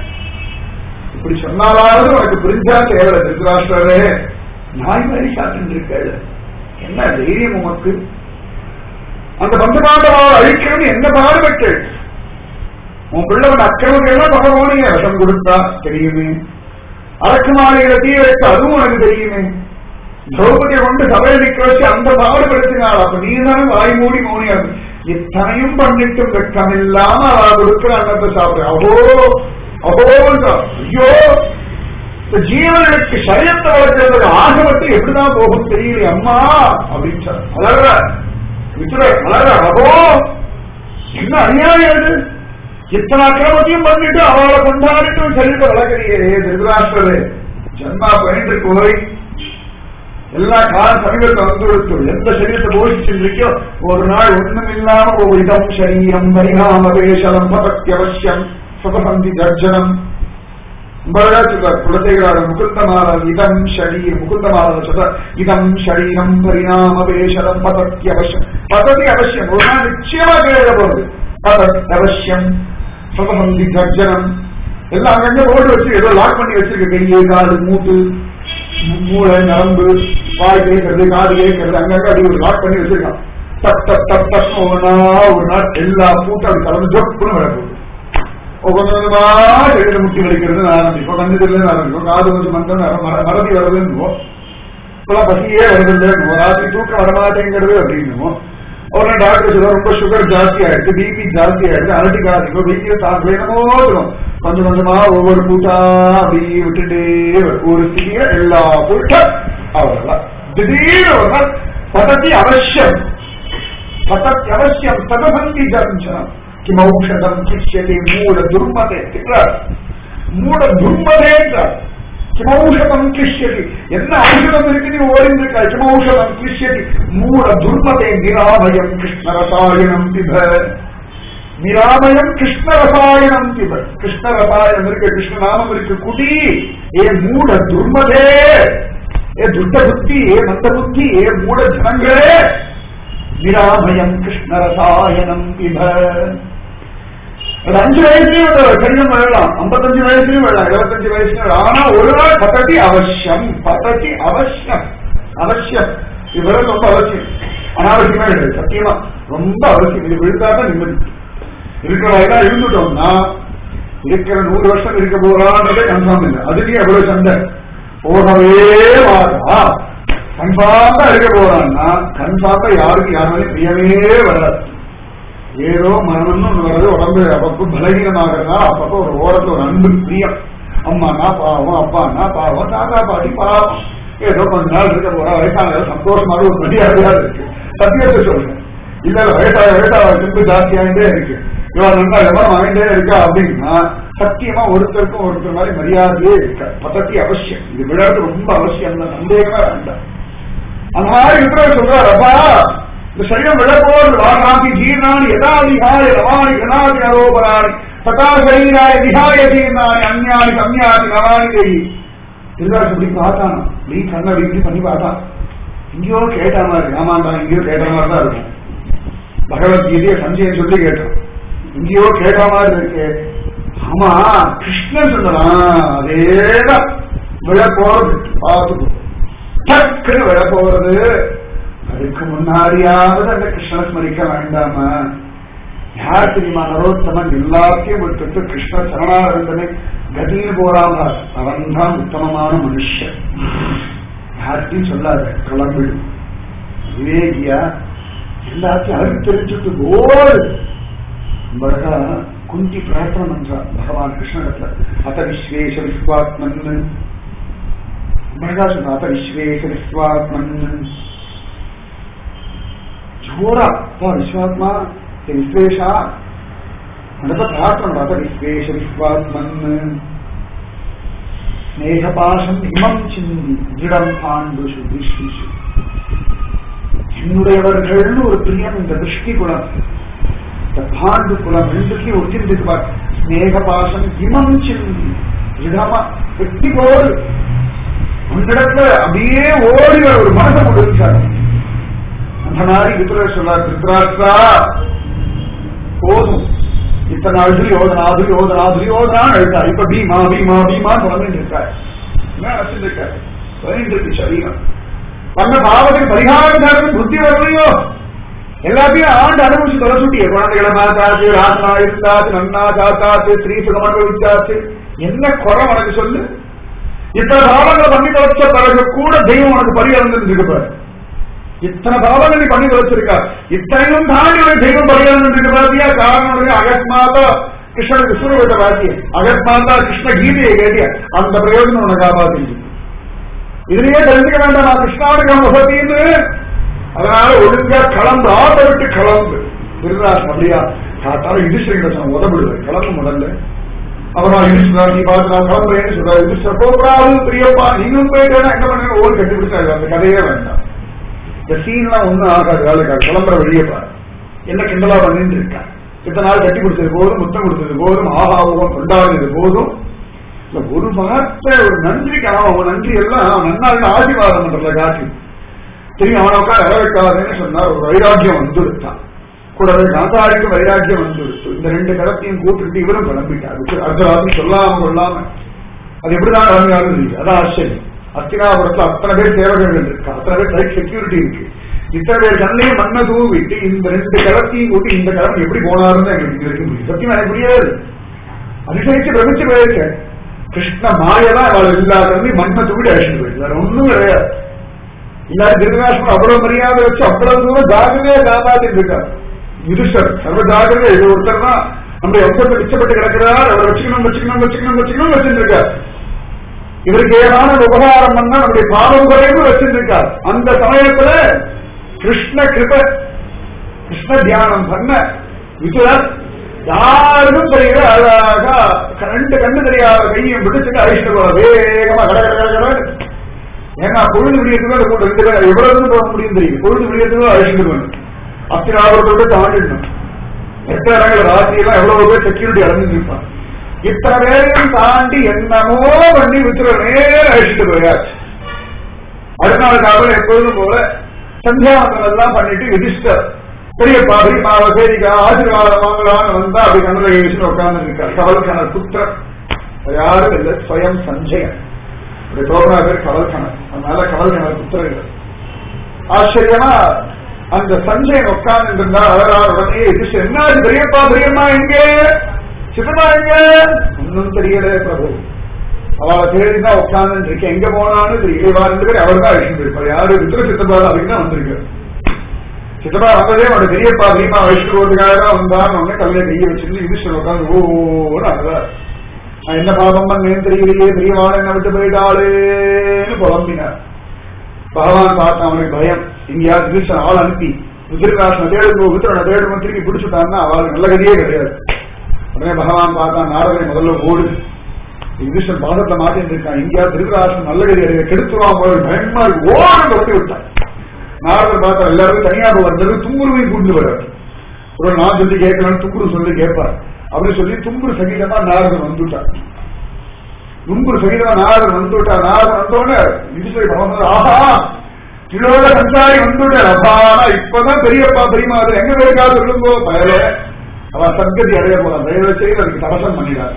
இப்படி சொன்னாலாவது உனக்கு புரிஞ்சா தேவை திருத்தராஷ்டரே நாய் மாதிரி சாப்பிட்டு இருக்க என்ன தைரியம் உமக்கு அந்த பந்து பாண்டவாவை அழிக்கிறது என்ன பாடுபட்டு உன் பிள்ளைவன் அக்கிரமம் எல்லாம் பகவானிய விஷம் கொடுத்தா தெரியுமே அரக்கு மாலையில தீ வைத்து அதுவும் உனக்கு தெரியுமே திரௌபதியை கொண்டு சபையில் நிக்க வச்சு அந்த பாடுபடுத்தினாள் அப்ப நீ தானே வாய் மூடி மௌனியாது இத்தனையும் பண்ணிட்டும் வெட்கம் இல்லாம அவ கொடுக்கிற அன்னத்தை சாப்பிடு அஹோ அஹோன்றா ஐயோ இந்த ஜீவனுக்கு சரியத்தை வளர்க்கிறது ஆசைப்பட்டு எப்படிதான் போகும் தெரியல அம்மா அப்படின்னு சொல்ற வளர்ற வித்துற வளர்ற அஹோ என்ன அநியாயம் இது இத்தனை அக்கிரமத்தையும் பண்ணிட்டு அவளை கொண்டாடிட்டு சரீரத்தை வளர்க்கறியே திருதராஷ்டரே ஜன்மா பயந்து போய் எல்லா கால சமீபத்தை வந்து கொடுத்து எந்த சரீரத்தை போஷிச்சிருக்கோ ஒரு நாள் ஒண்ணும் இல்லாம ஒரு இதம் சரீரம் பரிணாம வேஷலம் பகத்தியவசியம் சுகசந்தி தர்ஜனம் குலசேகராட முகுந்தமால இதம் ஷரீர் முகுந்தமால சொல்ற இதம் ஷரீரம் பரிணாம வேஷலம் பதத்தியவசியம் பதத்தி அவசியம் ஒரு நாள் நிச்சயமா கேட்க போகுது பதத் அவசியம் சுகசந்தி தர்ஜனம் எல்லாம் அங்கங்க போட்டு வச்சு ஏதோ லாக் பண்ணி வச்சிருக்க கையை காது மூட்டு மூளை நரம்பு வாய் கேட்கறது காது கேட்கறது அங்கங்க அப்படி ஒரு லாக் பண்ணி வச்சிருக்கான் டப் டப் டப் டப் ஒவ்வொன்னா ஒரு நாள் எல்லா பூட்டும் அப்படி கலந்து ஜொப்புன்னு விட போகுது கொஞ்சம் கொஞ்சமா செடியில முட்டி வலிக்கிறது ஆரம்பிக்கும் கண்ணு தெரியல ஆரம்பிக்கும் காது கொஞ்சம் மந்தம் மறதி வருதுன்னு இப்பெல்லாம் பசியே வருதுன்னு ராத்திரி தூக்கம் வரமாட்டேங்கிறது அப்படின்னு உடனே டாக்டர் சொல்ல ரொம்ப சுகர் ஜாஸ்தி ஆயிடுச்சு பிபி ஜாஸ்தி ஆயிடுச்சு அரட்டி காதிக்கும் பிபி தாங்க என்னமோ வரும் கொஞ்சம் கொஞ்சமா ஒவ்வொரு பூட்டா அப்படி விட்டுட்டே வரும். ஒரு ஸ்திதியில எல்லா பூட்டும் அவ்வளவுதான் திடீர்னு ஒரு நாள் பதத்தி அவசியம் பதத்தி அவசியம் சதபந்தி ஜஞ்சனம் கிமௌஷதம் கிஷ்யதி மூட துர்மதே திக்கிறார் மூட துர்மதே என்றார் கிமௌஷதம் கிஷ்யதி என்ன ஔஷதம் இருக்கு நீ ஓடிந்திருக்கா கிமௌஷதம் கிஷ்யதி மூட துர்மதே நிராமயம் கிருஷ்ண ரசாயனம் பிப நிராமயம் கிருஷ்ண ரசாயனம் பிப கிருஷ்ண ரசாயனம் இருக்கு கிருஷ்ண நாமம் இருக்கு குடி ஏ மூட துர்மதே ஏ துட்ட புத்தி ஏ மந்த புத்தி ஏ மூட ஜனங்களே நிராமயம் கிருஷ்ண ரசாயனம் பிப ஒரு அஞ்சு வயசுலயும் ஒரு கடிதம் வரலாம் ஐம்பத்தஞ்சு வயசுலயும் வரலாம் இருபத்தஞ்சு வயசுலயும் வரலாம். ஆனா ஒரு நாள் பத்தட்டி அவசியம் பத்தட்டி அவசியம் அவசியம் இது வெறும் ரொம்ப அவசியம் அனாவசியமா கிடையாது சத்தியமா ரொம்ப அவசியம் இது விழுந்தாதான் நிம்மதி இருக்கிற வயதா இருந்துட்டோம்னா இருக்கிற நூறு வருஷம் இருக்க போறான்றதே கன்ஃபார்ம் இல்லை அதுலயும் எவ்வளவு சண்டை போகவே வாரா கன்ஃபார்மா இருக்க போறான்னா கன்ஃபார்மா யாருக்கு யாருமே பிரியமே வராது ஏதோ மரணம்னு ஒண்ணு வருது உடம்பு அப்பப்போ பலகீனமாகிறதா அப்பப்போ ஒரு ஓரத்துல ஒரு அன்பு பிரியம் அம்மானா பாவம் அப்பானா பாவம் தாத்தா பாட்டி பாவம் ஏதோ கொஞ்ச நாள் இருக்க போறா வயசான சந்தோஷமாக ஒரு மரியாதையா இருக்கு சத்தியத்தை சொல்றேன் இல்ல இல்ல வயசாக வயசாக திருப்பி ஜாஸ்தியாகிட்டே இருக்கு இவன் நல்லா எவரம் வாங்கிட்டே இருக்கா அப்படின்னா சத்தியமா ஒருத்தருக்கும் ஒருத்தர் மாதிரி மரியாதையே இருக்க பதத்தி அவசியம் இது விளையாட்டு ரொம்ப அவசியம் தான் சந்தேகமே வேண்டாம் அந்த மாதிரி இருக்கிற சொல்றாரு அப்பா இந்த சரீரம் விழப்போர் வாராந்தி ஜீர்ணானி யதா விஹாய ரவாணி கணாதி நரோபராணி ததா சரீராய விஹாய ஜீர்ணானி அந்யானி கம்யானி நவானி தேவி திருதாஸ் இப்படி பார்த்தான் நீ கண்ணை இப்படி பண்ணி பார்த்தான் எங்கேயோ கேட்ட மாதிரி ஆமாண்டா எங்கேயோ கேட்ட மாதிரி தான் இருக்கும் பகவத்கீதையை சஞ்சயன் சொல்லி கேட்டான் எங்கேயோ கேட்ட மாதிரி இருக்கு ஆமா கிருஷ்ணன் சொல்லலாம் அதேதான் விழ போறது பார்த்துக்கோ டக்குன்னு விழ போறது அதுக்கு முன்னாடியாவது அந்த கிருஷ்ண ஸ்மரிக்க வேண்டாமா யார் தெரியுமா நரோத்தமன் எல்லாத்தையும் விட்டுட்டு கிருஷ்ண சரணாரந்தனை கதின்னு போறாம அவன் தான் உத்தமமான மனுஷன் யார்கிட்டையும் சொல்லாத கிளம்பிடு விவேகியா எல்லாத்தையும் அறுத்து தெரிஞ்சுட்டு ஓடு அழகா குந்தி பிரார்த்தனை பண்றா பகவான் கிருஷ்ணனிடத்துல அத விஸ்வேஷ விஸ்வாத்மன் அழகா சொன்ன அத விஸ்வேஷ விஸ்வாத்மன் ஜோரா அப்பா விஸ்வாத்மா ஹே விஸ்வேஷா நடத்த பிரார்த்தனை அத விஸ்வேஷ விஸ்வாத்மன் ஸ்நேகபாசம் இமம் சிந்தி திடம் பாண்டுஷு திருஷ்டிஷு என்னுடையவர்கள்னு ஒரு பிரியம் இந்த திருஷ்டி குலம் இந்த பாண்டு குலம் ரெண்டுக்கும் ஒட்டிருந்துருப்பார் ஸ்நேகபாசம் இமம் சிந்தி திடமா வெட்டி போடு உன்னிடத்துல அப்படியே ஓடி வர ஒரு மனசை கொடுத்தார் அந்த மாதிரி வித்துர சொல்றார் திருத்தராஷ்டிரா போதும் இத்தனை நாள் துரியோதனா துரியோதனா துரியோதனான்னு எழுதா இப்ப பீமா பீமா பீமா குழந்தைட்டு இருக்கார் என்ன நினைச்சிட்டு இருக்காரு பதினெட்டு இருக்கு சரீரம் பண்ண பாவத்துக்கு பரிகாரம் தரணும் புத்தி வரலையோ எல்லாத்தையும் ஆண்டு அனுபவிச்சு தொலை சுட்டிய குழந்தைகளை பார்த்தாச்சு ராசனா இருந்தாச்சு நன்னா காத்தாச்சு ஸ்ரீ சுகம் அனுபவிச்சாச்சு என்ன குறை உனக்கு சொல்லு இத்தனை பாவங்களை பண்ணி தொலைச்ச பிறகு கூட தெய்வம் உனக்கு பரிகாரம் இருக்கு பாரு இத்தனை பாவங்கள் நீ பண்ணி தொலைச்சிருக்கா இத்தனையும் தாண்டி உனக்கு தெய்வம் பரிகாரம் இருக்கு பாத்தியா காரணம் அகஸ்மாதா கிருஷ்ணன் விஸ்வரூபத்தை பாத்திய அகஸ்மாதா கிருஷ்ண கீதையை கேட்டிய அந்த பிரயோஜனம் உனக்கு காப்பாத்தி இதுலயே தெரிஞ்சுக்க வேண்டாம் நான் கிருஷ்ணானுகம் வசதின்னு அதனால ஒழுங்கா கலந்து ஆட்டை விட்டு கலந்து திருராசன் அப்படியா காத்தாலும் யுதிஷ்டரிட்ட சொன்ன உதவிடுது கலந்து முதல்ல அப்புறம் யுதிஷ்டரா நீ பார்த்து நான் கிளம்புறேன்னு சொல்றாரு யுதிஷ்டர் போகக்கூடாது பிரியப்பா நீங்களும் போயிட்டேன்னா என்ன பண்ணுங்க ஓடி கண்டுபிடிச்சாரு அந்த கதையே வேண்டாம் இந்த சீன்லாம் ஒண்ணும் ஆகாது வேலைக்கா கிளம்புற வழியே பாரு என்ன கிண்டலா பண்ணிட்டு இருக்கா இத்தனை நாள் கட்டி பிடிச்சது போதும் முத்தம் கொடுத்தது போதும் ஆகாவும் கொண்டாடினது போதும் இல்ல ஒரு வார்த்தை ஒரு நன்றிக்கு அவன் நன்றி எல்லாம் நன்னாள் ஆசீர்வாதம் பண்றதுல காட்டி திரும்பி அவனை உட்கார வர வைக்காதுன்னு சொன்னா ஒரு வைராக்கியம் வந்துடுத்தான் கூடவே காந்தாரிக்கு வைராக்கியம் வந்துடுச்சு இந்த ரெண்டு கடத்தையும் கூப்பிட்டு இவரும் கிளம்பிட்டார் அர்த்தராத்திரி சொல்லாம கொள்ளாம அது எப்படிதான் கிளம்பினாலும் தெரியும் அதான் ஆச்சரியம் அஸ்தினாபுரத்துல அத்தனை பேர் சேவகர்கள் இருக்கு அத்தனை பேர் டைட் செக்யூரிட்டி இருக்கு இத்தனை பேர் கண்ணையும் மண்ணை தூவிட்டு இந்த ரெண்டு கடத்தையும் கூட்டி இந்த கடமை எப்படி போனாருன்னு எங்களுக்கு இது வரைக்கும் புரியும் சத்தியம் எனக்கு புரியாது அதிசயிச்சு பிரமிச்சு போயிருக்கேன் கிருஷ்ண மாயதான் அவள் இல்லாத மண்ணை தூவிட்டு அழைச்சிட்டு போயிருக்கு வேற ஒண்ணும் கிடையாது இல்லாத திருநாசனம் அவ்வளவு மரியாதை வச்சு அவ்வளவு தூரம் ஜாகிரதையா காப்பாத்திட்டு இருக்கார் யுதிஷ்டர் சர்வ ஜாகிரதை இது ஒருத்தர் தான் நம்ம வம்சத்தை மிச்சப்பட்டு கிடக்கிறார் அவர் வச்சுக்கணும் வச்சுக்கணும் வச்சுக்கணும் வச்சுக்கணும் வச்சுட்டு இருக்கார் இவருக்கு ஏதான உபகாரம் பண்ணா நம்முடைய பாவம் குறைவு வச்சிருக்கார் அந்த சமயத்துல கிருஷ்ண கிருப கிருஷ்ண தியானம் பண்ண விசுவர் யாருக்கும் தெரியல அழகா ரெண்டு கண்ணு தெரியாத கையும் பிடிச்சிட்டு அழிச்சிட்டு போற வேகமா கட கட கட கட ஏன்னா பொழுது விடியத்துக்கு அந்த கூட்டம் ரெண்டு பேர் எவ்வளவு தூரம் போக முடியும் தெரியும் பொழுது விடியத்துக்கு அழிச்சிட்டு போகணும் அத்தினாபுரத்தோட தாண்டிடணும் எத்தனை இடங்கள் ராத்திரி எல்லாம் எவ்வளவு பேர் செக்யூரிட்டி அடைஞ்சிருப்பான் இத்தனை பேரையும் தாண்டி என்னமோ பண்ணி வித்துற நேரம் அழிச்சிட்டு போயாச்சு அடுத்த நாள் காலையில் எப்பொழுதும் போல சந்தியாவந்தம் எல்லாம் பண்ணிட்டு யுதிஷ்டர் பெரியப்பா பெரியப்பா சரிக்கா ஆசீர்வாதம் வாங்கலாம்னு வந்தா அப்படி கண்ணரை வச்சு உட்கார்ந்து இருக்கார் கவல்கனர் புத்திரன் யாரும் இல்லை ஸ்வயம் சஞ்சயன் இப்படி தோழனா பேர் கவல்கனர் அதனால கவல்கனர் புத்திரர்கள் ஆச்சரியமா அந்த சஞ்சயன் உட்கார்ந்து இருந்தா அழகார் உடனே யுதிஷ்டர் என்ன ஆச்சு பெரியப்பா பெரியம்மா எங்கே சித்தமா எங்க ஒன்னும் தெரியல பிரபு அவளை தேடிதான் உட்கார்ந்து இருக்கேன் எங்க போனான்னு தெரியல ரெண்டு பேரும் அவர் தான் அழிச்சுட்டு இருப்பார் யாரு ருத்ர சித்தப்பா அப்படின்னு தான் வந்திருக்காரு சித்தப்பா வந்ததே அவனோட பெரியப்பா பீமா வயசுக்கு போறதுக்காக தான் வந்தான்னு உடனே கல்லையை கையை வச்சிருந்து யுதிஷ்டர் உட்காந்து ஓன்னு அழுதார் நான் என்ன பாபம் பண்ணேன்னு தெரியலையே பெரியவாள் என்ன விட்டு போயிட்டாளேன்னு புலம்பினார் பகவான் பார்த்தான் அவனுக்கு பயம் எங்கேயாவது யுதிஷ்டர் ஆள் அனுப்பி ருத்ரகாசனை தேடுங்க ருத்ரனை தேடுங்க திருப்பி பிடிச்சுட்டான்னா அவளுக்கு நல்ல கதியே கிடையாது உடனே பகவான் பார்த்தான் நாரதனை முதல்ல ஓடு யுதிஷ்டன் பாதத்துல மாட்டிட்டு இருக்கான் இந்தியா திருவிழாசன் நல்ல கதி அடைய கெடுத்துருவான் போல பயமா இருக்கு ஓரம் கொட்டி விட்டான் நாரதர் பார்த்தா எல்லாருக்கும் தனியாக வந்தது தும்புருவையும் கூண்டு வர்றாரு ஒரு நான் சொல்லி கேட்கலாம் தும்புரு சொல்லி கேட்பார் அப்படி சொல்லி தும்புரு சகிதமா நாரதன் வந்துட்டார் தும்புரு சகிதமா நாரதன் வந்துட்டார் நாரதன் வந்தோடனே யுதிஷ்டரை பகவான் ஆஹா கிலோட சஞ்சாரி வந்துட்டார் அப்பானா இப்பதான் பெரியப்பா பெரியமா அது எங்க போயிருக்கா சொல்லுங்கோ பயலே அவ சத்கதி அடைய போறான் தயவு செய்து அதுக்கு தவசம் பண்ணிடாரு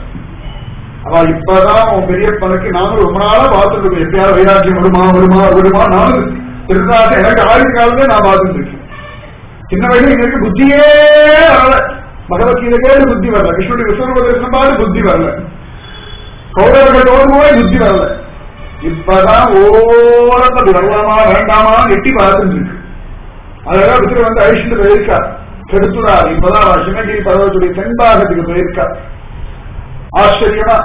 அவ இப்பதான் உன் பெரியப்பனுக்கு நானும் ரொம்ப நாளா பார்த்துட்டு இருக்கேன் எப்பயாவது வைராக்கியம் வருமா வருமா வருமா நானும் திருநாட்டு எனக்கு ஆயுள் காலமே நான் பார்த்துட்டு இருக்கேன் சின்ன வயசுல எனக்கு புத்தியே வரல பகவத்கீதை கேட்டு புத்தி வரல கிருஷ்ணனுடைய விஸ்வரூபதர்சனம் பார்த்து புத்தி வரல கௌரவர்கள் போய் புத்தி வரல இப்பதான் ஓரத்தை வரலாமா வேண்டாமா எட்டி பார்த்துட்டு இருக்கு அதெல்லாம் விசிறு வந்து அழிச்சுட்டு போயிருக்கா கெடுத்துடார் இப்பதான் அவன் சின்னகிரி பர்வத்துடைய தென்பாகத்துக்கு போயிருக்கா ஆச்சரியமா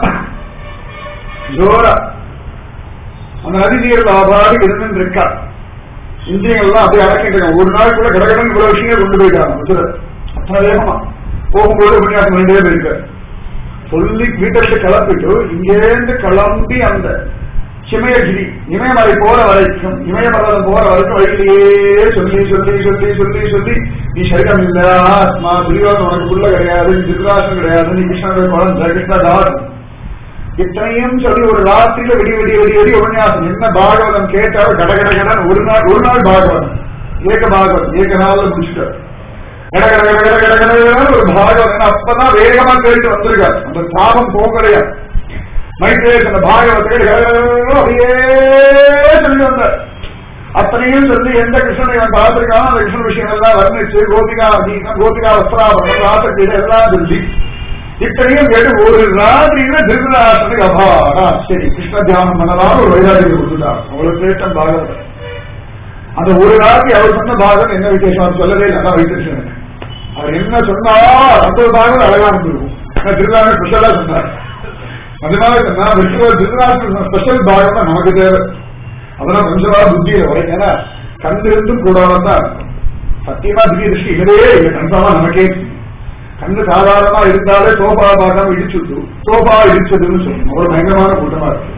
ஜோரா அந்த நதிநீரில் ஆபாடு இருந்து இருக்கா இந்தியங்கள்லாம் அப்படியே அடக்கிட்டு ஒரு நாளுக்குள்ள கடகடன் இவ்வளவு விஷயங்கள் கொண்டு போயிட்டாங்க விசிறர் அத்தனை வேகமா போகும்போது உபன்யாசம் பண்ணிட்டே போயிருக்காரு சொல்லி வீட்டை விட்டு கிளப்பிட்டு இங்கேருந்து கிளம்பி அந்த சிமயகிரி இமயமலை போற வரைக்கும் இமயமலை போற வரைக்கும் வழியிலேயே சொல்லி சொல்லி சொல்லி சொல்லி சொல்லி நீ சரீரம் இல்ல ஆத்மா துரியோகம் உனக்கு உள்ள கிடையாது நீ திருராசம் கிடையாது நீ கிருஷ்ணனுடைய குழந்தை கிருஷ்ணதாஸ் இத்தனையும் சொல்லி ஒரு ராத்திரியில விடி விடி விடி விடி உபன்யாசம் என்ன பாகவதம் கேட்டாலும் கட கட கடன் ஒரு நாள் ஒரு நாள் பாகவதம் ஏக பாகவதம் ஏக நாள்ல முடிச்சுட்டார் கட கட கட கட கட கட கடன்னு ஒரு பாகவதம் அப்பதான் வேகமா கேட்டு வந்திருக்காரு அந்த சாபம் போகலையா மைத்ரேஷ் அந்த பாகவத்தை அப்படியே சொல்லி வந்தார் அத்தனையும் சொல்லி எந்த கிருஷ்ணனை இவன் பார்த்திருக்கானோ அந்த கிருஷ்ண விஷயம் எல்லாம் வர்ணிச்சு கோபிகா கீதம் கோபிகா வஸ்திராபரணம் ராசகீதை எல்லாம் சொல்லி இத்தனையும் கேட்டு ஒரு ராத்திரியில திருவிழாசனுக்கு அபாடா சரி கிருஷ்ண தியானம் பண்ணலாம் ஒரு வைராஜியம் கொடுத்துட்டார் அவ்வளவு சிரேஷ்டம் பாகவதம் அந்த ஒரு ராத்திரி அவர் சொன்ன பாகம் என்ன விசேஷம் அவர் சொல்லவே இல்லை அதான் வைத்திருக்கேன் அவர் என்ன சொன்னா அந்த பாகம் அழகா இருந்திருக்கும் திருவிழா ஸ்பெஷலா சொன்னார் அதனால சொன்னா விஷ்ணுவர் திருவிழாசன் ஸ்பெஷல் பாகம் தான் நமக்கு தேவை அதெல்லாம் கொஞ்சமா புத்தியில வரும் ஏன்னா கண்டு இருந்தும் கூடாதான் தான் சத்தியமா திடீர் திருஷ்டி இல்லவே இல்லை கன்ஃபார்மா நமக்கே கண்ணு சாதாரணமா இருந்தாலே சோபா பார்க்காம இடிச்சுட்டு சோபா இடிச்சதுன்னு சொல்லணும் அவ்வளவு பயங்கரமான கூட்டமா இருக்கு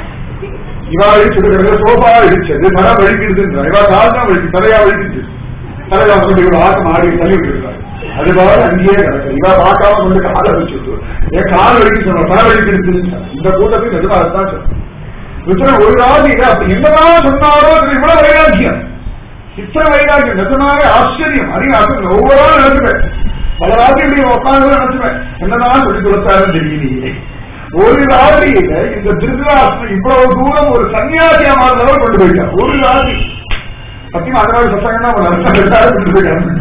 இவா இடிச்சது கிடையாது சோபா இடிச்சது மரம் வலிக்கிடுதுன்ற இவா கால் தான் வலிக்கு தலையா வலிக்குது தலையா கொண்டு இவ்வளவு ஆட்டம் ஆடி தள்ளி விட்டுருக்காரு அது பாரு அங்கேயே கிடக்கு இவா பார்க்காம கொண்டு காலை வச்சுட்டு என் கால் வலிக்கு சொன்ன தலை வலிக்கிடுதுன்னு இந்த கூட்டத்துக்கு நிஜமா அதுதான் சொல்றேன் வித்தனை ஒரு ராஜி அப்படி என்னதான் சொன்னாரோ அது இவ்வளவு வைராக்கியம் இத்தனை வைராக்கியம் நிஜமாக ஆச்சரியம் அறிவு ஒவ்வொரு நாள் நினைச்சுவேன் பல ராத்திரி இப்படி உட்காந்து நினைச்சுவேன் என்னதான் சொல்லி கொடுத்தாருன்னு தெரியலையே ஒரு ராத்திரியில இந்த திருவிழாசனை இவ்வளவு தூரம் ஒரு சன்னியாசியா மாறினவர் கொண்டு போயிட்டார் ஒரு ராத்திரி சத்தியமா அதனால சசங்கன்னா கொண்டு போயிட்டாங்க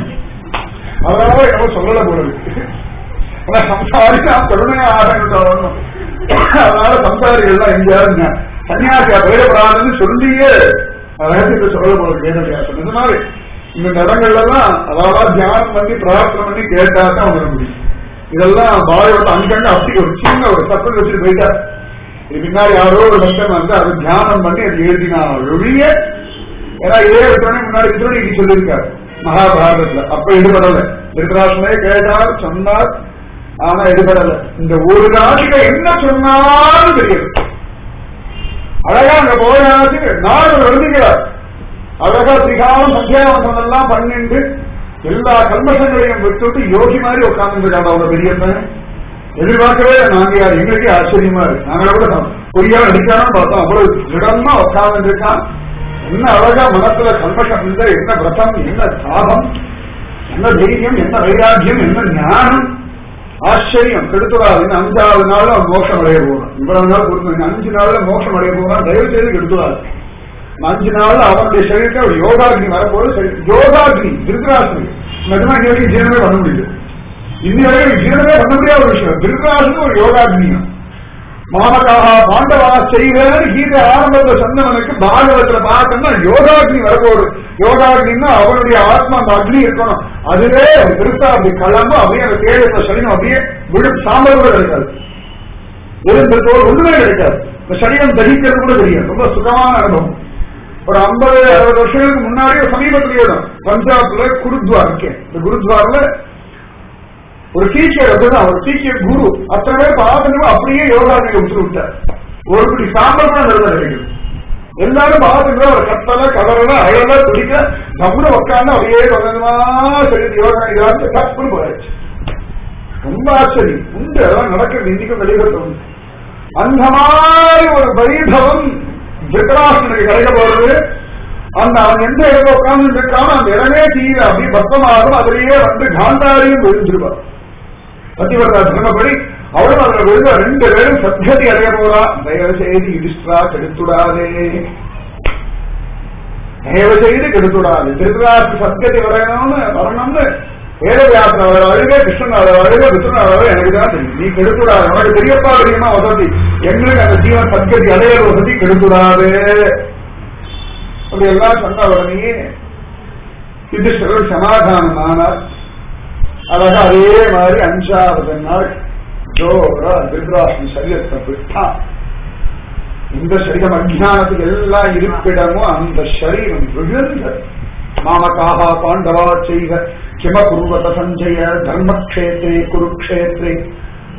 அதனால என்னவோ சொல்லல போறது ஆனா சம்சாரி நான் கருணையா ஆகணும் அதனால சம்சாரிகள் எல்லாம் எங்கேயாருங்க சன்னியாசியா போயிடப்படாதுன்னு சொல்லியே ரகசியத்தை சொல்ல போறது வேதவியாசம் இந்த மாதிரி இந்த இடங்கள்லாம் அதாவது தியானம் பண்ணி பிரார்த்தனை பண்ணி கேட்டா தான் உணர முடியும் இதெல்லாம் பாயோட அங்கங்க அப்படி ஒரு சின்ன ஒரு சத்தம் வச்சுட்டு போயிட்டார் இது பின்னாடி யாரோ ஒரு பக்தன் வந்து அது தியானம் பண்ணி அது எழுதினா ஒழிய ஏன்னா இதே விட்டோடனே முன்னாடி வித்தோடனே சொல்லியிருக்காரு மகாபாரதத்துல அப்ப ஈடுபடல திருத்தராசனே கேட்டார் சொன்னார் ஆனா ஈடுபடல இந்த ஒரு நாட்டுல என்ன சொன்னாலும் தெரியாது அழகா அங்க போயாச்சு நாடு எழுதுகிறார் அழகா திகாலம் சத்தியாவசம் எல்லாம் பண்ணிட்டு எல்லா கல்மசங்களையும் விட்டுட்டு யோகி மாதிரி உட்கார்ந்துருக்காங்க அவங்க பெரியப்பன் எதிர்பார்க்கவே நாங்க யார் எங்களுக்கே ஆச்சரியமா இருக்கு நாங்கள கூட பொய்யா அடிக்காம பார்த்தோம் அவ்வளவு திடமா உட்கார்ந்து இருக்கான் என்ன அழகா மனசுல கல்மஷம் இல்லை என்ன விரதம் என்ன சாபம் என்ன தைரியம் என்ன வைராக்கியம் என்ன ஞானம் ஆச்சரியம் கெடுத்துடாது அஞ்சாவது நாள் அவன் மோட்சம் அடைய போறான் இவ்வளவு நாள் கொடுத்து அஞ்சு நாள்ல மோட்சம் அடைய போறான் தயவு செய்து கெடுத்துடாது அஞ்சு நாள்ல அவனுடைய சரீரத்தில் ஒரு யோகாக்னி வரப்போது சரி யோகாக்னி திருத்தராசனி நிஜமா இன்னி வரைக்கும் ஜீரணமே பண்ண முடியல இன்னி வரைக்கும் ஜீரணமே பண்ண முடியாத ஒரு விஷயம் திருத்தராசனுக்கு ஒரு யோகாக்னியம் மாமகாக பாண்டவா செய்கிறேன்னு கீதை ஆரம்பத்துல சொன்னவனுக்கு பாகவத்துல பார்த்தோம்னா யோகாக்னி வரப்போகுது யோகாக்னின்னா அவனுடைய ஆத்மா அந்த அக்னி இருக்கணும் அதுவே திருத்தா அப்படி கிளம்பு அப்படியே அந்த தேடத்துல சரீரம் அப்படியே விழு சாம்பல் கூட கிடைக்காது எலும்பு தோல் ஒண்ணுமே கிடைக்காது இந்த சரீரம் தரிக்கிறது கூட தெரியாது ரொம்ப சுகமான அனுபவம் ஒரு ஐம்பது அறுபது வருஷங்களுக்கு முன்னாடி சமீபத்திலேயே தான் பஞ்சாப்ல குருத்வார் இருக்கேன் இந்த குருத்வார்ல ஒரு டீச்சர் அதுதான் ஒரு டீச்சர் குரு அத்தனை பேர் பார்த்துட்டு அப்படியே யோகா நீங்க விட்டு விட்டார் ஒரு படி சாம்பல் கூட நல்ல கிடைக்குது எல்லாரும் பார்த்துட்டு ஒரு கத்தல கதறல அழல துடிக்க நம்மள உட்காந்து அப்படியே கொஞ்சமா சரி யோகா இதாக தப்புன்னு போயாச்சு ரொம்ப ஆச்சரியம் உண்டு அதெல்லாம் நடக்கிறது இன்னைக்கும் வெளியிடத்துல உண்டு அந்த மாதிரி ஒரு வைபவம் திருத்தராசனுக்கு கிடைக்க போறது அந்த அவன் எந்த இடத்துல உட்கார்ந்து இருக்கானோ அந்த இடமே தீர அப்படி பக்தமாகும் அதிலேயே வந்து காந்தாரியும் விழுந்திருப்பார் பத்திவரதா சிரமப்படி அவளும் அதுல விழுந்த ரெண்டு பேரும் சத்கதி அடைய போறா தயவு செய்து இடிஸ்டா கெடுத்துடாதே தயவு செய்து கெடுத்துடாது திருத்தராசு சத்கதி வரையணும்னு வரணும்னு வேதவியாசன் அவர் அழுக கிருஷ்ணன் அவர் அழுக விஷ்ணன் அவர் எனக்கு தான் தெரியும் நீ கெடுத்துடாது உனக்கு தெரியப்பா தெரியுமா வசதி எங்களுக்கு அந்த ஜீவன் சத்கதி அடைய வசதி கெடுத்துடாது அப்படி எல்லாம் சொன்ன உடனே யுதிஷ்டர் சமாதானமானார் அழகா அதே மாதிரி அஞ்சாவது நாள் ஜோரா திருதராஷ்டிர சரீரத்தை விட்டான் இந்த சரீரம் அஜானத்துக்கு எல்லா இருப்பிடமும் அந்த சரீரம் விழுந்தது மாமகாக பாண்டவா செய்த கிம குருவத சஞ்சய தர்மக்ஷேத்ரே குருக்ஷேத்ரே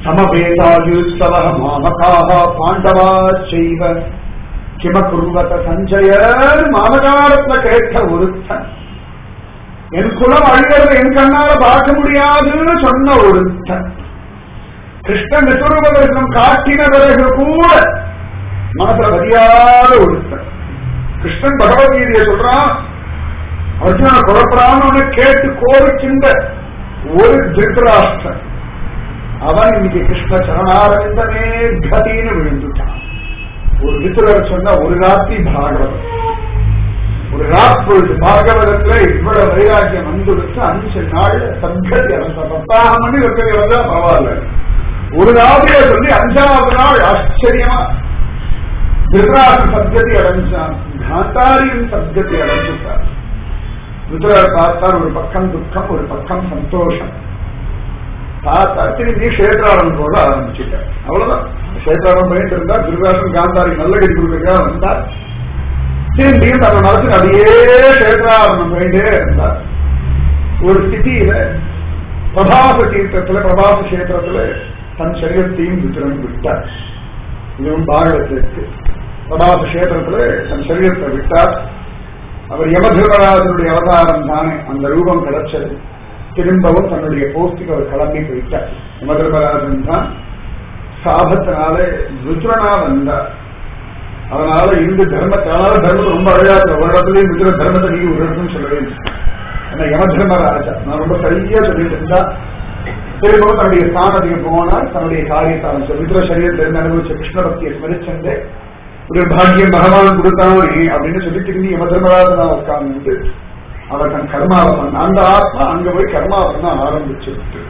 சமவேதாயுஸ்தவ மாமகாக பாண்டவா செய்வ கிம குருவத சஞ்சய மாமகாரத்துல கேட்ட ஒருத்தன் என் குலம் அழிகிறது என் கண்ணால பார்க்க முடியாதுன்னு சொன்ன ஒருத்தன் கிருஷ்ணன் விஸ்வரூப தரிசனம் காட்டின பிறகு கூட மனசுல பதியாத ஒருத்தன் கிருஷ்ணன் பகவத்கீதையை சொல்றான் அர்ஜுன குழப்பறான்னு கேட்டு கோரிக்கின்ற ஒரு திருத்தராஷ்டிரன் அவன் இன்னைக்கு கிருஷ்ண சரணாரவிந்தமே கதின்னு விழுந்துட்டான் ஒரு வித்துரர் சொன்ன ஒரு ராத்திரி பாகவதம் ஒரு ராப்பொழுது பாகவதத்துல இவ்வளவு வைராக்கியம் வந்துடுச்சு அஞ்சு நாள்ல சத்கதி அடைந்த பத்தாம் மணி வெப்பதி வந்தா பரவாயில்ல ஒரு ராத்திரியை சொல்லி அஞ்சாவது நாள் ஆச்சரியமா திருராசு சத்கதி அடைஞ்சான் காந்தாரியும் சத்கதி அடைஞ்சுட்டார் ருத்ரர் பார்த்தார் ஒரு பக்கம் துக்கம் ஒரு பக்கம் சந்தோஷம் பார்த்தா திரும்பி கஷேத்ராரம் போட ஆரம்பிச்சுட்டார் அவ்வளவுதான் கஷேத்ராரம் போயிட்டு இருந்தா திருராசன் காந்தாரி நல்ல கடி கொடுக்கறதுக்காக வந்தார் திரும்பியும் தன்னை மனசுக்கு அப்படியே கஷேத்ராரணம் போயிட்டே இருந்தார் ஒரு ஸ்திதியில பிரபாச தீர்த்தத்துல பிரபாச கஷேத்திரத்துல தன் சரீரத்தையும் ருத்ரன் விட்டார் இதுவும் பாகவத்திற்கு பிரபாச கஷேத்திரத்துல தன் சரீரத்தை விட்டார் அவர் யமதர்மராஜனுடைய அவதாரம் தானே அந்த ரூபம் கிடைச்சது திரும்பவும் தன்னுடைய போஸ்டுக்கு அவர் கிளம்பி போயிட்டார் யமதர்மராஜன் தான் சாபத்தினால ருத்ரனா வந்தார் அதனால இந்த தர்மத்தால தர்மத்தை ரொம்ப அழகா இருக்கு. ஒரு இடத்துலயும் இருக்கிற தர்மத்தை நீங்க ஒரு இடத்துன்னு சொல்லவே இல்லை ஏன்னா யமதர்மராஜா நான் ரொம்ப சரியா சொல்லிட்டு இருந்தா திரும்பவும் தன்னுடைய ஸ்தானத்துக்கு போனால் தன்னுடைய காரியத்தை ஆரம்பிச்சு வித்ர சரீரத்திலிருந்து அனுபவிச்ச கிருஷ்ண பக்தியை ஸ்மரிச்சந்தே ஒரு பாக்கியம் பகவான் கொடுத்தானே அப்படின்னு சொல்லி திரும்பி யமதர்மராஜனா உட்கார்ந்து அவர் தன் கர்மாவை பண்ண அந்த ஆத்மா அங்க போய் கர்மாவை பண்ண ஆரம்பிச்சு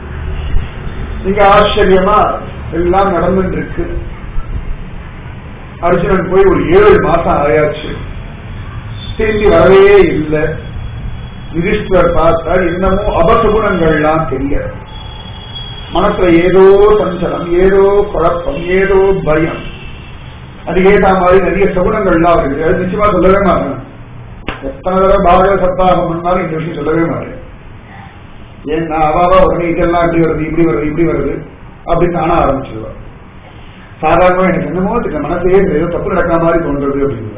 இங்க ஆச்சரியமா எல்லாம் நடந்துட்டு இருக்கு அர்ஜுனன் போய் ஒரு ஏழு மாசம் ஆயாச்சு திரும்பி வரவே இல்லை யுதிஷ்டர் பார்த்தார் இன்னமும் அபசகுணங்கள்லாம் தெரிய மனசுல ஏதோ சஞ்சலம் ஏதோ குழப்பம் ஏதோ பயம் அது ஏதா மாதிரி நிறைய சகுனங்கள்லாம் இருக்கு அது நிச்சயமா சொல்லவே மாட்டேன் எத்தனை தடவை பாகவத சப்தாகம் பண்ணாலும் இந்த விஷயம் சொல்லவே மாட்டேன் ஏன்னா அவாவா உடனே இதெல்லாம் இப்படி வருது இப்படி வருது இப்படி வருது அப்படின்னு நானும் ஆரம்பிச்சிருவேன் சாதாரணமா எனக்கு என்னமோ தெரியல மனசே ஏதோ தப்பு நடக்கிற மாதிரி தோன்றது அப்படின்னு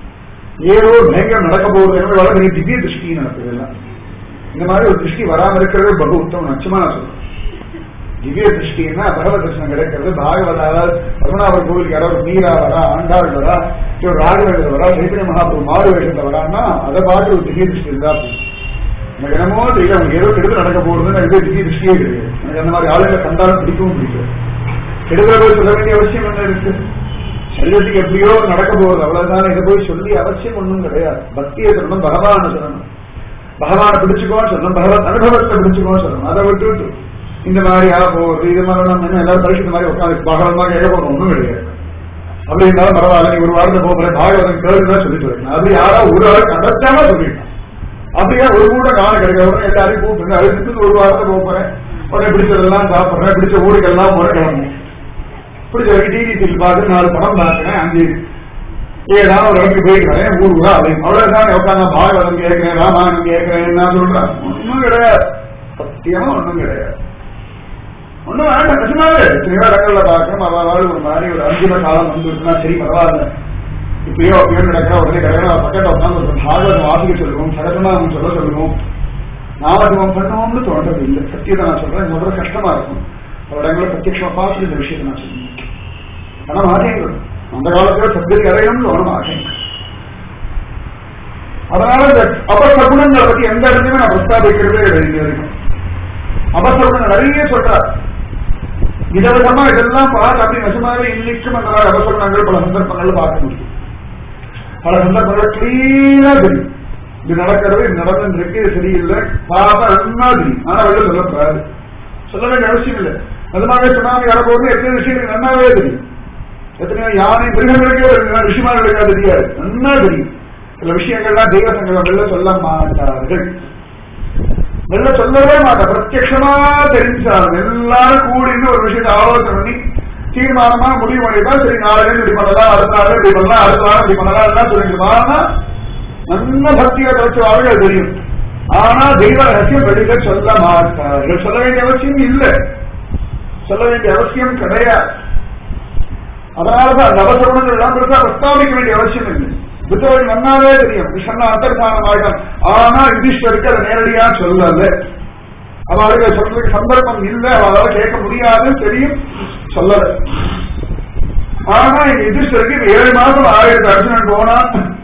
ஏதோ பயங்கரம் நடக்க போகுது என்னோட வளர்ந்து திவ்ய திருஷ்டி நடக்குது எல்லாம் இந்த மாதிரி ஒரு திருஷ்டி வராம இருக்கிறது பகு உத்தமம் நிச்சயமா நான் சொல்றேன் திவ்ய திருஷ்டின்னா பகவத் தரிசனம் கிடைக்கிறது பாகவத கருணாவர் கோவிலுக்கு யாராவது மீரா வரா ஆண்டாள் வரா ஒரு ராகவேந்தர் வரா சைத்தன்ய மகாபுரு மாறு வேஷத்துல வரான்னா அதை பார்த்து ஒரு திவ்ய திருஷ்டி இருந்தா போதும். எனக்கு என்னமோ தெரியல அவங்க ஏதோ கெடுதல் நடக்க போகுதுன்னு எனக்கு திவ்ய திருஷ்டியே கிடையாது எனக்கு அந்த மாதிரி ஆளுங்களை கண்டாலும் பிடிக்கவும் பிடிக்கும் கெடுதலை போய் சொல்ல வேண்டிய அவசியம் என்ன இருக்கு சரீரத்துக்கு எப்படியோ நடக்க போகுது அவ்வளவுதான் இதை போய் சொல்லி அவசியம் ஒன்றும் கிடையாது பக்தியை சொல்லணும் பகவான சொல்லணும் பகவானை பிடிச்சுக்கோன்னு சொல்லணும் பகவத் அனுபவத்தை பிடிச்சுக்கோன்னு சொல்லணும் அதை விட்டு இந்த மாதிரி ஆக போகுது இது மாதிரி நம்ம என்ன எல்லாரும் பரிசு மாதிரி உட்காந்து பகவதமாக கேட்க போகணும் ஒன்றும் கிடையாது அப்படி இருந்தாலும் பரவாயில்ல நீ ஒரு வாரத்தை போகிறேன் பாகவதன் கேள்விதான் சொல்லிட்டு வரேன் அப்படி யாரா ஒரு ஆளுக்கு அடச்சாம சொல்லிட்டான் அப்படியே ஒரு கூட காலம் கிடைக்கிறவங்க எல்லாரையும் கூப்பிட்டு அதுக்கு ஒரு வாரத்தை போகிறேன் உடனே பிடிச்சதெல்லாம் சாப்பிட்றேன் பிடிச்ச ஊருக்கெல்லாம் முறை கிளம்பும் பிடிச்ச வரைக்கும் டிவி சீல் பார்த்து நாலு படம் பார்க்கிறேன் அஞ்சு ஏதாவது ஒரு இடத்துக்கு போயிட்டு வரேன் ஊர் ஊரா அதையும் அவ்வளவுதான் உட்காந்து பாகவதம் கேட்கிறேன் ராமாயணம் கேட்கிறேன் நான் சொல்றேன் ஒன்றும் கிடையாது சத்தியமா ஒன்றும் கிடையாது ஒன்றும் வேண்டாம் நிஜமாவே எத்தனையோ இடங்கள்ல பார்க்கணும் அவள் ஒரு மாதிரி ஒரு அஞ்சும காலம் வந்துருக்குன்னா சரி பரவாயில்ல இப்பயோ அப்பயோ நடக்கிற உடனே கிடைக்கிற பக்கத்தில் உட்காந்து ஒரு பாகவதம் வாசிக்க சொல்லுவோம் சரகநாமம் சொல்ல சொல்லுவோம் நாமஜபம் பண்ணுவோம்னு தோன்றது இல்லை சத்தியத்தை நான் சொல்றேன் இந்த முறை கஷ்டமா இருக்கும் ஒரு இடங்களை பிரத்யட்சமா பார்த்து இந்த விஷயத்தை நான் சொல்லுவேன் ஆனா மாட்டேங்கிறது அந்த காலத்துல சத்தியத்தை அடையணும்னு தோண மாட்டேங்குது அதனால இந்த அபசகுணங்களை பத்தி எந்த இடத்துலயுமே நான் பிரஸ்தாபிக்கிறதே கிடையாது இது வரைக்கும் அபசகுணம் நிறைய சொல்றார் விதவிதமா இதெல்லாம் பார்த்து அப்படி நிஜமாவே இன்னைக்கும் அந்த மாதிரி அபசகுணங்கள் பல சந்தர்ப்பங்கள் பார்க்க முடியும் பல சந்தர்ப்பங்கள் கிளீனா தெரியும் இது நடக்கிறது இது நடந்துருக்கு இது சரியில்லை பார்த்தா நல்லா தெரியும் ஆனா வெளில சொல்லக்கூடாது சொல்ல வேண்டிய அவசியம் இல்லை நிஜமாவே சுனாமி வரப்போது எத்தனை விஷயங்கள் நன்னாவே தெரியும் எத்தனையோ யானை மிருகங்களுக்கே ஒரு விஷயமாக தெரியாது நன்னா தெரியும் சில விஷயங்கள்லாம் தெய்வ சங்கம் வெளில சொல்ல மாட்டார்கள் வெளில சொல்லவே மாட்டா பிரத்யமா தெரிஞ்சாலும் எல்லாரும் கூடின்னு ஒரு விஷயத்தை ஆலோசனை பண்ணி தீர்மானமா முடிவு பண்ணிட்டா சரி நாளைக்கு இப்படி பண்ணலாம் அடுத்த நாள் இப்படி பண்ணலாம் அடுத்த நாள் இப்படி பண்ணலாம் எல்லாம் சொல்லிட்டு ஆனா நல்ல பக்தியை கழிச்சு வாழ்க்கை தெரியும் ஆனா தெய்வ ரகசியம் வெளியில சொல்ல மாட்டார்கள் சொல்ல வேண்டிய அவசியம் இல்லை சொல்ல வேண்டிய அவசியம் கிடையாது அதனாலதான் நவசகுணங்கள் எல்லாம் பெருசா பிரஸ்தாபிக்க வேண்டிய அவசியம் இல்லை புத்தகம் நன்னாவே தெரியும் கிருஷ்ணன் அந்தர்தானம் ஆயிட்டான் ஆனா யுதிஷ்டருக்கு அதை நேரடியா சொல்லல அவளுக்கு சொல்றதுக்கு சந்தர்ப்பம் இல்லை அவளால கேட்க முடியாதுன்னு தெரியும் சொல்லல ஆனா எங்க யுதிஷ்டருக்கு இது ஏழு மாசம் ஆயிரத்து அர்ஜுனன் போனா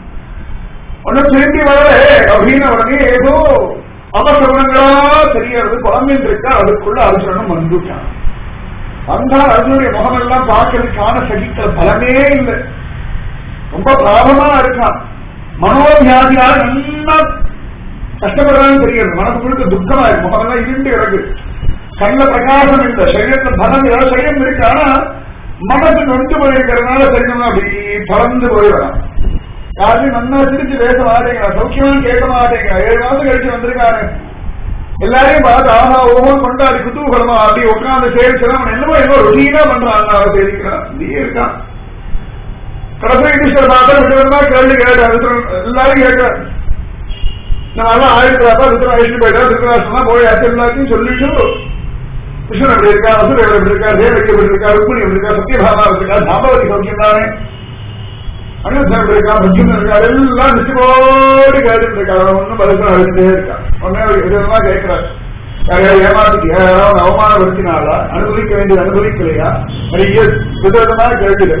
ஒன்னும் திரும்பி வரல அப்படின்னு உடனே ஏதோ அவசகுணங்களா தெரியறது குழந்தைன்னு இருக்கா அதுக்குள்ள அர்ஜுனனும் வந்துட்டான் வந்தால் அர்ஜுனுடைய முகம் எல்லாம் பார்க்கறதுக்கான சகிக்கிற பலமே இல்லை ரொம்ப பாவமா இருக்கான் மனோவியாதியால நல்லா கஷ்டப்படுறான்னு தெரியாது மனசு முழுக்க துக்கமா இருக்கு முகமெல்லாம் இருண்டு கிடக்கு கண்ணில் பிரகாசம் இல்லை சரீரத்துல பலம் ஏதாவது சரீரம் இருக்கு ஆனா மனசு நொந்து போயிருக்கிறதுனால சரீரம் அப்படி பறந்து போயிடலாம் யாரும் நன்னா சிரிச்சு பேச மாட்டேங்கிறா சௌக்கியமா கேட்க மாட்டேங்கிறா ஏழு மாசம் கழிச்சு வந்திருக்காரு எல்லாரையும் பார்த்து ஆஹா ஓஹோ கொண்டாடி குதூகலமா அப்படி உட்காந்து சேர்த்து அவன் என்னமோ என்னமோ ரொட்டீனா பண்றான் அவன் தெரிவிக்கிறான் இப்படியே இருக்கான் கடைசி ஈஸ்வர பார்த்தா விதவிதமா கேள்வி கேட்டாரு எல்லாரும் கேட்கிறார் இந்த மாதிரிலாம் ஆயிரத்தி ருத்ரா ஐஸ்வரி போயிட்டா திருத்தராசனா போய் எல்லாத்தையும் சொல்லிட்டு கிருஷ்ணன் எப்படி இருக்கா அசுரர் எப்படி இருக்கா தேவகி எப்படி இருக்கா ருக்மிணி எப்படி இருக்கா சத்யபாமா எப்படி இருக்கா தாபவதி சௌக்கியம் தானே அனிருத்தன் எப்படி இருக்கா பஜ்ஜன் இருக்கா எல்லாம் நிச்சயமோடு கேட்டுட்டு இருக்கா ஒன்னும் பதில் அழுத்தே இருக்கா ஒன்னே விதமா கேட்கிறார் யாரையாவது ஏமாத்திட்டியா யாராவது அவமானப்படுத்தினாலா அனுபவிக்க வேண்டியது அனுபவிக்கலையா நிறைய விதவிதமா கேட்டுது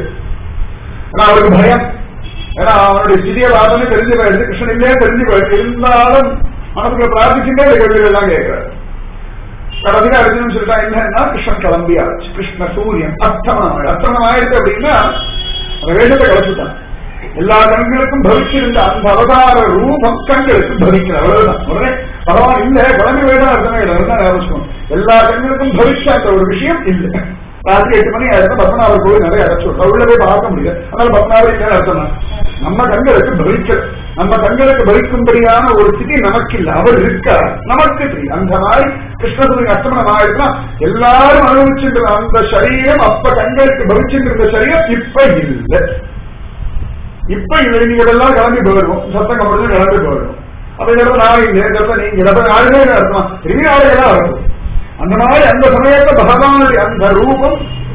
ஆனா அவருக்கு பயம் ஏன்னா அவனுடைய ஸ்திதியை பார்த்தோன்னே தெரிஞ்சு போயிடுது கிருஷ்ணன் இல்லையே தெரிஞ்சு போயிடுது இருந்தாலும் மனசுல பிரார்த்திச்சுட்டே இந்த கேள்விகள் எல்லாம் கேட்கிறார் கடைசியில் அர்ஜுனன் சொல்லிட்டா என்னன்னா கிருஷ்ணன் கிளம்பியாச்சு கிருஷ்ண சூரியன் அர்த்தமம் அர்த்தமம் ஆயிடுச்சு அப்படின்னா அந்த வேஷத்தை கலந்துட்டான் எல்லா கண்களுக்கும் பவிச்சிருந்த அந்த அவதார ரூபம் கண்களுக்கு பவிக்கிற அவ்வளவுதான் உடனே பகவான் இல்ல கிளம்பி வேண்டாம் அர்த்தமே இல்லை யோசிக்கும் எல்லா கண்களுக்கும் பவிச்ச அந்த ஒரு விஷயம் இல்லை ராத்திரி எட்டு மணி ஆயிரத்தி பத்மநாபர் கோவில் நிறைய அடைச்சு உள்ள போய் பார்க்க முடியாது அதனால பத்மநாபர் இல்லை அர்த்தம் நம்ம கண்களுக்கு பவிக்க நம்ம கண்களுக்கு பவிக்கும்படியான ஒரு ஸ்திதி நமக்கு இல்லை அவர் இருக்கார் நமக்கு தெரியும் அந்த மாதிரி கிருஷ்ணசுக்கு அஷ்டமனம் ஆயிடுச்சுன்னா எல்லாரும் அனுபவிச்சுட்டு அந்த சரீரம் அப்ப கண்களுக்கு பவிச்சுட்டு இருந்த சரீரம் இப்ப இல்லை இப்ப இல்லை நீங்க எல்லாம் கிளம்பி போயிடும் சத்தம் கம்பெனி கிளம்பி போயிடும் அப்ப இந்த இடத்துல நான் இல்லை இந்த இடத்துல நீங்க இடத்துல நாளே அர்த்தம் திரும்பி நாளே தான் இருக்கும் அந்த மாதிரி அந்த சமயத்துல பகவானுடைய அந்த ரூபம்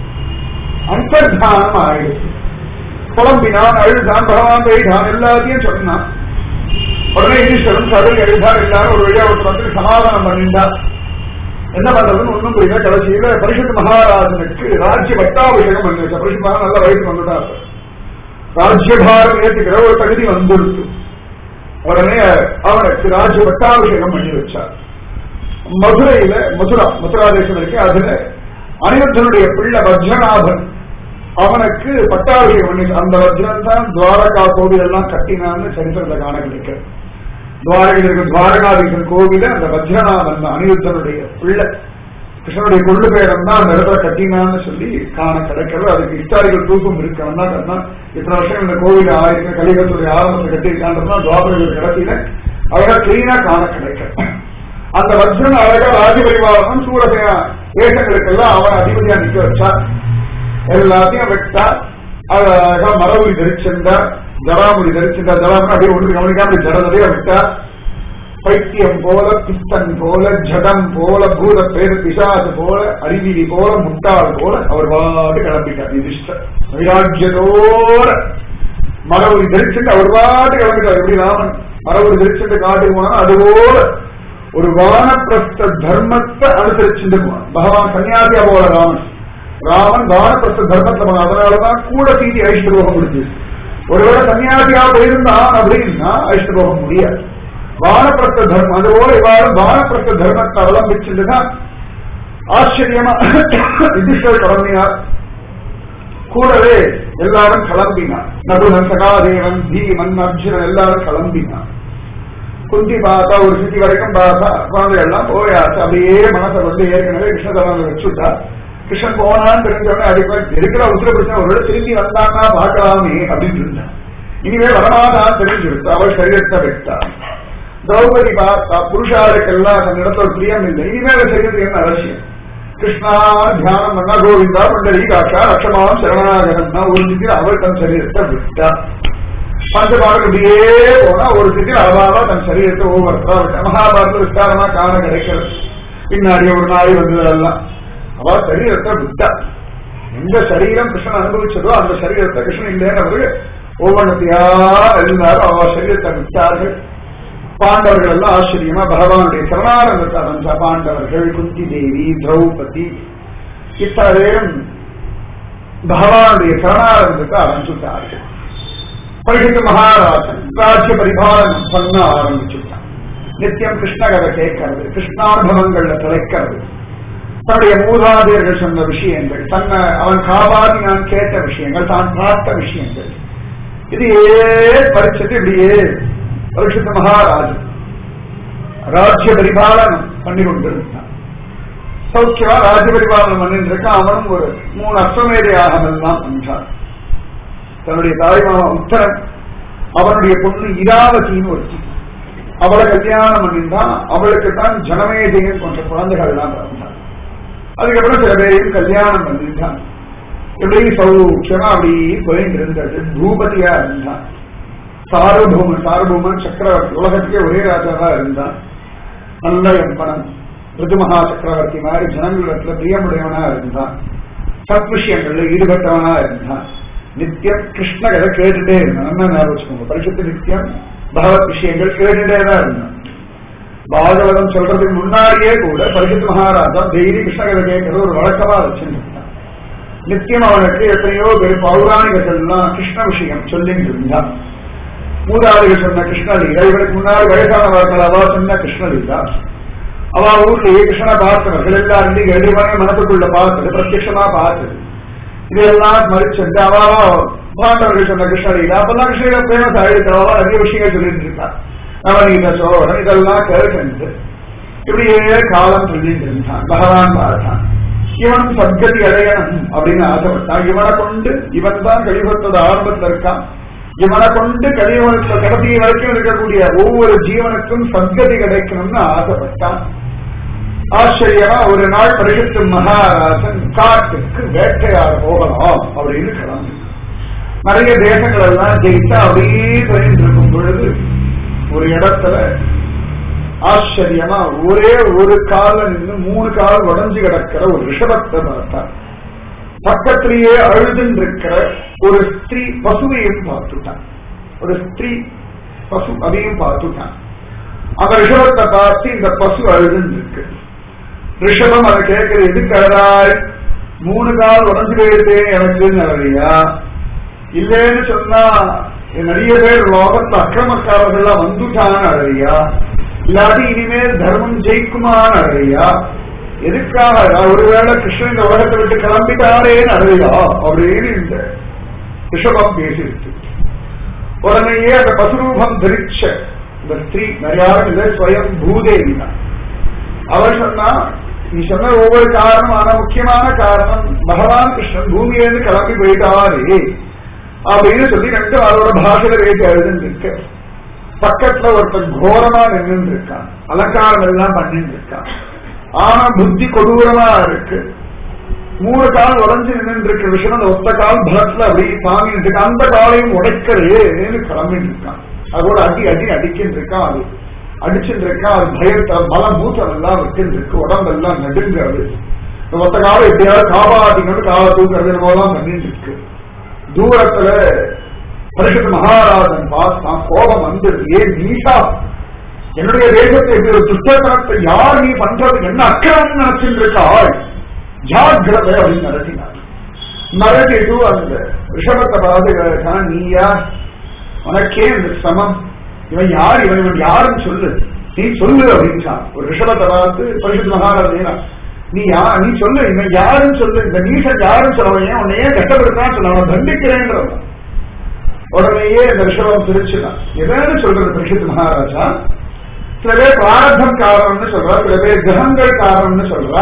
அந்தர்தானம் ஆயிடுச்சு புலம்பினான் அழுதான் பகவான் போயிட்டான் எல்லாத்தையும் சொன்னான் உடனே ஈஸ்வரன் கடல் எழுதார் எல்லாரும் ஒரு வழியா ஒருத்தர் வந்து சமாதானம் பண்ணிட்டார் என்ன பண்றதுன்னு ஒண்ணும் புரியல கடைசியில பரிசுத்த மகாராஜனுக்கு ராஜ்ய பட்டாபிஷேகம் பண்ணி வச்ச பரிசுத்த மகா நல்ல வயசு வந்துட்டார் ராஜ்யபாரம் ஏற்றுக்கிற ஒரு தகுதி வந்துடுச்சு உடனே அவனுக்கு ராஜ்ய பட்டாபிஷேகம் பண்ணி வச்சார் மதுரையில மதுரா மதுரா தேசம் இருக்கு அதுல அனிருத்தனுடைய பிள்ளை வஜ்ரநாதன் அவனுக்கு பட்டாபிஷேகம் பண்ணி அந்த வஜ்ரன் தான் துவாரகா கோவில் எல்லாம் கட்டினான்னு சரித்திரத்தை காண கிடைக்க துவாரகையில் இருக்க துவாரகாதீசன் கோவில அந்த வஜ்ரநாதன் தான் அனிருத்தனுடைய பிள்ளை கிருஷ்ணனுடைய கொள்ளு பேரம் தான் அந்த இடத்துல கட்டினான்னு சொல்லி காண கிடைக்கிறது அதுக்கு ஹிஸ்டாரிக்கல் ப்ரூஃபும் இருக்கு அவனா கண்ணா இத்தனை வருஷம் இந்த கோவில் ஆயிரத்தி கலிகத்துடைய ஆரம்பத்தை கட்டியிருக்கான்றதுனா துவாபரங்கள் கடைசியில அழகா கிளீனா காண கிடைக்க அந்த வர்ஷன் அழகா ராஜபரிவாரம் சூரசேனா வேஷங்களுக்கெல்லாம் அவன் அதிபதியா நிக்க வச்சா எல்லாத்தையும் வெட்டா அழகா மரபுரி தரிச்சிருந்தா ஜராமுடி தரிச்சிருந்தா ஜராமுடி அப்படியே ஒன்று கவனிக்காம ஜடதையா விட்டா பைத்தியம் போல பித்தன் போல ஜடம் போல பூத பேர பிசாசு போல அறிவிலி போல முட்டாள் போல அவர் பாட்டு கிளம்பிட்டார் யுதிஷ்டர் வைராக்கியத்தோட மரபுரி தரிச்சுட்டு அவர் பாட்டு கிளம்பிட்டார் எப்படி ராமன் மரபுரி தரிச்சுட்டு காட்டுக்கு போனா அதுபோல ஒரு வானப்பிரஸ்த தர்மத்தை அனுசரிச்சுட்டு போனான் பகவான் சன்னியாசியா போல ராமன் ராமன் வானப்பிரஸ்த தர்மத்தை போனான் அதனாலதான் கூட சீதி அழிச்சுட்டு போக முடிஞ்சது ஒருவேளை சன்னியாசியா போயிருந்தான் அப்படின்னா அழிச்சுட்டு போக முடியாது வானப்பிரஸ்த தர்மம் அதுபோல இவ்வாறு வானப்பிரஸ்த தர்மத்தை அவலம்பிச்சுட்டுதான் ஆச்சரியமா யுதிஷ்டர் கிளம்பினார் கூடவே எல்லாரும் கிளம்பினார் நகுலன் சகாதேவன் தீமன் அர்ஜுனன் எல்லாரும் கிளம்பினார் குந்தி பார்த்தா ஒரு சிட்டி வரைக்கும் பார்த்தா குழந்தை எல்லாம் போயாச்சு அப்படியே மனசை வந்து ஏற்கனவே கிருஷ்ணதவன் வச்சுட்டா கிருஷ்ணன் போனான்னு தெரிஞ்சவனே அதுக்கு இருக்கிற உத்தர பிரச்சனை ஒரு திரும்பி வந்தான்னா பார்க்கலாமே அப்படின்னு இருந்தான் இனிமே வரமாதான் தெரிஞ்சிருக்கு அவள் சரீரத்தை விட்டா திரௌபதி பார்த்தா புருஷாளுக்கெல்லாம் தன் இடத்துல பிரியம் இல்லை இனிமேல் சரீரத்துக்கு என்ன அவசியம் கிருஷ்ணா தியானம் பண்ணா கோவிந்தா பண்டரி காஷா லட்சமாம் சரணாகரம்னா ஒரு சித்தி அவள் தன் சரீரத்தை விட்டா பஞ்சபாடம் இப்படியே போனா ஒரு சித்தி அளவாவா தன் சரீரத்தை ஒவ்வொருத்தரா விட்டா மகாபாரத விஸ்தாரமா காண கிடைக்கிறது பின்னாடி ஒரு நாய் வந்ததெல்லாம் அவ சரீரத்தை விட்டா எந்த சரீரம் கிருஷ்ணன் அனுபவிச்சதோ அந்த சரீரத்தை கிருஷ்ணன் இல்லைன்னு ஒவ்வொன்றத்தையா எல்லாரும் அவ சரீரத்தை விட்டார்கள் பாண்டவர்கள் எல்லாம் ஆச்சரியமா பகவானுடைய சரணாரங்கத்தை அடைஞ்ச பாண்டவர்கள் குந்தி தேவி திரௌபதி இத்தனை பேரும் பகவானுடைய சரணாரங்கத்தை அடைஞ்சுட்டார்கள் பரிசுத்த மகாராஜன் ராஜ்ய பரிபாலனம் பண்ண ஆரம்பிச்சுட்டான் நித்தியம் கிருஷ்ணகதை கேட்கறது கிருஷ்ணானுபவங்கள்ல திளைக்கிறது தன்னுடைய மூதாதையர்கள் சொன்ன விஷயங்கள் தன்னை அவன் காவாதி நான் கேட்ட விஷயங்கள் தான் பார்த்த விஷயங்கள் இதையே பரிச்சது இப்படியே பரிசுத்த மகாராஜன் ராஜ்ய பரிபாலனம் பண்ணி கொண்டிருந்தான் சௌக்கியமா ராஜ்ய பரிபாலனம் பண்ணிட்டு இருக்கான் அவனும் ஒரு மூணு அஸ்வமேதை ஆகமல் தான் பண்றான் தன்னுடைய தாய்மாமா உத்தரன் அவனுடைய பொண்ணு இராவதின்னு ஒருத்தி அவளை கல்யாணம் பண்ணிருந்தான் அவளுக்கு தான் ஜனமேதையன் போன்ற குழந்தைகள் எல்லாம் பிறந்தான் அதுக்கப்புறம் சில பேரையும் கல்யாணம் பண்ணிருந்தான் எப்படி சௌக்கியமா அப்படி போயிட்டு இருந்தது பூபதியா இருந்தான் சார்வபௌமன் சார்வபௌமன் சக்கரவர்த்தி உலகத்துக்கே ஒரே ராஜாவா இருந்தான் நல்ல எம்பனம் ரிதுமகா சக்கரவர்த்தி மாதிரி ஜனங்களிடத்துல பிரியமுடையவனா இருந்தான் சத் விஷயங்கள்ல ஈடுபட்டவனா இருந்தான் நித்தியம் கிருஷ்ண கதை கேட்டுட்டே இருந்தான் என்ன ஞாபகம் வச்சுக்கோங்க பரிசுத்த நித்தியம் பகவத் விஷயங்கள் கேட்டுட்டே தான் இருந்தான் பாகவதம் சொல்றதுக்கு முன்னாடியே கூட பரிசுத்த மகாராஜா டெய்லி கிருஷ்ண கதை கேட்கறது ஒரு வழக்கமா வச்சுருந்தான் நித்தியம் அவனுக்கு எத்தனையோ பேர் பௌராணிகர்கள்லாம் கிருஷ்ண விஷயம் சொல்லிட்டு இருந்தான் மூதாதிகள் சொன்ன கிருஷ்ணலீலா இவருக்கு முன்னாடி வயசானவர்கள் அவா சொன்ன கிருஷ்ணலீலா அவ ஊர்லயே கிருஷ்ணனை பார்த்தவர்கள் எல்லாரும் எழுதிவாங்க மனசுக்குள்ள பார்த்தது பிரத்யட்சமா பார்த்தது இதெல்லாம் ஸ்மரிச்சுட்டு அவாவா பாண்டவர்கள் சொன்ன கிருஷ்ணலீலா அப்பெல்லாம் கிருஷ்ணலீலா ஃபேமஸ் ஆயிடுக்கிறவா நிறைய விஷயங்கள் சொல்லிட்டு இருக்கா நவநீத சோழன் இதெல்லாம் கேட்டு இப்படியே காலம் சொல்லிட்டு இருந்தான் பகவான் பார்த்தான் இவன் சத்கதி அடையணும் அப்படின்னு ஆசைப்பட்டான் இவனை கொண்டு இவன் தான் கழிவத்தது ஆரம்பத்தில் இருக்கான் இவனை கொண்டு கலியுகத்துல கடைசி வரைக்கும் இருக்கக்கூடிய ஒவ்வொரு ஜீவனுக்கும் சத்கதி கிடைக்கணும்னு ஆசைப்பட்டான் ஆச்சரியமா ஒரு நாள் பரிசுத்த மகாராஜன் காட்டுக்கு வேட்டையாட போகலாம் அப்படின்னு கிளம்பி நிறைய தேசங்கள் எல்லாம் ஜெயிச்சா அப்படியே போயிட்டு இருக்கும் பொழுது ஒரு இடத்துல ஆச்சரியமா ஒரே ஒரு கால நின்று மூணு கால் உடஞ்சு கிடக்கிற ஒரு ரிஷபத்தை பார்த்தார் பக்கத்திலேயே அழுதுன்னு இருக்கிற ஒரு ஸ்திரீ பசுவையும் பார்த்துட்டான் ஒரு ஸ்திரீ பசு அதையும் பார்த்துட்டான் அந்த ரிஷபத்தை பார்த்து இந்த பசு அழுதுன்னு இருக்கு ரிஷபம் அதை கேட்கிற எதுக்கு அழகாய் மூணு கால் உடஞ்சு போயிட்டே எனக்கு அழகையா இல்லைன்னு சொன்னா நிறைய பேர் லோகத்துல அக்கிரமக்காரர்கள்லாம் வந்துட்டான்னு அழகையா இல்லாட்டி இனிமேல் தர்மம் ஜெயிக்குமான்னு அழகையா எதுக்காக ஒருவேளை கிருஷ்ணன் இந்த உலகத்தை விட்டு கிளம்பிட்டாரேன்னு அழுகையா அப்படின்னு இந்த ரிஷபம் பேசிருக்கு உடனேயே அந்த பசுரூபம் தரிச்ச இந்த ஸ்திரீ நிறையாரும் இல்லை ஸ்வயம் பூதேவி தான் அவர் சொன்னா நீ சொன்ன ஒவ்வொரு காரணம் ஆனா முக்கியமான காரணம் பகவான் கிருஷ்ணன் பூமியிலிருந்து கிளம்பி போயிட்டாரே அப்படின்னு சொல்லி ரெண்டு அவரோட பாஷையில பேசி எழுதுன்னு பக்கத்துல ஒருத்தன் கோரமா நின்று இருக்கான் அலங்காரம் எல்லாம் பண்ணிட்டு இருக்கான் ஆனா புத்தி கொடூரமா இருக்கு மூணு கால் உடஞ்சு நின்று இருக்க விஷயம் அந்த ஒத்த கால் பலத்துல அப்படி தாங்கிட்டு இருக்கு அந்த காலையும் உடைக்கிறேன்னு கிளம்பிட்டு இருக்கான் அதோட அடி அடி அடிக்கிட்டு இருக்கான் அது அடிச்சுட்டு இருக்கா அது பயத்தை பலம் மூத்தம் எல்லாம் விட்டு இருக்கு உடம்பெல்லாம் நடுங்கிறது ஒத்த காலம் எப்படியாவது காப்பாத்திக்கணும் காலை தூக்குறது போலாம் பண்ணிட்டு இருக்கு தூரத்துல பரிசுத்த மகாராஜன் பார்த்தான் கோபம் வந்தது ஏன் நீசா என்னுடைய தேசத்தை இப்படி ஒரு துஷ்டத்தனத்தை யார் நீ பண்றது என்ன அக்கிரமம் நினைச்சுட்டு இருக்காள் ஜாகிரதை அப்படின்னு நடத்தினார் மறந்துட்டு அந்த ரிஷபத்தை பார்த்து நீயா உனக்கே இந்த சமம் இவன் யார் இவன் இவன் யாருன்னு சொல்லு நீ சொல்லு அப்படின்ட்டான் ஒரு ரிஷபத்தை பார்த்து பரிசுத்த மகாராஜா நீ யா நீ சொல்லு இவன் யாருன்னு சொல்லு இந்த நீசன் யாருன்னு சொல்லவன் ஏன் உன்னை ஏன் கஷ்டப்படுத்தான்னு சொல்ல அவன் தண்டிக்கிறேன்றவன் உடனேயே இந்த ரிஷபம் பிரிச்சுதான் எதான்னு சொல்றது பரிசுத்த மகாராஜா சில பேர் பிராரத்தம் காரணம்னு சொல்றா சில பேர் கிரகங்கள் காரணம்னு சொல்றா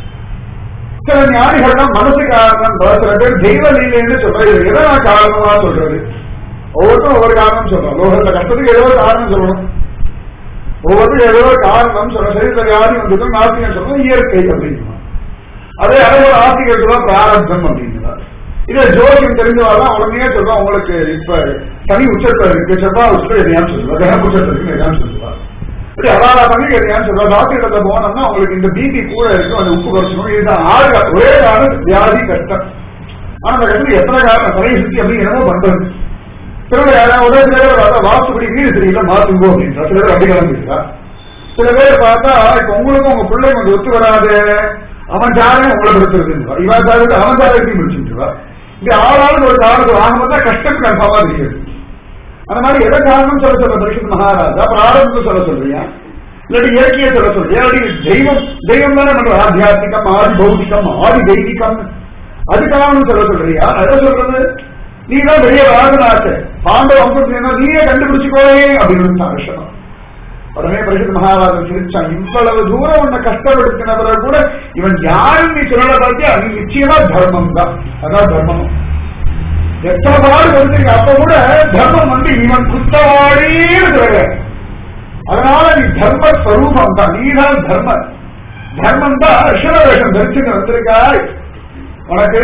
சில ஞானிகள்லாம் மனசு காரணம் சில பேர் தெய்வ லீலைன்னு சொல்றா இது எதனா காரணமா சொல்றது ஒவ்வொருத்தரும் ஒவ்வொரு காரணம் சொல்றோம் லோகத்துல கஷ்டத்துக்கு ஏதோ ஒரு காரணம் சொல்லணும் ஒவ்வொருத்தரும் ஏதோ ஒரு காரணம் சொல்றோம் சரி சரி வியாதி வந்ததும் நாஸ்திகம் சொல்றோம் இயற்கை அப்படின்னு அதே அதே ஒரு ஆசிரியர் சொல்றா பிராரப்தம் அப்படிங்கிறார் இதே ஜோதியம் தெரிஞ்சவாதான் உடனே சொல்றோம் உங்களுக்கு இப்ப சனி உச்சத்துல இருக்கு செவ்வாய் உச்சத்துல எதையான்னு சொல்லுவா கிரக உச்சத்துல இருக்கு எதையான்னு சொல்லுவா இப்படி அதாரா பண்ணி கேட்டீங்கன்னு சொல்றா டாக்டர் இடத்துல போனோம்னா உங்களுக்கு இந்த பிபி கூட இருக்கும் அந்த உப்பு குறைச்சணும் இதுதான் ஆறு ஒரே காரணம் வியாதி கஷ்டம் ஆனா அந்த கஷ்டம் எத்தனை காரணம் தலையை சுத்தி அப்படி என்னமோ பண்றது சில பேர் யாராவது சில பேர் பார்த்தா வாசுபடி வீடு தெரியல மாத்துங்கோ அப்படின்றா சில பேர் அப்படி கிளம்பிடுறா சில பேர் பார்த்தா இப்ப உங்களுக்கும் உங்க பிள்ளை கொஞ்சம் ஒத்து வராது அவன் ஜாதகம் உங்களை படுத்துறது இவன் ஜாதகத்தை அவன் ஜாதகத்தையும் முடிச்சுட்டுவா இது ஆளாளுக்கு ஒரு காரணம் ஆகும்போது தான் கஷ்டம் கன்ஃபார்மா தெரியுது அந்த மாதிரி எதை காரணம் சொல்ல சொல்ற பரிசுத்த மகாராஜா பிராரம்பத்தை சொல்ல சொல்றியா இல்லாட்டி இயற்கையை சொல்ல சொல்றியா இல்லாட்டி தெய்வம் தெய்வம் தானே பண்ற ஆத்தியாத்மிகம் ஆதி பௌதிகம் ஆதி தெய்வீகம் அது காரணம் சொல்ல சொல்றியா எதை சொல்றது நீ தான் பெரிய ராஜநாச்ச பாண்டவ வம்சத்துல நீயே கண்டுபிடிச்சுக்கோயே அப்படின்னு விஷயம் உடனே பரிசுத்த மகாராஜன் சிரிச்சான் இவ்வளவு தூரம் உன்னை கஷ்டப்படுத்தினவரை கூட இவன் யாரும் நீ சொல்லல பார்த்தியா நீ நிச்சயமா தர்மம் தான் அதான் தர்மம் எத்தனை பாடு வருதுங்க அப்ப கூட தர்மம் வந்து இவன் குத்தவாடின்னு சொல்ற அதனால நீ தர்ம ஸ்வரூபம் தான் நீதான் தர்ம தர்மம் தான் ரிஷபவேஷம் தரிச்சுட்டு வந்திருக்காய் உனக்கு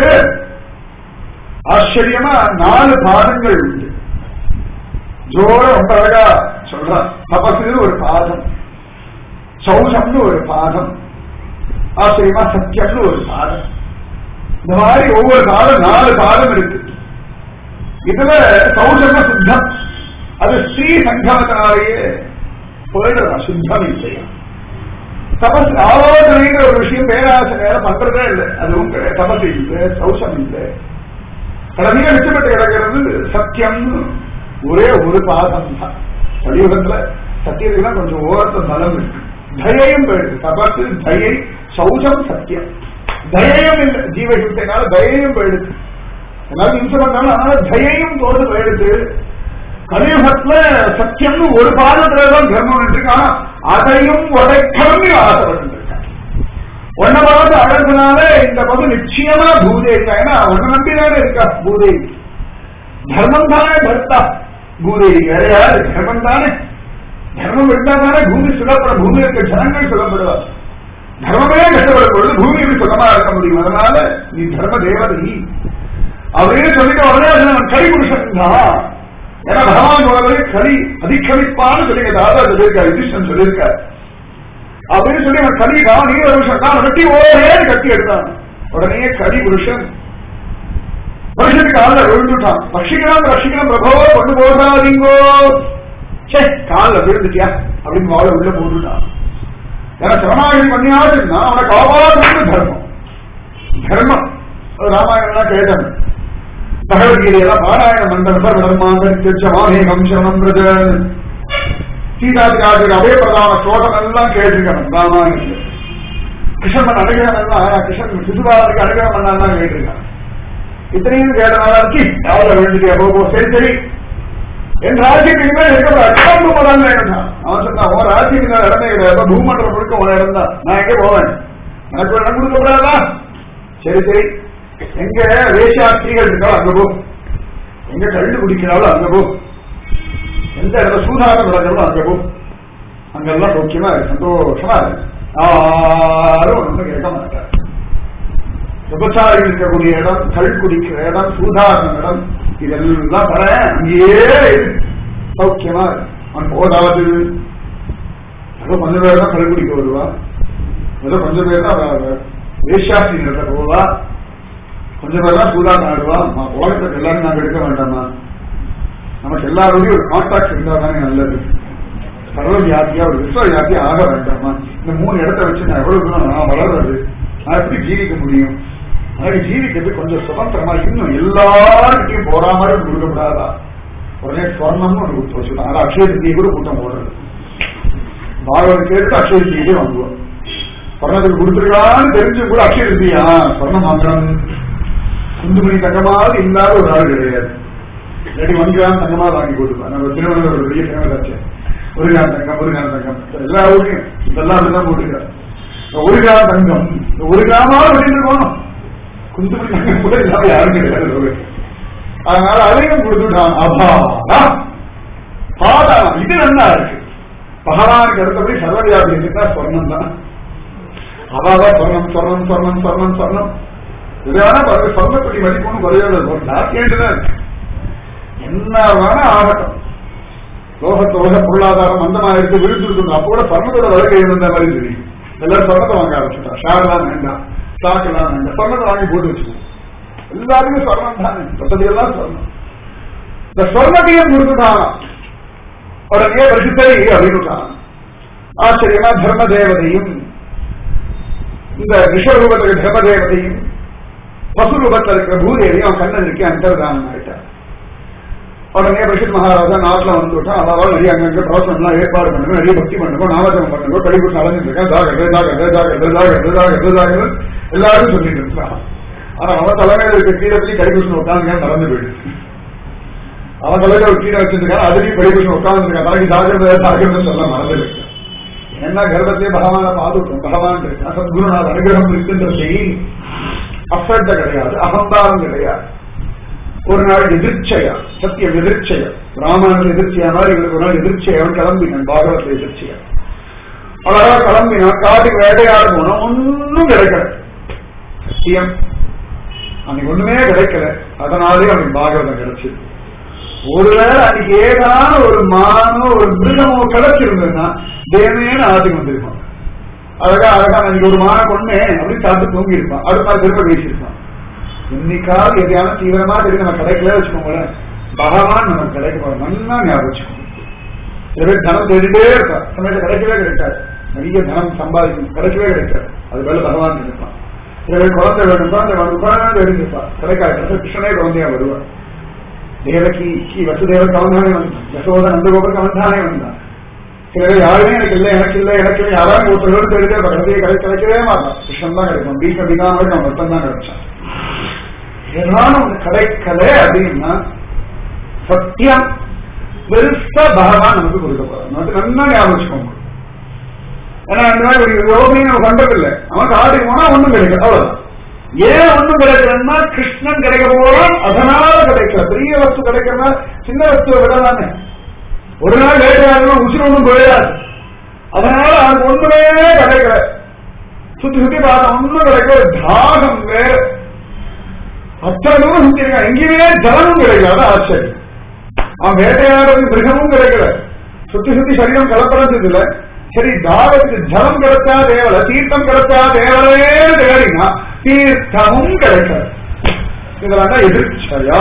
ஆச்சரியமா நாலு பாதங்கள் உண்டு ஜோர ரொம்ப அழகா சொல்றான் தபசுன்னு ஒரு பாதம் சௌசம்னு ஒரு பாதம் ஆச்சரியமா சத்தியம்னு ஒரு பாதம் இந்த மாதிரி ஒவ்வொரு பாதம் நாலு பாதம் இருக்கு இதுல சௌசம சுத்தம் அது ஸ்ரீ சங்கமத்தினாலேயே போயிடலாம் சுத்தம் இல்லையா தபஸ் ஆலோசனைங்கிற ஒரு விஷயம் பேராசனையால பண்றதே இல்லை அதுவும் கிடையாது தபஸ் இல்லை சௌசம் இல்லை கடைசியா மிச்சப்பட்டு கிடக்கிறது சத்தியம் ஒரே ஒரு பாதம் தான் கலியுகத்துல சத்தியத்துக்குலாம் கொஞ்சம் ஓரத்த பலம் இருக்கு தயையும் போயிடுது தபசு தயை சௌசம் சத்தியம் தயையும் இல்லை ஜீவஹிம்சைனால தயையும் போயிடுது எல்லாரும் இம்சை பண்ணாலும் அதனால தயையும் தோடு போயிடுது கலியுகத்துல சத்தியம்னு ஒரு பாதத்துலதான் தர்மம் இருக்கு ஆனா அதையும் உடைக்கணும்னு ஆசைப்பட்டு இருக்காங்க உன்னை பார்த்து அழகுனால இந்த பகு நிச்சயமா பூதேவி ஏன்னா உன்னை நம்பிதானே இருக்கா பூதேவி தர்மம் தானே பர்த்தா பூதேவி வேற யாரு தர்மம் தானே தர்மம் இருந்தா தானே பூமி சுலப்படும் பூமி இருக்க ஜனங்கள் சுலப்படுவார் தர்மமே கஷ்டப்படும் பொழுது பூமியில் சுகமா இருக்க முடியும் அதனால நீ தர்ம தேவதை அவரே சொல்லிட்டு உடனே அவன் கலி புருஷன் தான் ஏன்னா பகவான் உலகே கலி அதிகமிப்பான்னு சொல்லி தாதா சொல்லியிருக்காரு யுதிஷ்டன் சொல்லியிருக்காரு அப்படின்னு சொல்லி அவன் கலிதான் நீ ஒரு விஷயம் தான் வெட்டி ஓரே கட்டி எடுத்தான் உடனே கலி புருஷன் மனுஷனுக்கு கால விழுந்துட்டான் ரஷிக்கலாம் ரஷிக்கலாம் பிரபோ கொண்டு போடாதீங்கோ சே காலில் விழுந்துட்டியா அப்படின்னு வாழ உள்ள போட்டுட்டான் ஏன்னா சரணாகி பண்ணியாச்சுன்னா அவனை காப்பாற்றுறது தர்மம் தர்மம் அது ராமாயணம்லாம் கேட்டேன் பகவத்கீதையெல்லாம் பாராயண மண்டபம் தர்மாந்தரிச்சமாமேகம் சரணம் பிரஜன் சீதாதிராஜர் அபய பிரதான ஸ்லோகம் எல்லாம் கேட்டிருக்கணும் ராமாயணத்தில் கிருஷ்ணன் அனுகிரகம் எல்லாம் கிருஷ்ணன் சிசுபாலனுக்கு அனுகிரகம் பண்ணாதான் கேட்டிருக்கான் இத்தனையும் கேட்டனாலும் யாவது வேண்டிய போ சரி சரி என் ராஜ்யத்துக்கு மேல இருக்க முதல் வேண்டாம் அவன் சொன்னா உன் ராஜ்யத்துக்கு மேல இடமே கிடையாது பூமண்டலம் முழுக்க உன இடம் தான் நான் எங்க போவேன் எனக்கு ஒரு இடம் கொடுக்கப்படாதா சரி சரி எங்க வேஷாஸ்திரிகள் இருக்காளோ அங்க போ எங்க கழுது குடிக்கிறாளோ அங்க போ எந்த இடத்துல சூதாரம் நடக்கிறதோ அங்க போ அங்கெல்லாம் சௌக்கியமா இருக்கு சந்தோஷமா இருக்கு யாரும் ஒன்றும் கேட்க மாட்டார் விபச்சாரிகள் இருக்கக்கூடிய இடம் கல் குடிக்கிற இடம் சூதாரண இடம் இதெல்லாம் தர அங்கேயே சௌக்கியமா இருக்கு அவன் போதாவது ஏதோ கொஞ்சம் பேர் தான் கல் குடிக்க வருவா ஏதோ கொஞ்சம் பேர் தான் வேஷாஸ்திரி நடத்த போவா கொஞ்சம் பேர் தான் சூதாட்டம் ஆடுவா உலகத்துக்கு எல்லாரும் நாங்க எடுக்க வேண்டாமா நமக்கு எல்லாரோடையும் ஒரு கான்டாக்ட் இருந்தா தானே நல்லது சர்வ வியாதியா ஒரு விஸ்வ வியாதியா ஆக வேண்டாமா இந்த மூணு இடத்த வச்சு நான் எவ்வளவு தூரம் நான் வளர்றது நான் எப்படி ஜீவிக்க முடியும் அதனால ஜீவிக்கிறது கொஞ்சம் சுதந்திரமா இன்னும் எல்லாருக்கிட்டையும் போற மாதிரி கொடுக்கப்படாதா உடனே சொர்ணம்னு ஒரு கொடுத்து வச்சுக்கலாம் அது அக்ஷய திருத்தியை கூட கூட்டம் போடுறது பாகவன் கேட்டு அக்ஷய திருத்தியே வாங்குவோம் சொர்ணத்துக்கு கொடுத்துருக்கான்னு தெரிஞ்சு கூட அக்ஷய திருத்தியா சொர்ணம் வாங்கணும் குந்துமணி தங்கமாவது இல்லாத ஒரு ஆள் கிடையாது இல்லாட்டி ஒன்றாம் தங்கமா வாங்கி கொடுப்பேன் நம்ம திருவண்ணாமலை ஒரு பெரிய ஃபேமஸ் ஆச்சு ஒரு கிராம் தங்கம் ஒரு கிராம் தங்கம் எல்லா ஊர்லயும் இதெல்லாம் அப்படிதான் போட்டுருக்காரு ஒரு கிராம் தங்கம் ஒரு கிராமாவது வெளியிட்டு போகணும் குந்துமணி தங்கம் கூட இல்லாம யாரும் கிடையாது அதனால அதையும் கொடுத்துட்டான் அபாடா பாதாளம் இது நல்லா இருக்கு பகவானுக்கு அடுத்தபடி சர்வவியாபி இருந்தா சொர்ணம் தான் அவாதான் சொர்ணம் சொர்ணம் சொர்ணம் சொர்ணம் சொர்ணம் இது வேணா பாருங்க சொர்ணப்படி மதிப்புன்னு குறையாத கேட்டுதான் இருக்கு என்ன வேணா ஆகட்டும் லோகத்தோக பொருளாதாரம் மந்தமா இருக்கு விழுந்துருக்கு அப்போ கூட சொர்ணத்தோட வழக்கை இருந்த மாதிரி தெரியும் எல்லாரும் சொர்ணத்தை வாங்க ஆரம்பிச்சுட்டா ஷேர்லாம் வேண்டாம் ஸ்டாக் எல்லாம் வேண்டாம் சொர்ணத்தை வாங்கி போட்டு வச்சுக்கோங்க எல்லாருமே சொர்ணம் தானே மொத்தத்தில் எல்லாம் சொர்ணம் இந்த சொர்ணத்தையும் கொடுத்துட்டாங்க உடனே பிரசித்தரை அப்படின்னு ஆச்சரியமா தர்ம தேவதையும் இந்த ரிஷரூபத்தில் தர்ம தேவதையும் பசு ரூபத்தில் இருக்கிற பூதேவியும் அவன் கண்ணன் இருக்கே அந்தர்தானம் ஆயிட்டான் உடனே பஷித் மகாராஜா நாட்டுல வந்துட்டான் அதாவது நிறைய அங்கங்க பிரவசனம்லாம் ஏற்பாடு பண்ணுங்க நிறைய பக்தி பண்ணுங்க நாமஜம் பண்ணுங்க கழிவுட்டு அலைஞ்சிட்டு இருக்கேன் ஜாகிரதை ஜாகிரதை ஜாகிரதை ஜாகிரதை ஜாகிரதை ஜாகிரதை எல்லாரும் சொல்லிட்டு இருக்கான் ஆனா அவன் தலைமையில இருக்க கீழே போய் கடிபூஷன் உட்காந்து நடந்து போயிடுச்சு அவன் தலையில ஒரு கீழே வச்சிருக்கான் அதுலயும் கடிபூஷன் உட்கார்ந்து இருக்கான் தலைக்கு ஜாகிரதை ஜாகிரதை சொல்ல மறந்து இருக்கு என்ன கர்ப்பத்திலே பகவான பாதுட்டோம் பகவான் இருக்கான் சத்குருநாத் அனுகிரகம் இருக்கின்ற செய்தி அசட்ட கிடையாது அகந்தாரம் கிடையாது ஒரு நாள் எதிர்ச்சையா சத்தியம் எதிர்ச்சையா ராமாயணம் எதிர்ச்சியா மாதிரி இவருக்கு ஒரு நாள் எதிர்ச்சையா கிளம்பினான் பாகவத்தில் எதிர்ச்சியா அழகா கிளம்பினான் காட்டுக்கு வேட்டையாட போனா ஒன்னும் கிடைக்கல சத்தியம் அன்னைக்கு ஒண்ணுமே கிடைக்கல அதனாலே அவனுக்கு பாகவதம் கிடைச்சது ஒருவேளை அன்னைக்கு ஏதான ஒரு மானோ ஒரு மிருகமோ கிடைச்சிருந்ததுன்னா தேவையான ஆட்டுக்கு வந்திருப்பான் அழகா அழகா அன்னைக்கு ஒரு மான கொண்டே அப்படின்னு சாப்பிட்டு தூங்கி இருப்பான் அடுத்த நாள் திரும்ப பேசியிருப்பான் இன்னைக்காவது எதையான தீவிரமா தெரியும் நம்ம கிடைக்கல வச்சுக்கோங்களேன் பகவான் நமக்கு கிடைக்க போறோம் நல்லா ஞாபகம் வச்சுக்கோங்க சில பேர் தனம் தேடிட்டே இருப்பா சமயத்தில் கிடைக்கவே கிடைக்காது நிறைய தனம் சம்பாதிக்கணும் கிடைக்கவே கிடைக்காது அது வேலை பகவான் இருப்பான் சில பேர் குழந்தை வேணும் குழந்தை வேணும் குழந்தை தெரிஞ்சிருப்பா கிடைக்காது கிடைச்சா கிருஷ்ணனே குழந்தையா வருவார் தேவகி கி வசுதேவருக்கு அவன் தானே வந்தான் யசோத நந்தகோபருக்கு அவன் தானே வந்தான் சில பேர் யாருமே எனக்கு இல்லை எனக்கு இல்லை எனக்கு இல்லை யாராவது ஒருத்தரோடு தெரிஞ்சே கடைசியை கிடை கிடைக்கவே மாட்டான் கிருஷ்ணன் தான் கிடைக்கும் பீக்க பிகாம அவன் மட்டும் தான் கிடைச்சான் ஏதாவது ஒண்ணு கிடைக்கல அப்படின்னா சத்தியம் பெருசா பகவான் நமக்கு கொடுக்க போறான் நமக்கு நல்லா ஞாபகம் வச்சுக்கோங்க ஏன்னா அந்த மாதிரி ஒரு யோகனையும் நம்ம பண்றதில்லை அவன் காட்டுக்கு போனா ஒண்ணும் கிடைக்கல அவ்வளவுதான் ஏன் ஒண்ணும் கிடைக்கலன்னா கிருஷ்ணன் கிடைக்க போறான் அதனால கிடைக்கல பெரிய வஸ்து கிடைக்கிறதுனா சின்ன வஸ்துவை விடலாமே ஒரு நாள் லேட்டாக உசுறு ஒன்றும் போயிடாது அதனால அவனுக்கு ஒண்ணுமே கிடைக்கல சுத்தி சுத்தி பார்த்தா ஒண்ணும் கிடைக்கல தாகம் வேற அத்தனை தூரம் சுத்தி இருக்கான் எங்கேயுமே ஜலமும் கிடைக்காது ஆச்சரியம் அவன் வேட்டையாடுறது மிருகமும் கிடைக்கல சுத்தி சுத்தி சரீரம் கலப்பறது இல்ல சரி தாகத்துக்கு ஜலம் கிடைச்சா தேவல தீர்த்தம் கிடைச்சா தேவலே தேடினா தீர்த்தமும் கிடைக்கல இதெல்லாம் தான் எதிர்ச்சையா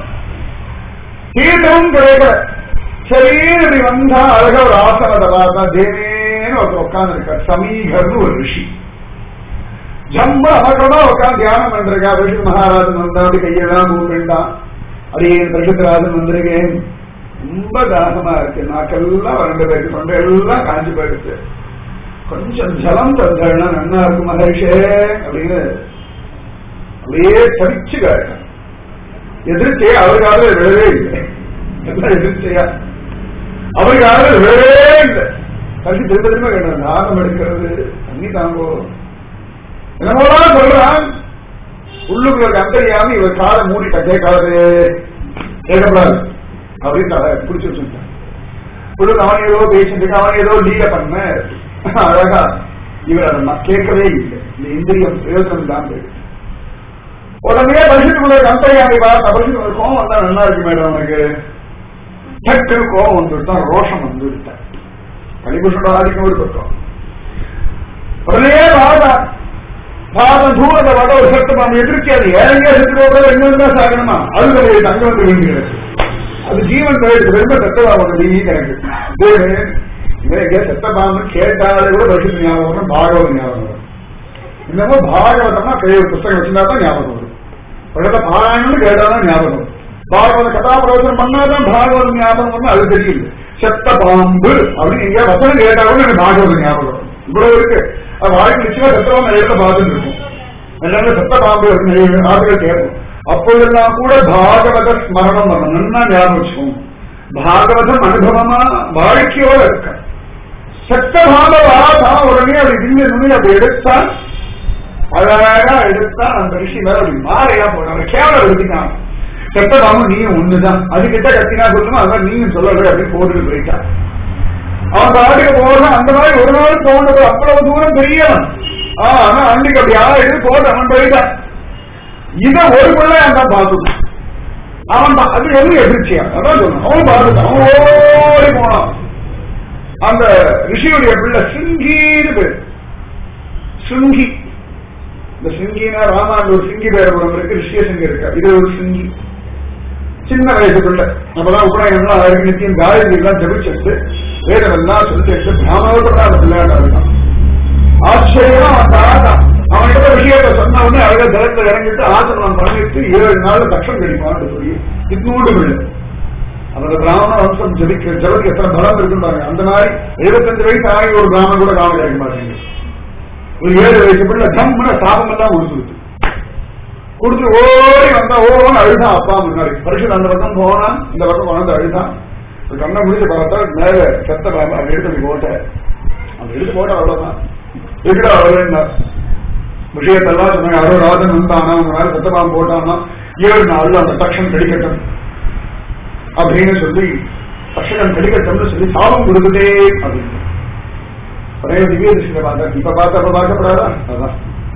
தீர்த்தமும் கிடைக்கல சரி இப்படி வந்தா அழக ஒரு ஆசனத்தை பார்த்தா தேவேன்னு ஒருத்தர் உட்கார்ந்து இருக்கார் சமீகர்னு ஒரு ரிஷி ஜம்ம அமர்றதா உட்காந்து தியானம் பண்றா ரிஷி மகாராஜன் வந்தா அப்படி கையெல்லாம் மூப்பிண்டான் அடியே பிரகத்ராஜன் வந்திருக்கேன் ரொம்ப தாகமா இருக்கு நாக்கெல்லாம் வறண்டு போயிருக்கு தொண்டை எல்லாம் காஞ்சி போயிடுச்சு கொஞ்சம் ஜலம் தந்தா நன்னா இருக்கும் மகரிஷே அப்படின்னு அப்படியே தவிச்சு காட்டும் எதிர்த்தே அவருக்காக விழவே இல்லை எல்லாம் எதிர்த்தையா அவருக்காக விழவே இல்லை தள்ளி திரும்ப திரும்ப கேட்டார் தாகம் எடுக்கிறது தண்ணி தாங்கோ என்னமோலாம் சொல்றான் உள்ளுக்குள்ள அந்தரியாம இவர் காலை மூடிட்ட கேட்காது கேட்கப்படாது அப்படின்னு தலை பிடிச்சு வச்சுட்டான் உள்ளுக்கு அவன் ஏதோ பேசிட்டு இருக்கான், அவன் ஏதோ லீல பண்ண அழகா இவர் அதை நான் கேட்கவே இல்லை இந்த இந்திரியம் பிரயோஜனம் இல்லாம போயிடுச்சு உடனே பரிசுக்குள்ள கம்பெனியாவை பார்த்து பரிசுக்கு கோவம் வந்தா நல்லா இருக்கு மேடம் அவனுக்கு சட்டு கோவம் வந்துவிட்டான் ரோஷம் வந்து விட்டான் கலிபுஷோட ஆதிக்கம் ஒரு பக்கம் உடனே பாதான் பாதம் தூரத்தை பார்த்த ஒரு சட்டம் அவன் எதிர்த்து அது ஏழையா செத்து போகிறது எங்க தான் சாகணுமா அது கிடையாது அங்க வந்து வேண்டியது அது ஜீவன் போயிடுச்சு ரொம்ப சத்தவாக நீ எனக்கு இவன் எங்க சத்தபாம கேட்டாலே கூட பரிசுத்து ஞாபகம் வரும் பாகவத ஞாபகம் வரும் இன்னமும் பாகவதம்னா கையில் ஒரு புத்தகம் வச்சிருந்தா தான் ஞாபகம் வரும் பக்கத்துல பாராயணம்னு கேட்டாதான் ஞாபகம் வரும் பாகவத கதாபிரவச்சனம் பண்ணாதான் பாகவதம் ஞாபகம் வரும் அது தெரியல செத்த பாம்பு அப்படின்னு எங்க வசனம் கேட்டாலும் எனக்கு பாகவதம் ஞாபகம் வரும் இவ்வளவு இருக்கு அது வாழ்க்கை நிச்சயமா செத்தவங்க இடத்துல பார்த்துட்டு இருக்கும் எல்லாரும் செத்த பாம்பு அப்படின்னு ஆட்கள் கேட்கும் அப்பொழுதெல்லாம் கூட பாகவத ஸ்மரணம் வரணும் நல்லா ஞாபகம் வச்சுக்கோங்க பாகவதம் அனுபவமா வாழ்க்கையோட இருக்க செத்த பாம்பவா தான் உடனே அப்படி திங்க நுனி அப்படி எடுத்தா அழகா எடுத்தா அந்த ரிஷி மேல அப்படி மாலையா போட்டாங்க கேவலம் எடுத்துக்கான் செத்த பாம்பு நீயும் ஒண்ணுதான் அதுகிட்ட கத்தினா சொல்லணும் அதான் நீயும் சொல்லல அப்படின்னு போட்டுட்டு போயிட்டான் அவன் பாட்டுக்கு போறான் அந்த மாதிரி ஒரு நாள் போனது அவ்வளவு தூரம் பெரியவன் ஆஹ் ஆனா அன்னைக்கு அப்படி யாரும் எடுத்து போட்டு அவன் போயிட்டான் இத ஒரு பிள்ளை அந்த பார்த்துட்டான் அவன் தான் அது எது எதிர்ச்சியா அதான் சொன்னான் அவன் பார்த்துட்டான் அவன் ஓடி போனான் அந்த ரிஷியுடைய பிள்ளை சிங்கின்னு பேர் சிங்கி இந்த சிங்கினா ராமாண்டு ஒரு சிங்கி பேரபுரம் இருக்கு ரிஷியசிங்க இருக்கு இது ஒரு சிங்கி சின்ன வயசுக்குள்ள நம்மதான் உபநயனம்லாம் ஆயிரம் நித்தியம் காயத்ரி எல்லாம் ஜபிச்சுட்டு வேதம் எல்லாம் சொல்லிட்டு பிராமணோட அந்த பிள்ளையாட்டா இருக்கான் ஆச்சரியமா அவன் தாத்தா அவன்கிட்ட விஷயத்த சொன்ன உடனே அழக ஜலத்துல இறங்கிட்டு ஆசனம் பண்ணிட்டு ஏழு நாள் தட்சம் கிடைப்பான்னு சொல்லி இட்னூண்டு பிள்ளை அந்த பிராமண வம்சம் ஜபிக்க ஜலத்துக்கு எத்தனை பலம் இருக்குன்னு பாருங்க அந்த மாதிரி எழுபத்தஞ்சு வயசு ஆகி ஒரு பிராமணன் கூட காலம் கிடைக்க மாட்டேங்குது ஒரு ஏழு வயசு பிள்ளை ஜம்முன சாபம் எல்லாம் கொடுத்துருக்கு கொடுத்து ஓடி வந்தா ஓன்னு அழுதான் அப்பா முன்னாடி பரிசு அந்த பக்கம் போனான் இந்த பக்கம் வந்து அழுதான் ஒரு கண்ணை முடிச்சு பார்த்தா மேல செத்த பாம்பு அதை எடுத்து அப்படி போட்ட அந்த எடுத்து போட்ட அவ்வளவுதான் எதுடா அவ்வளவுன்னா விஷயத்தெல்லாம் சொன்னாங்க யாரோ ராஜன் வந்தானா அவங்க மேல செத்த பாம்பு போட்டானா ஏழு நாள்ல அந்த தட்சம் கிடைக்கட்டும் அப்படின்னு சொல்லி தட்சணம் கிடைக்கட்டும்னு சொல்லி சாபம் கொடுக்குதே அப்படின்னு ஒரே திவ்ய திருஷ்டியில பார்த்தா இப்ப பார்த்தா அப்ப பார்க்கப்படாதா அதான்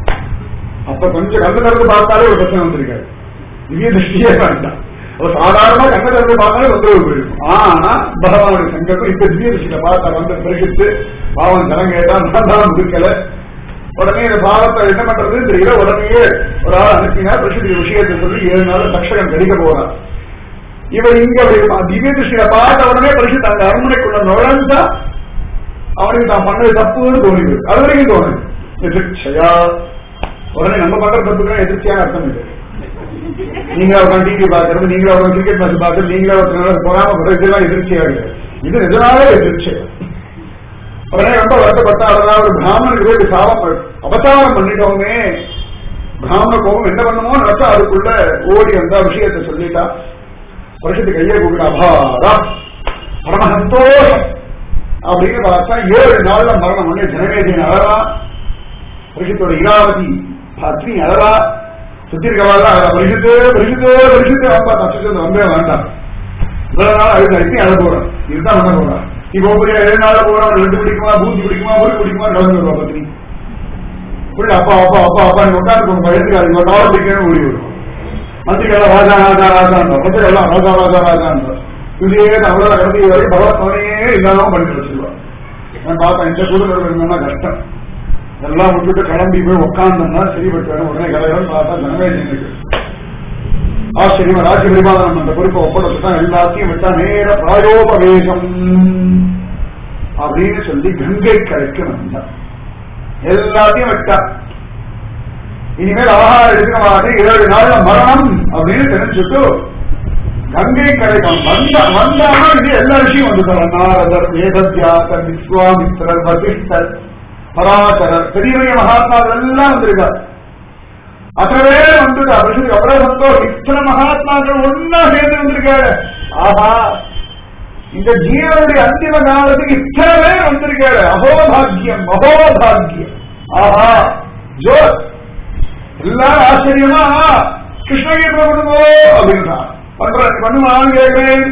அப்ப கொஞ்சம் கண்ணு திறந்து பார்த்தாலே ஒரு பிரச்சனை வந்திருக்காரு திவ்ய திருஷ்டியே வேண்டாம் அவர் சாதாரணமா கண்ணு திறந்து பார்த்தாலே தொந்தரவு போயிருக்கும் ஆனா பகவானுடைய சங்கல்பம் இப்ப திவ்ய திருஷ்டியில பார்த்தா வந்து பரிசுத்து பாவம் ஜனம் கேட்டா நான் தான் முதுக்கல உடனே இந்த பாவத்தை என்ன பண்றதுன்னு தெரியல உடனே ஒரு ஆள் அனுப்பினா பிரசித்தி விஷயத்தை சொல்லி ஏழு நாள் தட்சகம் கடிக்க போறான் இவர் இங்க அப்படி திவ்ய திருஷ்டியில பார்த்த உடனே பரிசுத்து அந்த அரண்மனைக்குள்ள நுழைஞ்சா அவனுக்கு தான் பண்ணது தப்புன்னு தோணுது அது வரைக்கும் தோணுது எதிர்ச்சையா உடனே நம்ம பண்ற தப்புக்கு எதிர்ச்சியான அர்த்தம் இல்லை நீங்க உட்காந்து டிவி பாக்குறது நீங்களா உட்காந்து கிரிக்கெட் மேட்ச் பாக்குறது நீங்களா ஒருத்தர் போகாம போறது இதெல்லாம் எதிர்ச்சியா கிடையாது இது நிஜமாவே எதிர்ச்சி உடனே ரொம்ப வருத்தப்பட்டா அதனால ஒரு பிராமணனுக்கு போய் சாபம் அபசாரம் பண்ணிட்டோமே பிராமண கோபம் என்ன பண்ணுமோ நினைச்சா அதுக்குள்ள ஓடி வந்தா விஷயத்தை சொல்லிட்டா வருஷத்துக்கு கையை கூப்பிட்டா அபாரா பரம சந்தோஷம் அப்படின்னு பார்த்தா ஏழு நாள்ல மரணம் பண்ணி ஜனமேஜின் அழகா பரிசுத்தோட இராவதி பத்னி அழகா சுத்தி இருக்கவாள் பரிசுத்து பரிசுத்து பரிசுத்து அப்பா தச்சு வந்தே வேண்டாம் இவ்வளவு நாள் அழுது அழுத்தி அழ போறோம் இதுதான் பண்ண போறான் இப்போ போய் ஏழு நாள் போறோம் ரெண்டு பிடிக்குமா பூந்தி பிடிக்குமா ஒரு பிடிக்குமா நடந்து வருவா பத்னி புள்ள அப்பா அப்பா அப்பா அப்பா நீ உட்காந்து போங்க பயத்துக்கு அது நாள் பிடிக்கணும் ஓடி வரும் மந்திரிகள் ராஜா ராஜா ராஜா மந்திரி எல்லாம் ராஜா ராஜா ராஜா இதே அவ்வளவு கடந்து வரை பகவத்மனையே இல்லாம பண்ணி வச்சிருவான் நான் பார்த்தேன் இந்த குடும்பம் இருந்தா கஷ்டம் எல்லாம் விட்டுட்டு கிளம்பி போய் உட்கார்ந்தோம்னா சரிப்பட்டு உடனே கலைவன் பார்த்தா ஜனமேஜனுக்கு ஆச்சரியம் ராஜ்ய பரிபாலனம் அந்த பொறுப்பை ஒப்படைச்சுதான் எல்லாத்தையும் விட்டா நேர பிராயோபவேசம் அப்படின்னு சொல்லி கங்கை கரைக்கு வந்தார் எல்லாத்தையும் விட்டா இனிமேல் ஆகாரம் எடுக்க மாட்டேன் ஏழு நாள்ல மரணம் அப்படின்னு தெரிஞ்சுட்டு கங்கை கரைக்கம் வந்த வந்தானா இது எல்லா விஷயம் வந்து நாரதர் வேதத்யாசர் விஸ்வாமித்ரர் வசிஷ்டர் பராசரர் பெரிய பெரிய மகாத்மாக்கள் எல்லாம் வந்திருக்கார் அத்தனை வந்துட்டு அபிஷேக் அவ்வளவு சந்தோஷம் இத்தனை மகாத்மாக்கள் ஒன்னா சேர்ந்து வந்திருக்காரு ஆஹா இந்த ஜீவனுடைய அந்திம காலத்துக்கு இத்தனை பேர் வந்திருக்காரு அகோபாகியம் மகோபாகியம் ஆஹா ஜோ எல்லாரும் ஆச்சரியமா கிருஷ்ணகீதை பண்ணுங்கோ அப்படின்னா பண்றேன் பண்ணுவான்னு கேட்கிறேன்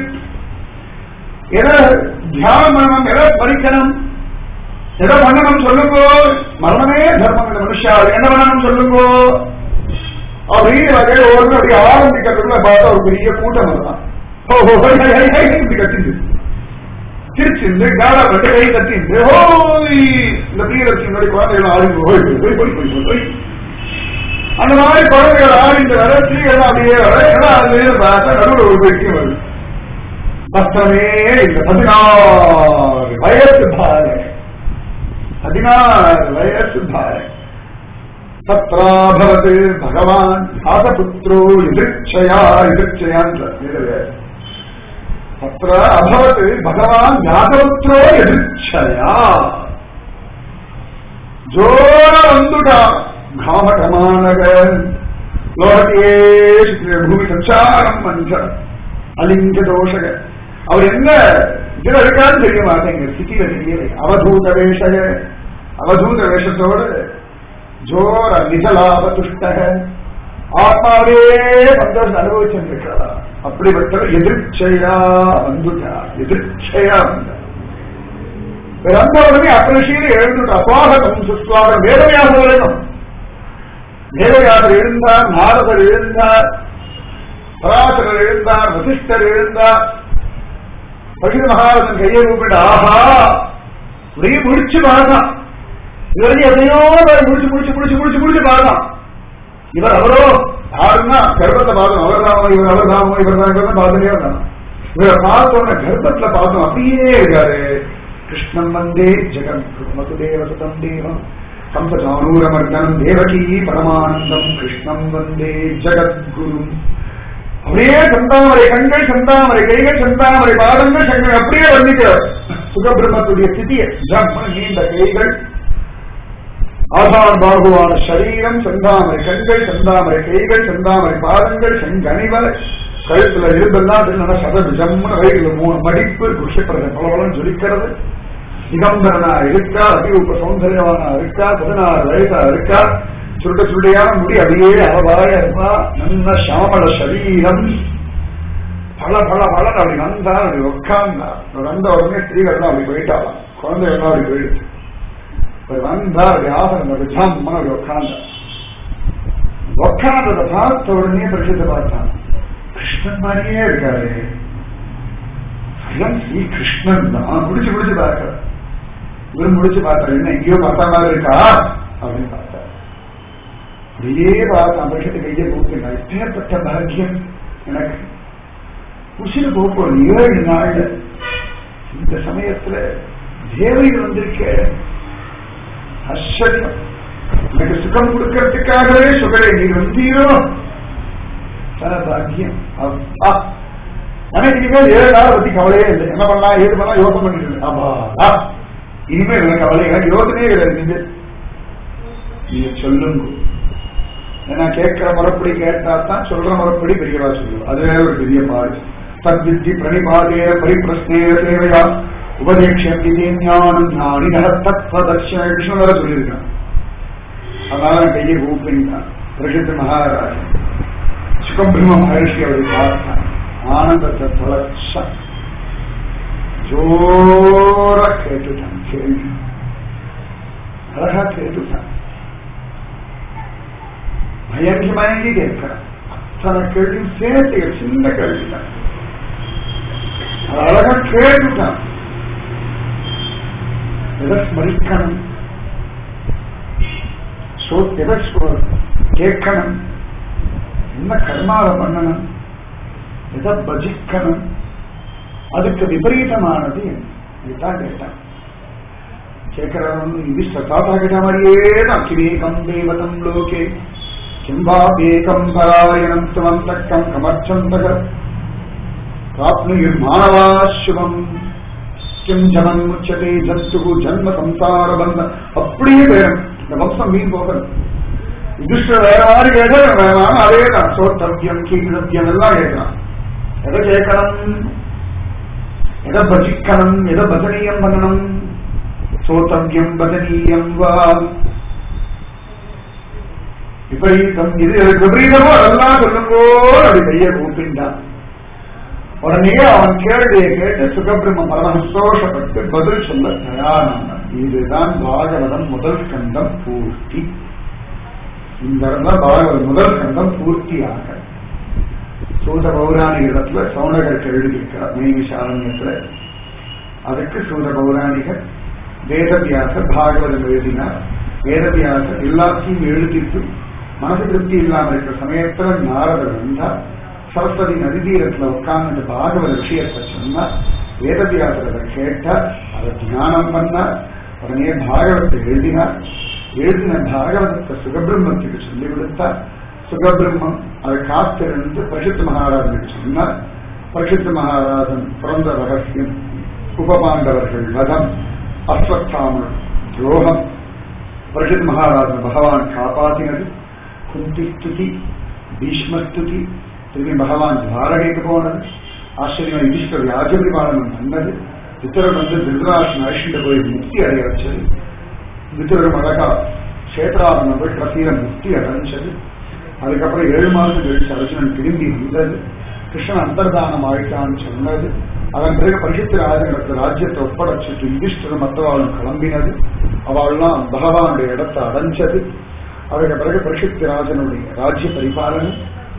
எதை தியானம் பண்ணணும் எதை படிக்கணும் எதை பண்ணணும் சொல்லுங்கோ மரணமே தர்மம் இந்த மனுஷா என்ன பண்ணணும் சொல்லுங்கோ அப்படின்னு வகையில் ஒவ்வொரு அப்படி ஆரம்பிக்கிறதுக்குள்ள பார்த்தா ஒரு பெரிய கூட்டம் வரலாம் இப்படி கட்டிந்து திருச்சிந்து காடா கட்டு கை கட்டிந்து ஹோய் இந்த பிரியலட்சுமி குழந்தைகள் ஆடி போய் போய் போய் போய் போய் அந்த மாதிரி குழந்தைகள் ஆடிட்டு வர ஸ்ரீகள் அப்படியே வர ஏன்னா அதுல பார்த்தா நடுவில் ஒரு பெட்டி வருது கஷ்டமே இல்லை பதினாறு வயசு பாரு பதினாறு வயசு பாரு தத்ராபவத் பகவான் தாசபுத்திரோ எதிர்ச்சயா எதிர்ச்சயான்ற தத்ர அபவத் பகவான் யாதபுத்திரோ எதிர்ச்சயா ஜோர வந்துடா காமகமானக லோகத்தையே பூமி சஞ்சாரம் மஞ்ச அலிங்க தோஷக அவர் என்ன இதுல இருக்கான்னு தெரிய மாட்டேங்க சிட்டியில தெரியல அவதூத வேஷக அவதூத வேஷத்தோடு ஜோர நிஜலாப துஷ்டக ஆத்மாவே சந்தோஷம் அனுபவிச்சிருக்கிறார் அப்படிப்பட்டவர் எதிர்ச்சையா வந்துட்டா எதிர்ச்சையா வந்தார் வந்தவுடனே அப்ரஷீல எழுந்துட்டா சுவாகதம் சுஸ்வாகம் வேதவியாசம் எழுதும் வேதவியாசர் எழுந்தார் நாரதர் எழுந்தார் பராசரர் எழுந்தார் வசிஷ்டர் எழுந்தார் பகிர் மகாராஜன் கையை கூப்பிட்டு ஆஹா ஒரே முடிச்சு பார்த்தான் இவரையும் எதையோ முடிச்சு முடிச்சு முடிச்சு முடிச்சு முடிச்சு பார்த்தான் இவர் அவரோ யாருன்னா கர்ப்பத்தை பார்த்தோம் அவர் தாமோ இவர் அவர் தாமோ இவர் தான் இவர் பார்த்துட்டே இருந்தான் இவரை பார்த்தோன்ன கர்ப்பத்துல பார்த்தோம் அப்படியே இருக்காரு கிருஷ்ணன் வந்தே ஜெகன் மதுதேவ சுதம் தேவம் கம்பசானூரமர்தனம் தேவகி பரமானந்தம் கிருஷ்ணம் வந்தே ஜெகத்குரு அப்படியே செந்தாமரை கண்கள் செந்தாமரை கைகள் செந்தாமரை பாதங்கள் சங்கங்கள் அப்படியே வர்ணிக்கிறார் சுகபிரம்மத்துடைய ஸ்திதியை ஜம்ம நீண்ட கைகள் ஆசான் பாகுவான சரீரம் செந்தாமரை கண்கள் செந்தாமரை கைகள் செந்தாமரை பாதங்கள் செங்கனிவலை கழுத்துல இரும்பெல்லாம் திருநட சதது ஜம்முன வயிறுல மூணு மடிப்பு குஷிப்படுறது பலபலம் ஜொலிக்கிறது திகம்பரனா இருக்கா அதிரூப சௌந்தரியவானா இருக்கா பதினாறு வயசா இருக்கா சுருட்ட சுருடையான முடி அப்படியே அளவாய இருப்பா நல்ல சாமல சரீரம் பல பல பல அப்படி வந்தா அப்படி உட்கார்ந்தா வந்த உடனே ஸ்திரீகள் அப்படி போயிட்டாலாம் குழந்தைகள்லாம் அப்படி போயிடுச்சு இப்ப வந்தா அப்படி ஆசனம் அப்படி ஜாமன் அப்படி உட்கார்ந்தா உட்கார்ந்ததை பார்த்த உடனே பிரசித்த பார்த்தான் கிருஷ்ணன் மாதிரியே இருக்காரு ஸ்வயம் ஸ்ரீ கிருஷ்ணன் தான் முடிச்சு முடிச்சு பார்க்க இவரு முடிச்சு பார்த்தாரு என்ன எங்கேயோ பார்த்தா மாதிரி இருக்கா அப்படின்னு பார்த்தார் அப்படியே பார்த்து அமிர்ஷத்தை கையை போக்குனா எப்பேற்பட்ட பாக்கியம் எனக்கு உசிறு போப்போம் ஏழு நாள்ல இந்த சமயத்துல தேவைகள் வந்திருக்க ஆச்சரியம் எனக்கு சுகம் கொடுக்கறதுக்காகவே சுகரே நீ வந்தீரோ பல பாக்கியம் அப்பா எனக்கு இனிமேல் ஏழு நாள் பத்தி கவலையே இல்லை என்ன பண்ணலாம் ஏது பண்ணலாம் யோசனை பண்ணிட்டு இருக்கேன். அப்பா இனிமேல் எனக்கு கவலை எனக்கு யோசனையே கிடையாது நீங்க நீங்க சொல்லுங்க ஏன்னா கேட்கிற முறைப்படி கேட்டா தான் சொல்ற முறைப்படி பெரியவா சொல்லுவோம் அதுவே ஒரு பெரிய பாடு தத்வித்தி பிரணிபாதே பரிப்பிரஸ்னே சேவையா உபதேட்சந்தி ஞானம் ஞானிக தத்வதர்ஷன கிருஷ்ணன் வேற சொல்லியிருக்கான் அதனால நான் கையை கூப்பிட்டான் பிரசித்த மகாராஜன் சுகபிரம்ம மகர்ஷி அவரை பார்த்தான் ஆனந்தத்தை தொலைச்ச ஜோர கேட்டுட்டான் கேள்வி அழகா கேட்டுட்டான் மயங்கி மயங்கி கேட்கிறான் அத்தனை கேள்வி சேர்த்து சின்ன கேள்வி தான் அது அழகா கேட்டுட்டான் எதை ஸ்மரிக்கணும் சோ எதை சொ- கேட்கணும் என்ன கர்மாவை பண்ணணும் எதை பஜிக்கணும் அதுக்கு விபரீதமானது என்ன? இதுதான் கேட்டான் கேட்கிறவன் யுதிஷ்ட தாத்தா கேட்ட மாதிரியே தான் கிரேகம் தேவதம் லோகே கிம்பாபேகம் பராயணம் துவம் தக்கம் கமர்ச்சந்தக பிராப்னுயிர் மாணவா சுபம் கிம் ஜனம் முச்சதே ஜந்து ஜன்ம சம்சார பந்தம் அப்படியே வேணும் இந்த வம்சம் மீன் போகணும் யுதிஷ்டர் வேற மாதிரி கேட்டா வேணாம் அதே தான் சோத்தவியம் கீழ்த்தவியம் எல்லாம் கேட்கலாம் எதை கேட்கணும் எதை பஜிக்கணும் எதை பஜனீயம் பண்ணணும் சோத்தவியம் பஜனீயம் வா விபரீதம் இது எதுக்கு விபரீதமோ அதெல்லாம் சொல்லுங்கோ அப்படி கைய கூப்பிட்டான் உடனே அவன் கேள்வியை கேட்டு சுகபிரம்ம பரம சந்தோஷப்பட்டு பதில் சொல்ல தயாரானான் இதுதான் பாகவதம் முதல் கண்டம் பூர்த்தி இந்த இடத்துல பாகவதம் முதல் கண்டம் பூர்த்தியாக சூத பௌராணிக இடத்துல சௌனகருக்கு எழுதியிருக்கிறார் நைமிஷாரண்யத்துல அதுக்கு சூத பௌராணிகர் வேதவியாசர் பாகவதம் எழுதினார் வேதவியாசர் எல்லாத்தையும் எழுதிட்டு மனசு திருப்தி இல்லாம இருக்கிற சமயத்துல நாரதர் வந்தார் சரஸ்வதி நதி தீரத்துல உட்கார்ந்து பாகவத விஷயத்தை சொன்னார் வேதவியாசர் அதை கேட்டார் அதை தியானம் பண்ணார் உடனே பாகவத்தை எழுதினார் எழுதின பாகவதத்தை சுகபிரம்மத்துக்கு சொல்லி கொடுத்தார் சுகபிரம்மம் அதை காத்திருந்து பரிசுத்த மகாராஜனுக்கு சொன்னார் பரிசுத்த மகாராஜன் பிறந்த ரகசியம் உபபாண்டவர்கள் வதம் அஸ்வத்தாமர் துரோகம் பரிசுத்த மகாராஜன் பகவான் காப்பாத்தினது குந்தி ஸ்துதி பீஷ்ம ஸ்துதி திரும்பி பகவான் துவாரகைக்கு போனது ஆச்சரியமா யுதிஷ்டர் யாஜபிபாலனம் பண்ணது வித்தரர் வந்து திருதராசன் அழிச்சுட்டு போய் முக்தி அடைய வச்சது வித்தரர் அழகா கஷேத்ராவனம் போய் கசீர முக்தி அடைஞ்சது அதுக்கப்புறம் ஏழு மாதம் கழிச்சு அர்ஜுனன் திரும்பி வந்தது கிருஷ்ணன் அந்தர்தானம் ஆயிட்டான்னு சொன்னது அதன் பிறகு பரிசுத்த ராஜனிடத்துல ராஜ்யத்தை ஒப்படைச்சிட்டு யுதிஷ்டர் மற்றவாளும் கிளம்பினது அவள்லாம் பகவானுடைய இடத்தை அடைஞ்சது அதுக்கு பிறகு பரிசுத்த ராஜனுடைய ராஜ்ய பரிபாலனை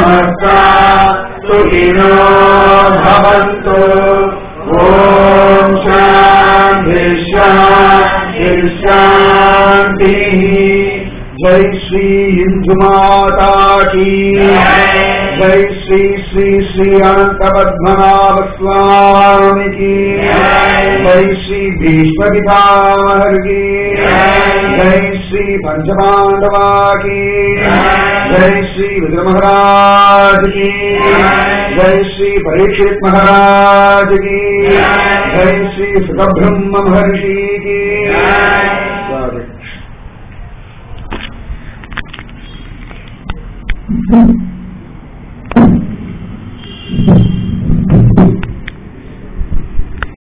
समस्ता सुखिनो भवन्तु ॐ शान्ति शान्ति शान्तिः जय श्री हिंदू माता की जय श्री श्री श्री अनंत पद्मनाभ स्वामी की जय श्री भीष्म पितामह की जय श्री पंचपांडवा की जय श्री रुद्र महाराज की जय श्री परीक्षित महाराज की जय श्री सुखब्रह्म महर्षि की राधे Thank you.